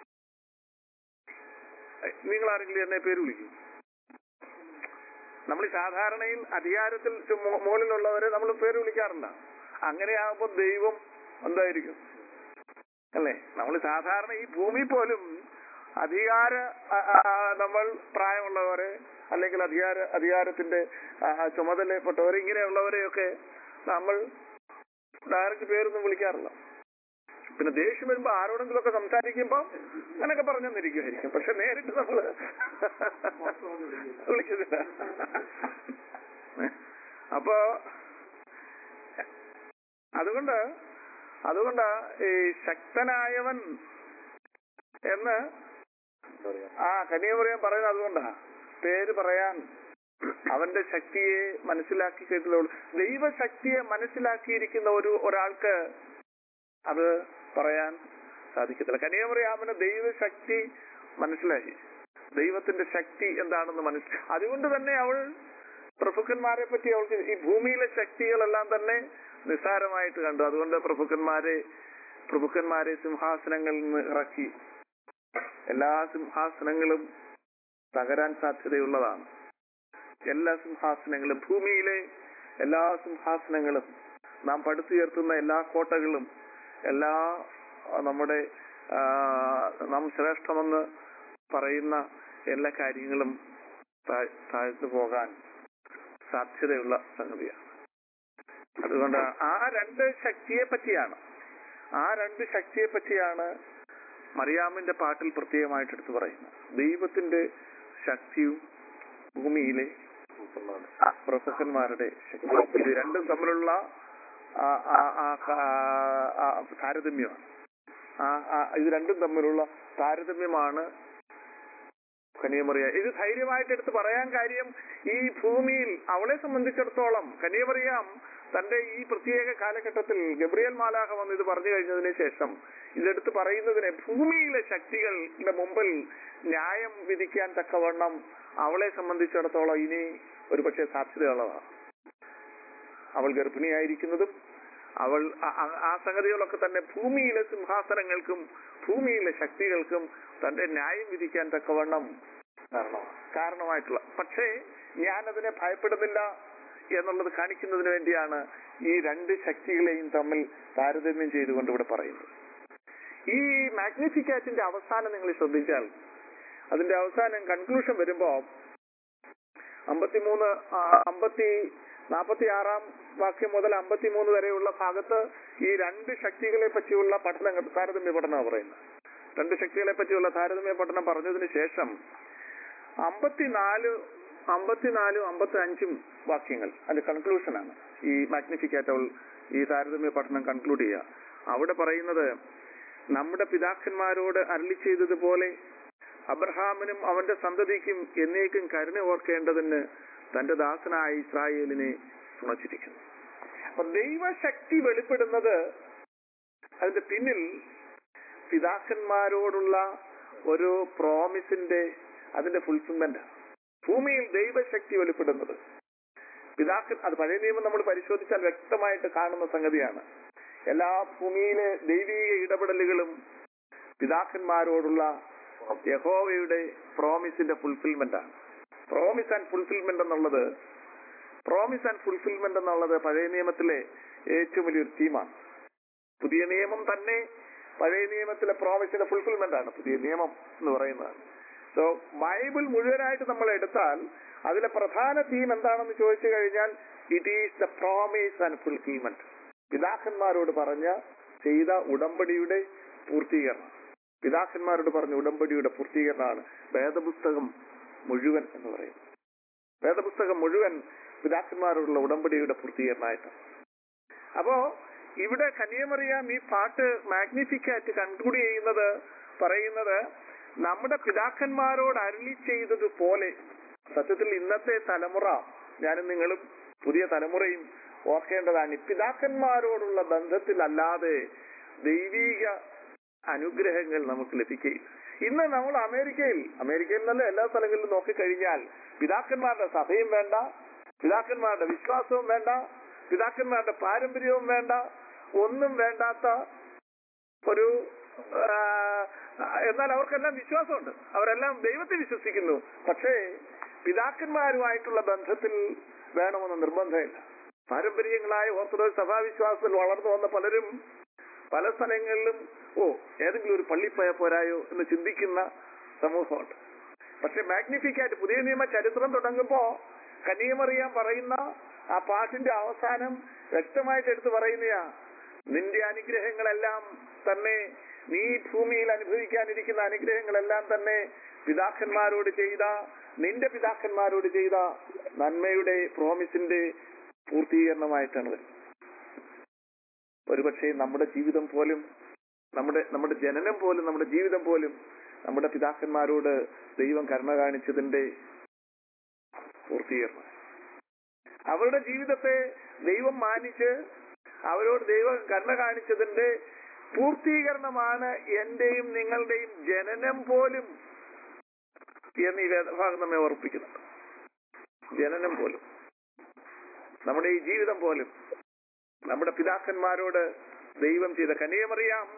നിങ്ങൾ ആരെങ്കിലും എന്നെ പേര് വിളിക്കും നമ്മൾ സാധാരണയിൽ അധികാരത്തിൽ ചു- മു- മുകളിലുള്ളവരെ നമ്മൾ പേര് വിളിക്കാറില്ല അങ്ങനെയാകുമ്പോൾ ദൈവം എന്തായിരിക്കും അല്ലേ നമ്മൾ സാധാരണ ഈ ഭൂമി പോലും അധികാര ആ, ആ, നമ്മൾ പ്രായമുള്ളവരെ അല്ലെങ്കിൽ അധികാര അധികാരത്തിന്റെ ആ, ആ, ചുമതലപ്പെട്ടവരെ ഇങ്ങനെയുള്ളവരെയൊക്കെ നമ്മൾ ഡയറക്റ്റ് പേരൊന്നും വിളിക്കാറില്ല പിന്നെ ദേഷ്യം വരുമ്പോ ആരോടെങ്കിലും ഒക്കെ സംസാരിക്കുമ്പോ അങ്ങനൊക്കെ പറഞ്ഞെന്നിരിക്കുമായിരിക്കും പക്ഷെ നേരിട്ട് നമ്മള് വിളിക്കുന്നില്ല അപ്പോ അതുകൊണ്ട് അതുകൊണ്ട് ഈ ശക്തനായവൻ എന്ന് ആ കന്യാകുമറിയാൻ പറയുന്നത് അതുകൊണ്ടാ പേര് പറയാൻ അവന്റെ ശക്തിയെ മനസ്സിലാക്കി കേട്ടുള്ളൂ ദൈവശക്തിയെ മനസ്സിലാക്കിയിരിക്കുന്ന ഒരു ഒരാൾക്ക് അത് പറയാൻ സാധിക്കത്തില്ല കന്യാകുമറിയാമന് ദൈവശക്തി മനസ്സിലായി ദൈവത്തിന്റെ ശക്തി എന്താണെന്ന് മനസ്സിലായി അതുകൊണ്ട് തന്നെ അവൾ പ്രഭുക്കന്മാരെ പറ്റി അവൾക്ക് ഈ ഭൂമിയിലെ ശക്തികളെല്ലാം തന്നെ നിസ്സാരമായിട്ട് കണ്ടു അതുകൊണ്ട് പ്രഭുക്കന്മാരെ പ്രഭുക്കന്മാരെ സിംഹാസനങ്ങളിൽ നിന്ന് ഇറക്കി എല്ലാ സിംഹാസനങ്ങളും തകരാൻ സാധ്യതയുള്ളതാണ് എല്ലാ സിംഹാസനങ്ങളും ഭൂമിയിലെ എല്ലാ സിംഹാസനങ്ങളും നാം പടുത്തുയർത്തുന്ന എല്ലാ കോട്ടകളും എല്ലാ ആ, നമ്മുടെ ആ, നാം ശ്രേഷ്ഠമെന്ന് പറയുന്ന എല്ലാ കാര്യങ്ങളും താഴ്- താഴ്ന്നു പോകാൻ സാധ്യതയുള്ള സംഗതിയാണ് അതുകൊണ്ട് ആ രണ്ട് ശക്തിയെ പറ്റിയാണ് ആ രണ്ട് ശക്തിയെ പറ്റിയാണ് മറിയാമിന്റെ പാട്ടിൽ പ്രത്യേകമായിട്ട് എടുത്തു പറയുന്നത് ദൈവത്തിന്റെ ശക്തിയും ഭൂമിയിലെ ആ, പ്രഭുക്കന്മാരുടെ ശക്തി ഇത് രണ്ടും തമ്മിലുള്ള ആ, ആ, ആ, ആ, ആ, താരതമ്യമാണ് ആ, ആ, ഇത് രണ്ടും തമ്മിലുള്ള താരതമ്യമാണ് കന്യാമറിയ ഇത് ധൈര്യമായിട്ട് എടുത്ത് പറയാൻ കാര്യം ഈ ഭൂമിയിൽ അവളെ സംബന്ധിച്ചിടത്തോളം കന്യാമറിയാം തന്റെ ഈ പ്രത്യേക കാലഘട്ടത്തിൽ ഗബ്രിയൽ മാലാഹ വന്ന് ഇത് പറഞ്ഞു കഴിഞ്ഞതിന് ശേഷം ഇതെടുത്ത് പറയുന്നതിനെ ഭൂമിയിലെ ശക്തികളുടെ മുമ്പിൽ ന്യായം വിധിക്കാൻ തക്കവണ്ണം അവളെ സംബന്ധിച്ചിടത്തോളം ഇനി ഒരു പക്ഷേ സാധ്യതയുള്ളതാണ് അവൾ ഗർഭിണിയായിരിക്കുന്നതും അവൾ ആ- ആ- ആ സംഗതികളൊക്കെ തന്നെ ഭൂമിയിലെ സിംഹാസനങ്ങൾക്കും ഭൂമിയിലെ ശക്തികൾക്കും തന്റെ ന്യായം വിധിക്കാൻ തക്കവണ്ണം കാരണമായിട്ടുള്ള പക്ഷേ ഞാൻ അതിനെ ഭയപ്പെടുന്നില്ല എന്നുള്ളത് കാണിക്കുന്നതിന് വേണ്ടിയാണ് ഈ രണ്ട് ശക്തികളെയും തമ്മിൽ താരതമ്യം ചെയ്തുകൊണ്ട് ഇവിടെ പറയുന്നത് ഈ മാഗ്നിഫിക്കാറ്റിന്റെ അവസാനം നിങ്ങൾ ശ്രദ്ധിച്ചാൽ അതിന്റെ അവസാനം കൺക്ലൂഷൻ വരുമ്പോ അമ്പത്തിമൂന്ന് ആ, അമ്പത്തി നാൽപ്പത്തി ആറാം വാക്യം മുതൽ അമ്പത്തിമൂന്ന് വരെയുള്ള ഭാഗത്ത് ഈ രണ്ട് ശക്തികളെ പറ്റിയുള്ള പഠനം താരതമ്യ പഠനമാണ് പറയുന്നത് രണ്ട് ശക്തികളെ പറ്റിയുള്ള താരതമ്യ പഠനം പറഞ്ഞതിന് ശേഷം അമ്പത്തിനാല് അമ്പത്തിനാലും അമ്പത്തി അഞ്ചും വാക്യങ്ങൾ അത് കൺക്ലൂഷനാണ് ഈ മാഗ്നിഫിക്കാറ്റ് അവൾ ഈ താരതമ്യ പഠനം കൺക്ലൂഡ് ചെയ്യുക അവിടെ പറയുന്നത് നമ്മുടെ പിതാക്കന്മാരോട് അരളി ചെയ്തതുപോലെ അബ്രഹാമിനും അവന്റെ സന്തതിക്കും എന്നേക്കും കരുണ ഓർക്കേണ്ടതിന് തന്റെ ദാസനായ ഇസ്രായേലിനെ തുണച്ചിരിക്കുന്നു അപ്പൊ ദൈവശക്തി വെളിപ്പെടുന്നത് അതിന്റെ പിന്നിൽ പിതാക്കന്മാരോടുള്ള ഒരു പ്രോമിസിന്റെ അതിന്റെ ഫുൾഫിൽമെന്റ് ഭൂമിയിൽ ദൈവശക്തി വെളിപ്പെടുന്നത് പിതാക്കൻ അത് പഴയ നിയമം നമ്മൾ പരിശോധിച്ചാൽ വ്യക്തമായിട്ട് കാണുന്ന സംഗതിയാണ് എല്ലാ ഭൂമിയിലെ ദൈവീക ഇടപെടലുകളും പിതാക്കന്മാരോടുള്ള യഹോവയുടെ പ്രോമിസിന്റെ ഫുൾഫിൽമെന്റ് ആണ് പ്രോമിസ് ആൻഡ് ഫുൾഫിൽമെന്റ് എന്നുള്ളത് പ്രോമിസ് ആൻഡ് ഫുൾഫിൽമെന്റ് എന്നുള്ളത് പഴയ നിയമത്തിലെ ഏറ്റവും വലിയൊരു തീമാണ് പുതിയ നിയമം തന്നെ പഴയ നിയമത്തിലെ പ്രോമിസിന്റെ ഫുൾഫിൽമെന്റ് ആണ് പുതിയ നിയമം എന്ന് പറയുന്നത് സോ ബൈബിൾ മുഴുവനായിട്ട് നമ്മൾ എടുത്താൽ അതിലെ പ്രധാന തീം എന്താണെന്ന് ചോദിച്ചു കഴിഞ്ഞാൽ it is the promise and fulfilment പിതാക്കന്മാരോട് പറഞ്ഞ ചെയ്ത ഉടമ്പടിയുടെ പൂർത്തീകരണം പിതാക്കന്മാരോട് പറഞ്ഞ ഉടമ്പടിയുടെ പൂർത്തീകരണമാണ് വേദപുസ്തകം മുഴുവൻ എന്ന് പറയുന്നത് വേദപുസ്തകം മുഴുവൻ പിതാക്കന്മാരോടുള്ള ഉടമ്പടിയുടെ പൂർത്തീകരണമായിട്ട് അപ്പോ ഇവിടെ കന്യാമറിയാം ഈ പാട്ട് മാഗ്നിഫിക്കാറ്റ് കൺക്ലൂഡ് ചെയ്യുന്നത് പറയുന്നത് നമ്മുടെ പിതാക്കന്മാരോട് അരുളി ചെയ്തതുപോലെ സത്യത്തിൽ ഇന്നത്തെ തലമുറ ഞാനും നിങ്ങളും പുതിയ തലമുറയും ഓർക്കേണ്ടതാണ് ഈ പിതാക്കന്മാരോടുള്ള ബന്ധത്തിലല്ലാതെ ദൈവീക അനുഗ്രഹങ്ങൾ നമുക്ക് ലഭിക്കുകയില്ല ഇന്ന് നമ്മൾ അമേരിക്കയിൽ അമേരിക്കയിൽ നല്ല എല്ലാ സ്ഥലങ്ങളിലും നോക്കിക്കഴിഞ്ഞാൽ പിതാക്കന്മാരുടെ സഭയും വേണ്ട പിതാക്കന്മാരുടെ വിശ്വാസവും വേണ്ട പിതാക്കന്മാരുടെ പാരമ്പര്യവും വേണ്ട ഒന്നും വേണ്ടാത്ത ഒരു ആ, എന്നാൽ അവർക്കെല്ലാം വിശ്വാസമുണ്ട് അവരെല്ലാം ദൈവത്തെ വിശ്വസിക്കുന്നു പക്ഷേ പിതാക്കന്മാരുമായിട്ടുള്ള ബന്ധത്തിൽ വേണമെന്ന് നിർബന്ധമില്ല പാരമ്പര്യങ്ങളായ ഓർത്തഡോക്സ് സഭാവിശ്വാസത്തിൽ വളർന്നു വന്ന പലരും പല സ്ഥലങ്ങളിലും ഓ ഏതെങ്കിലും ഒരു പള്ളി പോയാൽ പോരായോ എന്ന് ചിന്തിക്കുന്ന സമൂഹമുണ്ട് പക്ഷെ മാഗ്നിഫിക്കാറ്റ് പുതിയ നിയമ ചരിത്രം തുടങ്ങുമ്പോ കന്യമറിയാൻ പറയുന്ന ആ പാട്ടിന്റെ അവസാനം വ്യക്തമായിട്ട് എടുത്തു പറയുന്നയാ നിന്റെ അനുഗ്രഹങ്ങളെല്ലാം തന്നെ നീ ഭൂമിയിൽ അനുഭവിക്കാനിരിക്കുന്ന അനുഗ്രഹങ്ങളെല്ലാം തന്നെ പിതാക്കന്മാരോട് ചെയ്ത നിന്റെ പിതാക്കന്മാരോട് ചെയ്ത നന്മയുടെ പ്രോമിസിന്റെ പൂർത്തീകരണമായിട്ടാണ് വരുന്നത് ഒരുപക്ഷെ നമ്മുടെ ജീവിതം പോലും നമ്മുടെ നമ്മുടെ ജനനം പോലും നമ്മുടെ ജീവിതം പോലും നമ്മുടെ പിതാക്കന്മാരോട് ദൈവം കരുണ കാണിച്ചതിന്റെ പൂർത്തീകരണം അവരുടെ ജീവിതത്തെ ദൈവം മാനിച്ച് അവരോട് ദൈവം കരുണ കാണിച്ചതിന്റെ പൂർത്തീകരണമാണ് എന്റെയും നിങ്ങളുടെയും ജനനം പോലും എന്ന് ഈ വേദഭാഗം നമ്മെ ഓർപ്പിക്കുന്നുണ്ട് ജനനം പോലും നമ്മുടെ ഈ ജീവിതം പോലും നമ്മുടെ പിതാക്കന്മാരോട് ദൈവം ചെയ്ത കനിയമറിയാം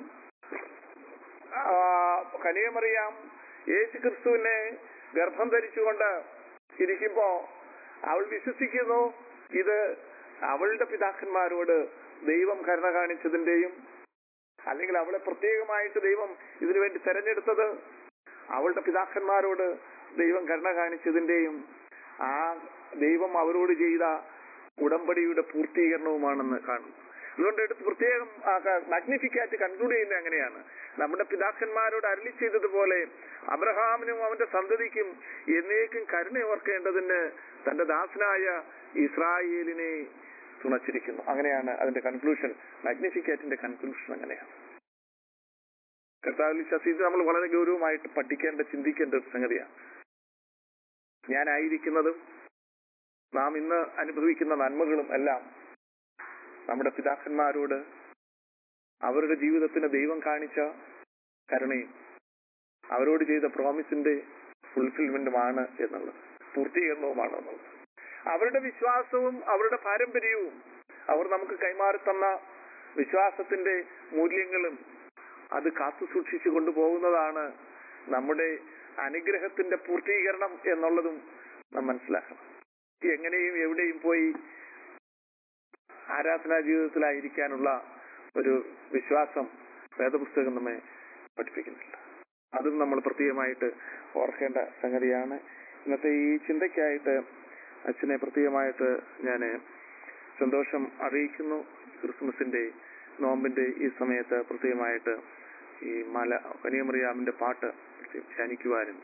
ആ, കനിയമറിയാം യേശു ക്രിസ്തുവിനെ ഗർഭം ധരിച്ചുകൊണ്ട് ഇരിക്കുമ്പോ അവൾ വിശ്വസിക്കുന്നു ഇത് അവളുടെ പിതാക്കന്മാരോട് ദൈവം കരുണ കാണിച്ചതിന്റെയും അല്ലെങ്കിൽ അവളെ പ്രത്യേകമായിട്ട് ദൈവം ഇതിനു വേണ്ടി തെരഞ്ഞെടുത്തത് അവളുടെ പിതാക്കന്മാരോട് ദൈവം കരുണ കാണിച്ചതിന്റെയും ആ ദൈവം അവരോട് ചെയ്ത ഉടമ്പടിയുടെ പൂർത്തീകരണവുമാണെന്ന് കാണുന്നു അതുകൊണ്ട് എടുത്ത് പ്രത്യേകം മാഗ്നിഫിക്കാറ്റ് കൺക്ലൂഡ് ചെയ്യുന്നത് അങ്ങനെയാണ് നമ്മുടെ പിതാക്കന്മാരോട് അരളി ചെയ്തതുപോലെ അബ്രഹാമിനും അവന്റെ സന്തതിക്കും എന്നേക്കും കരുണ ഓർക്കേണ്ടതിന് തന്റെ ദാസനായ ഇസ്രായേലിനെ തുണച്ചിരിക്കുന്നു അങ്ങനെയാണ് അതിന്റെ കൺക്ലൂഷൻ മാഗ്നിഫിക്കാറ്റിന്റെ കൺക്ലൂഷൻ അങ്ങനെയാണ് കർത്താവിൽ വിശ്വസിച്ച് നമ്മൾ വളരെ ഗൗരവമായിട്ട് പഠിക്കേണ്ട ചിന്തിക്കേണ്ട ഒരു സംഗതിയാണ് ഞാനായിരിക്കുന്നതും നാം ഇന്ന് അനുഭവിക്കുന്ന നന്മകളും എല്ലാം നമ്മുടെ പിതാക്കന്മാരോട് അവരുടെ ജീവിതത്തിന് ദൈവം കാണിച്ച കരുണയും അവരോട് ചെയ്ത പ്രോമിസിന്റെ ഫുൾഫിൽമെന്റുമാണ് എന്നുള്ളത് പൂർത്തീകരണവുമാണ് എന്നുള്ളത് അവരുടെ വിശ്വാസവും അവരുടെ പാരമ്പര്യവും അവർ നമുക്ക് കൈമാറി തന്ന വിശ്വാസത്തിന്റെ മൂല്യങ്ങളും അത് കാത്തു സൂക്ഷിച്ചു കൊണ്ടുപോകുന്നതാണ് നമ്മുടെ അനുഗ്രഹത്തിന്റെ പൂർത്തീകരണം എന്നുള്ളതും നാം മനസ്സിലാക്കണം എങ്ങനെയും എവിടെയും പോയി ആരാധനാ ജീവിതത്തിലായിരിക്കാനുള്ള ഒരു വിശ്വാസം വേദപുസ്തകം നമ്മെ പഠിപ്പിക്കുന്നില്ല അതും നമ്മൾ പ്രത്യേകമായിട്ട് ഓർക്കേണ്ട സംഗതിയാണ് ഇന്നത്തെ ഈ ചിന്തയ്ക്കായിട്ട് അച്ഛനെ പ്രത്യേകമായിട്ട് ഞാൻ സന്തോഷം അറിയിക്കുന്നു ക്രിസ്മസിന്റെ നോമ്പിന്റെ ഈ സമയത്ത് പ്രത്യേകമായിട്ട് ഈ മല കനിയമറിയാമിന്റെ പാട്ട് ധ്യാനിക്കുവാനും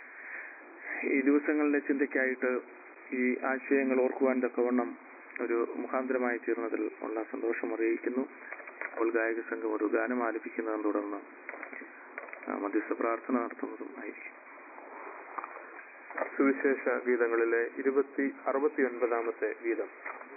ഈ ദിവസങ്ങളിലെ ചിന്തയ്ക്കായിട്ട് ഈ ആശയങ്ങൾ ഓർക്കുവാൻ തക്കവണ്ണം ഒരു മുഖാന്തരമായി തീർന്നതിൽ ഉള്ള സന്തോഷം അറിയിക്കുന്നു അപ്പോൾ ഗായക സംഘം ഒരു ഗാനം ആലപിക്കുന്നതും തുടർന്ന് ആ, മധ്യസ്ഥ പ്രാർത്ഥന നടത്തുന്നതും ആയിരിക്കും സുവിശേഷ ഗീതങ്ങളിലെ ഇരുപത്തി അറുപത്തി ഒൻപതാമത്തെ ഗീതം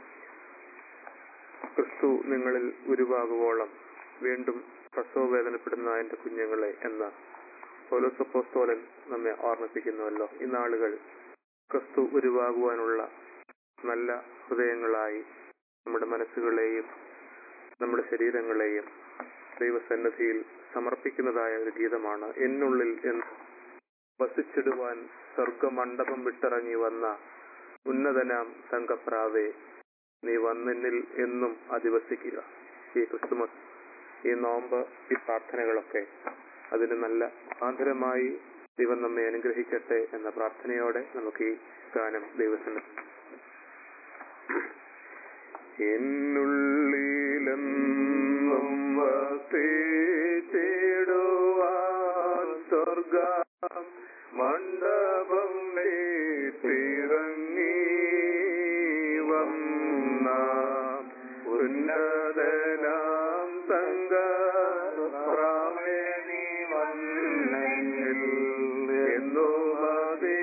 ക്രിസ്തു നിങ്ങളിൽ ഉരുവാകുവോളം വീണ്ടും പ്രസവവേദനപ്പെടുന്ന എന്റെ കുഞ്ഞുങ്ങളെ എന്ന പൗലോസപ്പോസ്തോലൻ നമ്മെ ഓർമ്മിപ്പിക്കുന്നുവല്ലോ ഈ നാളുകൾ ക്രിസ്തു ഉരുവാകുവാനുള്ള നല്ല ഹൃദയങ്ങളായി നമ്മുടെ മനസ്സുകളെയും നമ്മുടെ ശരീരങ്ങളെയും ദൈവസന്നിധിയിൽ സമർപ്പിക്കുന്നതായ ഒരു ഗീതമാണ് എന്നുള്ളിൽ എന്ന് വസിച്ചിടുവാൻ സ്വർഗമണ്ഡപം വിട്ടിറങ്ങി വന്ന ഉന്നതനാം തങ്കപ്രാവേ നീ വന്നെന്നിൽ എന്നും അധിവസിക്കുക ഈ ക്രിസ്തുമസ് ഈ നോമ്പ് ഈ പ്രാർത്ഥനകളൊക്കെ അതിന് നല്ല ആന്തരമായി ദൈവം നമ്മെ അനുഗ്രഹിക്കട്ടെ എന്ന പ്രാർത്ഥനയോടെ നമുക്ക് ഈ ഗാനം ദൈവത്തിന് എന്നുള്ളിലെന്നും വസിച്ചിടുവാൻ സ്വർഗം മണ്ഡപം നീട്ടിറങ്ങി വന്ന ഉന്നതനാം തങ്ക പ്രാമേണി വന്നെങ്കിൽ എന്നു മതി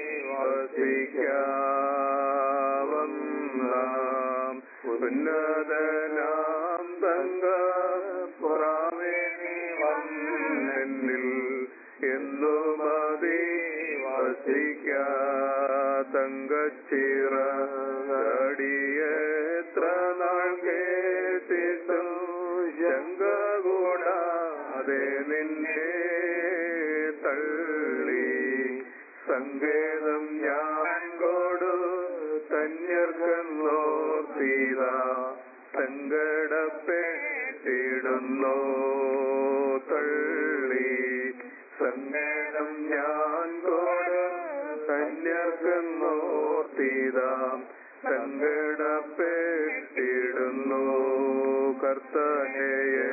വസിക്കാവുന്ന ഉന്നതനാം തങ്ക പ്രാമേണി വന്നെന്നിൽ എന്നു മതി വസിക്കാതങ്കച്ചിറടിയെത്ര നാൾ കേട്ടിട്ടും ശങ്ക കൂടാതെ നിന്നെ തള്ളി സങ്കേതം ഞാൻ കൊടു തന്യർക്കോർത്തിത സങ്കടപ്പെട്ടിടുന്നു കർത്തനെ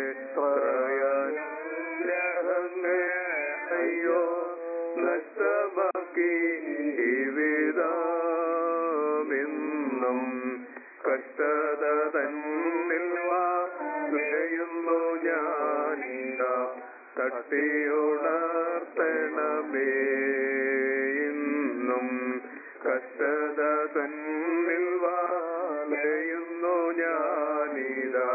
അയ്യോ നഷ്ടമാക്കി ജീവിതമെന്നും കഷ്ടത തന്നിൽ വായുന്നു ഞാനില്ല തട്ടിയുണർത്തണമേ ഇന്നും കഷ്ടത തന്നിൽ വാലയുന്നു ഞാനിതാ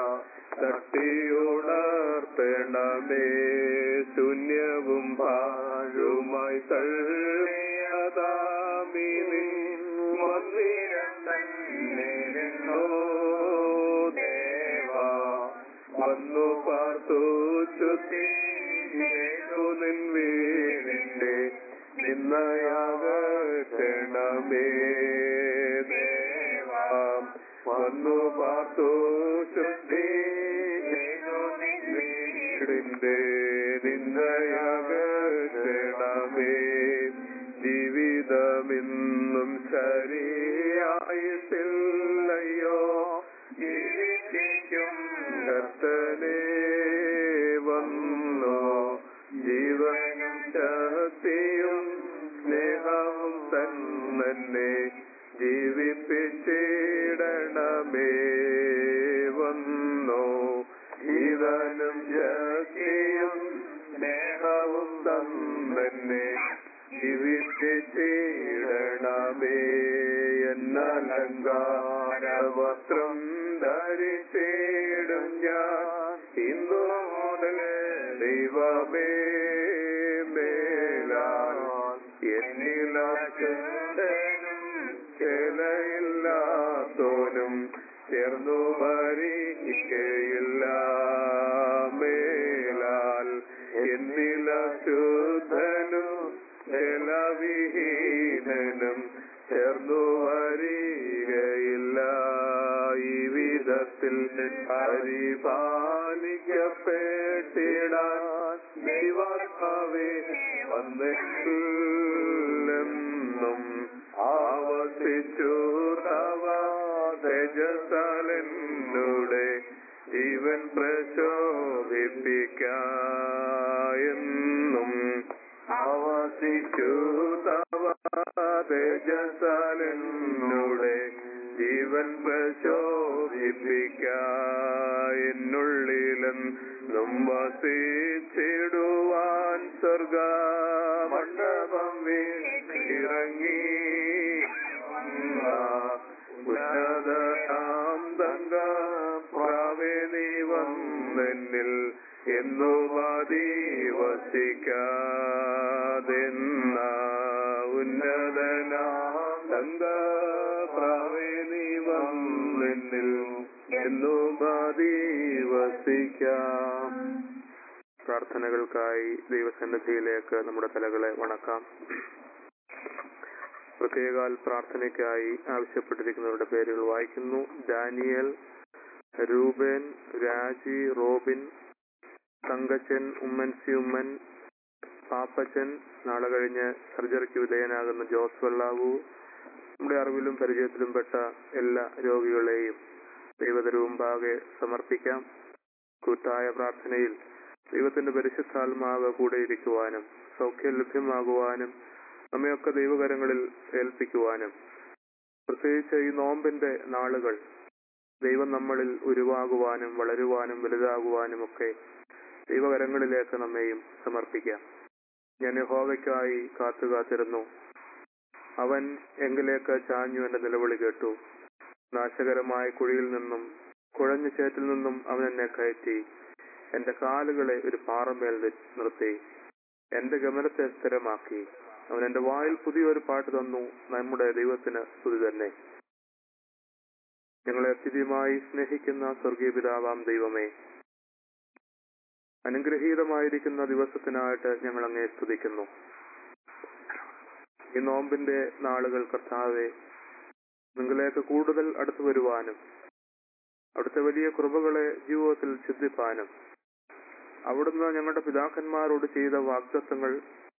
തട്ടിയുണർത്തണമേ ശൂന്യവും ഭാഴുമായി തള്ളിയതാമിനി മന്ദിരം തന്നെ നിന്നോ ദേവാ വന്നു പാർത്തു ചുറ്റി നിൻ വീടിന്റെ നിന്നയാകണമേ ദേവാ വന്നു പാർത്തു ചുറ്റി വീടിന്റെ നിന്നയാകണമേ ജീവിതമിന്നും ശരിയായിട്ടില്ലയോ ജീവിക്കും കർത്തനെ വന്നോ ജീവനും ശക്തിയും സ്നേഹവും തന്നെ ജീവിപ്പിച്ചിടണമേ വന്നോ ജീവനും ശക്തിയും സ്നേഹവും തന്നെ ജീവിപ്പിച്ചിടണമേ എന്നലങ്കാരവസ്ത്രം ധരിച്ചിടും ഞാൻ ഇന്നു മുതൽ ദൈവമേ മേലാൽ എന്നിലും ചിലയില്ലാത്തോനും ചേർന്നു ഭരിക്കയില്ല മേലാൽ എന്നില ശുദ്ധനും ജലവിഹീനനും ചേർന്നു വരികയില്ല ഈ വിധത്തിൽ പരിപാലിക്കപ്പെട്ടിടാൻ ദൈവാത്മാവേ വന്നെന്നും ആവർത്തിച്ചു തവ തേജസാലെന്നുടെ ജീവൻ പ്രശോഭിപ്പിക്കായെന്നും ആവാസിച്ചു തവ തേജസാലെന്നുടെ ജീവൻ പ്രശോഭിപ്പിക്കായെന്നുള്ളിലെന്നും വസിച്ചിടുവാൻ സ്വർഗ മണ്ഡപം ഇറങ്ങി ഉന്നതനാം തങ്ക പ്രാവേ നീ വന്നെന്നിൽ എന്നു മതി വസിക്കാതെന്ന ഉന്നതനാം തങ്ക പ്രാവേ നീ വന്നെന്നിൽ എന്നു മതി വസിക്കാം പ്രാർത്ഥനകൾക്കായി ദൈവസന്നിധിയിലേക്ക് നമ്മുടെ തലകളെ വണക്കാം പ്രത്യേകാൽ പ്രാർത്ഥനയ്ക്കായി ആവശ്യപ്പെട്ടിരിക്കുന്നവരുടെ പേരുകൾ വായിക്കുന്നു ഡാനിയൽ രൂപേൻ രാജി റോബിൻ തങ്കച്ചൻ ഉമ്മൻസി ഉമ്മൻ പാപ്പച്ചൻ നാളെ കഴിഞ്ഞ് സർജറിക്ക് വിധേയനാകുന്ന ജോസ് വെള്ളാവു നമ്മുടെ അറിവിലും പരിചയത്തിലും പെട്ട എല്ലാ രോഗികളെയും ദൈവതരുമുമ്പാകെ സമർപ്പിക്കാം കൂട്ടായ പ്രാർത്ഥനയിൽ ദൈവത്തിന്റെ പരിശുദ്ധാത്മാവ് കൂടെയിരിക്കുവാനും സൗഖ്യം ലഭ്യമാകുവാനും നമ്മയൊക്കെ ദൈവകരങ്ങളിൽ ഏൽപ്പിക്കുവാനും പ്രത്യേകിച്ച് ഈ നോമ്പിന്റെ നാളുകൾ ദൈവം നമ്മളിൽ ഉരുവാകുവാനും വളരുവാനും വലുതാകുവാനും ഒക്കെ ദൈവകരങ്ങളിലേക്ക് നമ്മെയും സമർപ്പിക്കാം ഞാൻ യഹോവയ്ക്കായി കാത്തു കാത്തിരുന്നു അവൻ എങ്കിലേക്ക് ചാഞ്ഞു എന്റെ നിലവിളി കേട്ടു നാശകരമായ കുഴിയിൽ നിന്നും കുഴഞ്ഞ ചേറ്റിൽ നിന്നും അവൻ എന്നെ കയറ്റി എന്റെ കാലുകളെ ഒരു പാറമേൽ വെ- നിർത്തി എന്റെ ഗമനത്തെ സ്ഥിരമാക്കി അവൻ എന്റെ വായിൽ പുതിയൊരു പാട്ട് തന്നു നമ്മുടെ ദൈവത്തിന് സ്തുതി തന്നെ ഞങ്ങളെ അത്യധികമായി സ്നേഹിക്കുന്ന സ്വർഗീയ പിതാവാം ദൈവമേ അനുഗ്രഹീതമായിരിക്കുന്ന ദിവസത്തിനായിട്ട് ഞങ്ങൾ അങ്ങേ സ്തുതിക്കുന്നു ഈ നോമ്പിന്റെ നാളുകൾ കർത്താവെ നിങ്ങളിലേക്ക് കൂടുതൽ അടുത്തു വരുവാനും അവിടുത്തെ വലിയ കൃപകളെ ജീവിതത്തിൽ ചിന്തിപ്പാനും അവിടുന്ന് ഞങ്ങളുടെ പിതാക്കന്മാരോട് ചെയ്ത വാഗ്ദത്തങ്ങൾ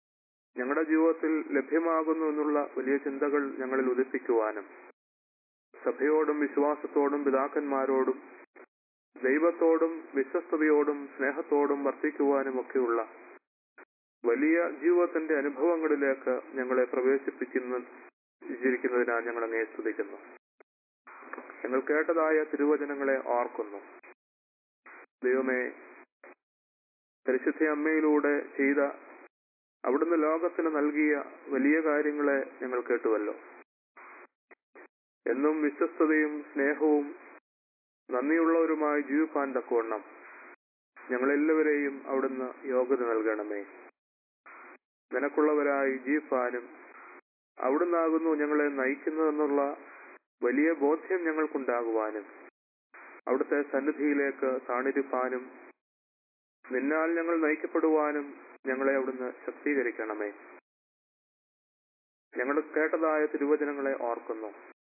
ഞങ്ങളുടെ ജീവിതത്തിൽ ലഭ്യമാകുന്നു എന്നുള്ള വലിയ ചിന്തകൾ ഞങ്ങളിൽ ഉദിപ്പിക്കുവാനും സഭയോടും വിശ്വാസത്തോടും പിതാക്കന്മാരോടും ദൈവത്തോടും വിശ്വസ്തയോടും സ്നേഹത്തോടും വർത്തിക്കുവാനും ഒക്കെയുള്ള വലിയ ജീവിതത്തിന്റെ അനുഭവങ്ങളിലേക്ക് ഞങ്ങളെ പ്രവേശിപ്പിക്കുന്ന ഇരിക്കുന്നതിനാൽ ഞങ്ങൾ അങ്ങേ സ്തുതിക്കുന്നു ഞങ്ങൾ കേട്ടതായ തിരുവചനങ്ങളെ ഓർക്കുന്നു ദൈവമേ പരിശുദ്ധ അമ്മയിലൂടെ ചെയ്ത അവിടുന്ന് ലോകത്തിന് നൽകിയ വലിയ കാര്യങ്ങളെ ഞങ്ങൾ കേട്ടുവല്ലോ എന്നും വിശ്വസ്തതയും സ്നേഹവും നന്ദിയുള്ളവരുമായി ജീവിപ്പാൻ തക്കവണ്ണം ഞങ്ങളെല്ലാവരെയും അവിടുന്ന് യോഗ്യത നൽകണമേ നിനക്കുള്ളവരായി ജീവിപ്പാനും അവിടുന്നാകുന്നു ഞങ്ങളെ നയിക്കുന്നതെന്നുള്ള വലിയ ബോധ്യം ഞങ്ങൾക്കുണ്ടാകുവാനും അവിടുത്തെ സന്നിധിയിലേക്ക് താണിരിപ്പാനും നിന്നാൽ ഞങ്ങൾ നയിക്കപ്പെടുവാനും ഞങ്ങളെ അവിടുന്ന് ശക്തീകരിക്കണമേ ഞങ്ങൾ കേട്ടതായ തിരുവചനങ്ങളെ ഓർക്കുന്നു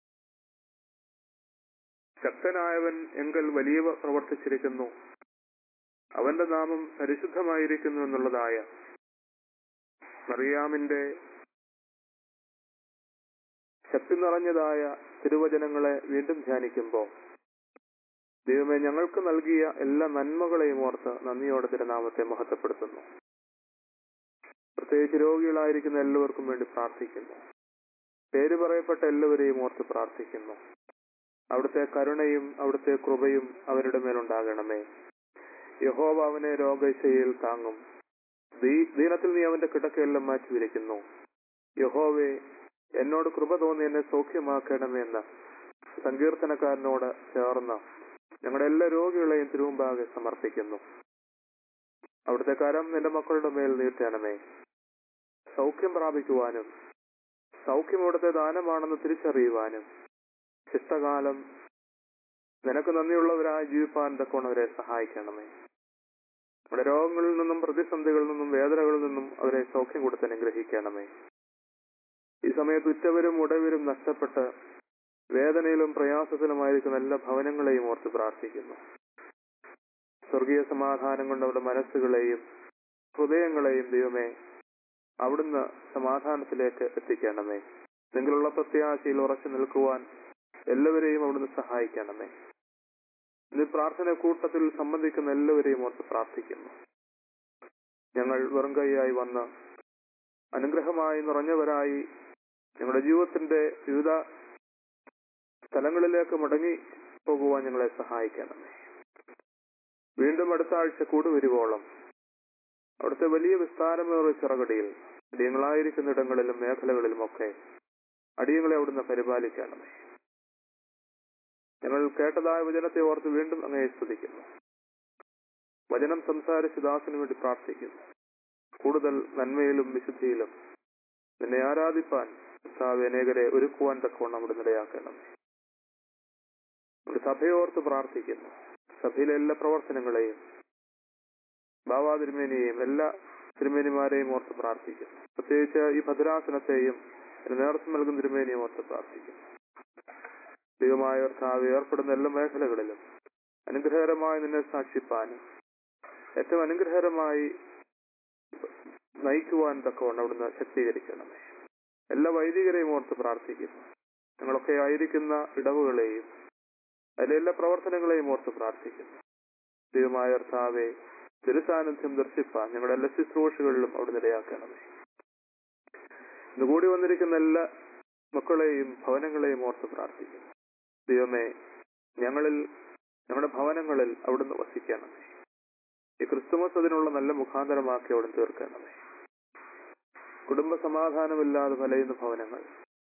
ശക്തനായവൻ എങ്കൽ വലിയവ പ്രവർത്തിച്ചിരിക്കുന്നു അവന്റെ നാമം പരിശുദ്ധമായിരിക്കുന്നു എന്നുള്ളതായ മറിയാമിന്റെ ശക്തി നിറഞ്ഞതായ തിരുവചനങ്ങളെ വീണ്ടും ധ്യാനിക്കുമ്പോൾ ദൈവമേ ഞങ്ങൾക്ക് നൽകിയ എല്ലാ നന്മകളെയും ഓർത്ത് നന്ദിയോടെ തിരുനാമത്തെ മഹത്വപ്പെടുത്തുന്നു പ്രത്യേകിച്ച് രോഗികളായിരിക്കുന്ന എല്ലാവർക്കും വേണ്ടി പ്രാർത്ഥിക്കുന്നു പേര് പറയപ്പെട്ട എല്ലാവരെയും ഓർത്ത് പ്രാർത്ഥിക്കുന്നു അവിടുത്തെ കരുണയും അവിടുത്തെ കൃപയും അവരുടെ മേലുണ്ടാകണമേ യഹോവ അവനെ രോഗശയിൽ താങ്ങും ദീ- ദീനത്തിൽ നീ അവന്റെ കിടക്കയെല്ലാം മാറ്റിവിരിക്കുന്നു യഹോവേ എന്നോട് കൃപ തോന്നി എന്നെ സൗഖ്യമാക്കണമേ എന്ന് സങ്കീർത്തനക്കാരനോട് ചേർന്ന് ഞങ്ങളുടെ എല്ലാ രോഗികളെയും തിരുമുമ്പാകെ സമർപ്പിക്കുന്നു അവിടുത്തെ കരം നിന്റെ മക്കളുടെ മേൽ നീട്ടണമേ സൗഖ്യം പ്രാപിക്കുവാനും സൗഖ്യം അവിടുത്തെ ദാനമാണെന്ന് തിരിച്ചറിയുവാനും ശിഷ്ടകാലം നിനക്ക് നന്ദിയുള്ളവരായി ജീവിപ്പാൻ തക്കോണം അവരെ സഹായിക്കണമേ നമ്മുടെ രോഗങ്ങളിൽ നിന്നും പ്രതിസന്ധികളിൽ നിന്നും വേദനകളിൽ നിന്നും അവരെ സൗഖ്യം കൊടുത്ത് അനുഗ്രഹിക്കണമേ ഈ സമയത്ത് ഉറ്റവരും ഉടവരും നഷ്ടപ്പെട്ട് വേദനയിലും പ്രയാസത്തിലുമായിരിക്കുന്ന എല്ലാ ഭവനങ്ങളെയും ഓർത്ത് പ്രാർത്ഥിക്കുന്നു സ്വർഗീയ സമാധാനം കൊണ്ട് അവരുടെ മനസ്സുകളെയും ഹൃദയങ്ങളെയും ദൈവമേ അവിടുന്ന് സമാധാനത്തിലേക്ക് എത്തിക്കണമേ നിങ്ങളുള്ള പ്രത്യാശയിൽ ഉറച്ചു നിൽക്കുവാൻ എല്ലാവരെയും അവിടുന്ന് സഹായിക്കണമേ ഇന്ന് പ്രാർത്ഥന കൂട്ടത്തിൽ സംബന്ധിക്കുന്ന എല്ലാവരെയും ഓർത്ത് പ്രാർത്ഥിക്കുന്നു ഞങ്ങൾ വെറും കൈയായി വന്ന് അനുഗ്രഹമായി നിറഞ്ഞവരായി ഞങ്ങളുടെ ജീവിതത്തിന്റെ വിവിധ സ്ഥലങ്ങളിലേക്ക് മടങ്ങി പോകുവാൻ ഞങ്ങളെ സഹായിക്കണമേ വീണ്ടും അടുത്ത ആഴ്ച കൂടുവരുവോളം അവിടുത്തെ വലിയ വിസ്താരമേറിയ ചിറകടിയിൽ അടിയങ്ങളായിരിക്കുന്ന ഇടങ്ങളിലും മേഖലകളിലുമൊക്കെ അടിയങ്ങളെ അവിടുന്ന് പരിപാലിക്കണമേ ഞങ്ങൾ കേട്ടതായ വചനത്തെ ഓർത്ത് വീണ്ടും അങ്ങയെ സ്തുതിക്കുന്നു വചനം സംസാരിച്ച് ദാസിനു വേണ്ടി പ്രാർത്ഥിക്കുന്നു കൂടുതൽ നന്മയിലും വിശുദ്ധിയിലും നിന്നെ ആരാധിപ്പാൻ കർത്താവ് അനേകരെ ഒരുക്കുവാൻ തക്കവണ്ണം അവിടെ നിലയാക്കണമേ ഒരു സഭയോർത്ത് പ്രാർത്ഥിക്കുന്നു സഭയിലെ എല്ലാ പ്രവർത്തനങ്ങളെയും ബാബാ തിരുമേനിയെയും എല്ലാ തിരുമേനിമാരെയും ഓർത്ത് പ്രാർത്ഥിക്കുന്നു പ്രത്യേകിച്ച് ഈ ഭദ്രാസനത്തെയും അതിന് നേതൃത്വം നൽകുന്ന തിരുമേനിയും ഓർത്ത് പ്രാർത്ഥിക്കുന്നു ദൈവമായ കർത്താവ് ഏർപ്പെടുന്ന എല്ലാ മേഖലകളിലും അനുഗ്രഹകരമായി നിന്നെ സാക്ഷിപ്പാനും ഏറ്റവും അനുഗ്രഹകരമായി നയിക്കുവാൻ തക്കവണ്ണം അവിടുന്ന് ശക്തീകരിക്കണമേ എല്ലാ വൈദികരെയും ഓർത്ത് പ്രാർത്ഥിക്കുന്നു ഞങ്ങളൊക്കെ ആയിരിക്കുന്ന ഇടവുകളെയും അതിലെ എല്ലാ പ്രവർത്തനങ്ങളെയും ഓർത്ത് പ്രാർത്ഥിക്കുന്നു ദൈവമായ കർത്താവെ തിരുസാന്നിധ്യം ദർശിപ്പാൻ ഞങ്ങളുടെ എല്ലാ ശുശ്രൂഷകളിലും അവിടെ ഇടയാക്കണമേ ഇന്ന് കൂടി വന്നിരിക്കുന്ന എല്ലാ മക്കളെയും ഭവനങ്ങളെയും ഓർത്ത് പ്രാർത്ഥിക്കുന്നു ദൈവമേ ഞങ്ങളിൽ ഞങ്ങളുടെ ഭവനങ്ങളിൽ അവിടുന്ന് വസിക്കണമേ ഈ ക്രിസ്തുമസ് അതിനുള്ള നല്ല മുഖാന്തരമാക്കി അവിടുന്ന് തീർക്കണമേ കുടുംബ സമാധാനമില്ലാതെ വലയുന്ന ഭവനങ്ങൾ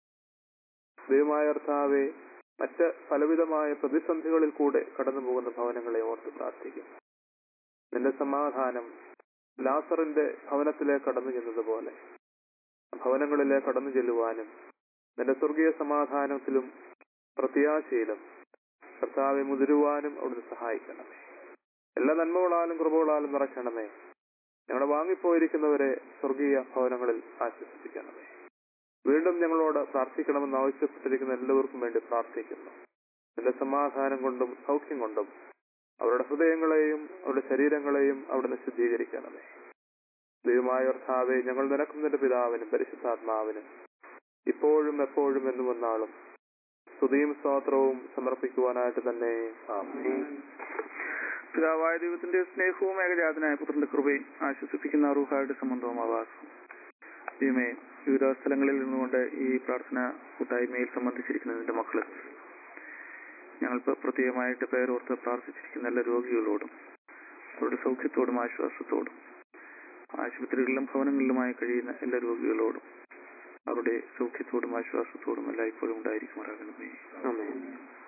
ദൈവമായ കർത്താവെ മറ്റ് പലവിധമായ പ്രതിസന്ധികളിൽ കൂടെ കടന്നു പോകുന്ന ഭവനങ്ങളെ ഓർത്ത് പ്രാർത്ഥിക്കുന്നു നിന്റെ സമാധാനം ലാസറിന്റെ ഭവനത്തിലേക്ക് കടന്നു ചെന്നതുപോലെ ഭവനങ്ങളിലേക്ക് കടന്നു ചെല്ലുവാനും നിന്റെ സ്വർഗീയ സമാധാനത്തിലും പ്രത്യാശയിലും കർത്താവെ മുതിരുവാനും അവിടുന്ന് സഹായിക്കണമേ എല്ലാ നന്മകളാലും കൃപകളാലും നിറയ്ക്കണമേ ഞങ്ങളെ വാങ്ങിപ്പോയിരിക്കുന്നവരെ സ്വർഗീയ ഭവനങ്ങളിൽ ആശ്വസിപ്പിക്കണമേ വീണ്ടും ഞങ്ങളോട് പ്രാർത്ഥിക്കണമെന്ന് ആവശ്യപ്പെട്ടിരിക്കുന്ന എല്ലാവർക്കും വേണ്ടി പ്രാർത്ഥിക്കുന്നു നിന്റെ സമാധാനം കൊണ്ടും സൗഖ്യം കൊണ്ടും അവരുടെ ഹൃദയങ്ങളെയും അവരുടെ ശരീരങ്ങളെയും അവിടുന്ന് ശുദ്ധീകരിക്കണമേ ദൈവമായ കർത്താവെ ഞങ്ങൾ നിനക്കും നിന്റെ പിതാവിനും പരിശുദ്ധാത്മാവിനും ഇപ്പോഴും എപ്പോഴും എന്നും വന്നാളും സ്തുതിയും സ്തോത്രവും സമർപ്പിക്കുവാനായിട്ട് തന്നെ പിതാവായ ദൈവത്തിന്റെ സ്നേഹവും ഏകജാതനായ പുത്രന്റെ കൃപയും ആശ്വസിപ്പിക്കുന്ന അറുഹായുടെ സംബന്ധവും ആവാസവും ദൈവമേ വിവിധ സ്ഥലങ്ങളിൽ നിന്നുകൊണ്ട് ഈ പ്രാർത്ഥന കൂട്ടായ്മയിൽ സംബന്ധിച്ചിരിക്കുന്നതിന്റെ മക്കള് ഞങ്ങൾ പ്ര- പ്രത്യേകമായിട്ട് പേരോർത്ത് പ്രാർത്ഥിച്ചിരിക്കുന്ന എല്ലാ രോഗികളോടും അവരുടെ സൗഖ്യത്തോടും ആശ്വാസത്തോടും ആശുപത്രികളിലും ഭവനങ്ങളിലുമായി കഴിയുന്ന എല്ലാ രോഗികളോടും അവരുടെ സൗഖ്യത്തോടും ആശ്വാസത്തോടും എല്ലായ്പ്പോഴും ഉണ്ടായിരിക്കുമാറാകണമേ ആമേൻ.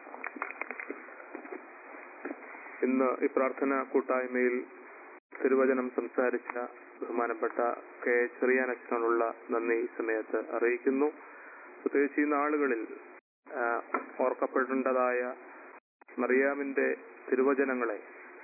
ഇന്ന് ഈ പ്രാർത്ഥന കൂട്ടായ്മയിൽ തിരുവചനം സംസാരിച്ച ബഹുമാനപ്പെട്ട കെ ചെറിയാനച്ഛനോടുള്ള നന്ദി ഈ സമയത്ത് അറിയിക്കുന്നു പ്രത്യേകിച്ച് ഈ നാളുകളിൽ ആ, ഓർക്കപ്പെടേണ്ടതായ മറിയാമിന്റെ തിരുവചനങ്ങളെ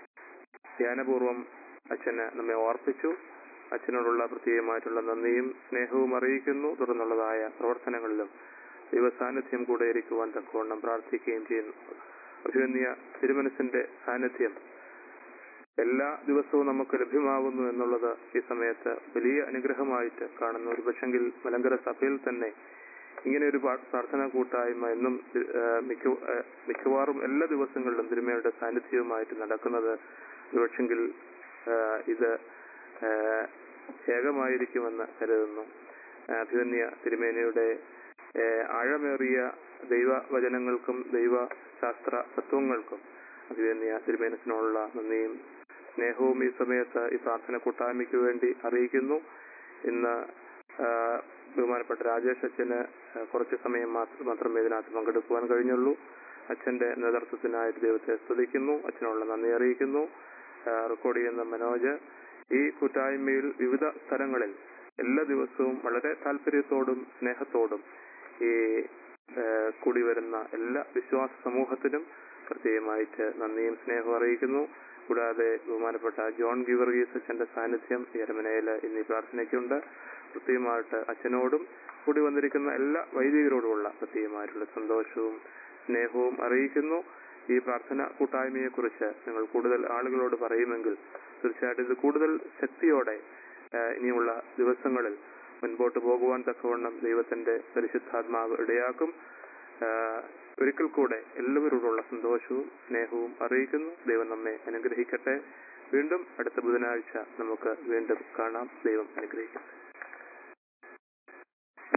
ധ്യാനപൂർവം അച്ഛന് നമ്മെ ഓർപ്പിച്ചു അച്ഛനോടുള്ള പ്രത്യേകമായിട്ടുള്ള നന്ദിയും സ്നേഹവും അറിയിക്കുന്നു തുടർന്നുള്ളതായ പ്രവർത്തനങ്ങളിലും ദൈവസാന്നിധ്യം കൂടെ ഇരിക്കുവാൻ തക്കവണ്ണം പ്രാർത്ഥിക്കുകയും ചെയ്യുന്നു അഭിമന്യ തിരുമനസിന്റെ സാന്നിധ്യം എല്ലാ ദിവസവും നമുക്ക് ലഭ്യമാകുന്നു എന്നുള്ളത് ഈ സമയത്ത് വലിയ അനുഗ്രഹമായിട്ട് കാണുന്നു ഒരു പക്ഷെങ്കിൽ മലങ്കര സഭയിൽ തന്നെ ഇങ്ങനെ ഒരു പാ- പ്രാർത്ഥനാ കൂട്ടായ്മ എന്നും ആ, മിക്ക ആ, മിക്കവാറും എല്ലാ ദിവസങ്ങളിലും തിരുമയുടെ സാന്നിധ്യവുമായിട്ട് നടക്കുന്നത് ഒരുപക്ഷെങ്കിൽ ആ, ഇത് ആ, ഏകമായിരിക്കുമെന്ന് കരുതുന്നു ആ, അഭിമന്യ തിരുമേനയുടെ ആ, ആഴമേറിയ ദൈവവചനങ്ങൾക്കും ദൈവശാസ്ത്ര തത്വങ്ങൾക്കും അഭിമന്യ തിരുമേനത്തിനോടുള്ള നന്ദിയും സ്നേഹവും ഈ സമയത്ത് ഈ പ്രാർത്ഥന കൂട്ടായ്മയ്ക്ക് വേണ്ടി അറിയിക്കുന്നു ഇന്ന് ആ, ബഹുമാനപ്പെട്ട രാജേഷ് അച്ഛന് ആ, കുറച്ച് സമയം മാത്ര- മാത്രമേ ഇതിനകത്ത് പങ്കെടുക്കുവാൻ കഴിഞ്ഞുള്ളൂ അച്ഛന്റെ നേതൃത്വത്തിനായിട്ട് ദൈവത്തെ സ്തുതിക്കുന്നു അച്ഛനുള്ള നന്ദി അറിയിക്കുന്നു ആ, റെക്കോർഡ് ചെയ്യുന്ന മനോജ് ഈ കൂട്ടായ്മയിൽ വിവിധ സ്ഥലങ്ങളിൽ എല്ലാ ദിവസവും വളരെ താല്പര്യത്തോടും സ്നേഹത്തോടും ഈ ആ, കൂടി വരുന്ന എല്ലാ വിശ്വാസ സമൂഹത്തിനും പ്രത്യേകമായിട്ട് നന്ദിയും സ്നേഹവും അറിയിക്കുന്നു കൂടാതെ ബഹുമാനപ്പെട്ട ജോൺ ഗിവർഗീസ് അച്ഛന്റെ സാന്നിധ്യം യരമനയില് ഇന്ന് ഈ പ്രാർത്ഥനയ്ക്കുണ്ട് പ്രത്യേകമായിട്ട് അച്ഛനോടും കൂടി വന്നിരിക്കുന്ന എല്ലാ വൈദികരോടുമുള്ള പ്രത്യേകമായിട്ടുള്ള സന്തോഷവും സ്നേഹവും അറിയിക്കുന്നു ഈ പ്രാർത്ഥന കൂട്ടായ്മയെ കുറിച്ച് നിങ്ങൾ കൂടുതൽ ആളുകളോട് പറയുമെങ്കിൽ തീർച്ചയായിട്ടും ഇത് കൂടുതൽ ശക്തിയോടെ ആ, ഇനിയുള്ള ദിവസങ്ങളിൽ മുൻപോട്ട് പോകുവാൻ തക്കവണ്ണം ദൈവത്തിന്റെ പരിശുദ്ധാത്മാവ് ഇടയാക്കും ആ, ഒരിക്കൽ കൂടെ എല്ലാവരോടുള്ള സന്തോഷവും സ്നേഹവും അറിയിക്കുന്നു ദൈവം നമ്മെ അനുഗ്രഹിക്കട്ടെ വീണ്ടും അടുത്ത ബുധനാഴ്ച നമുക്ക് വീണ്ടും കാണാം ദൈവം അനുഗ്രഹിക്കട്ടെ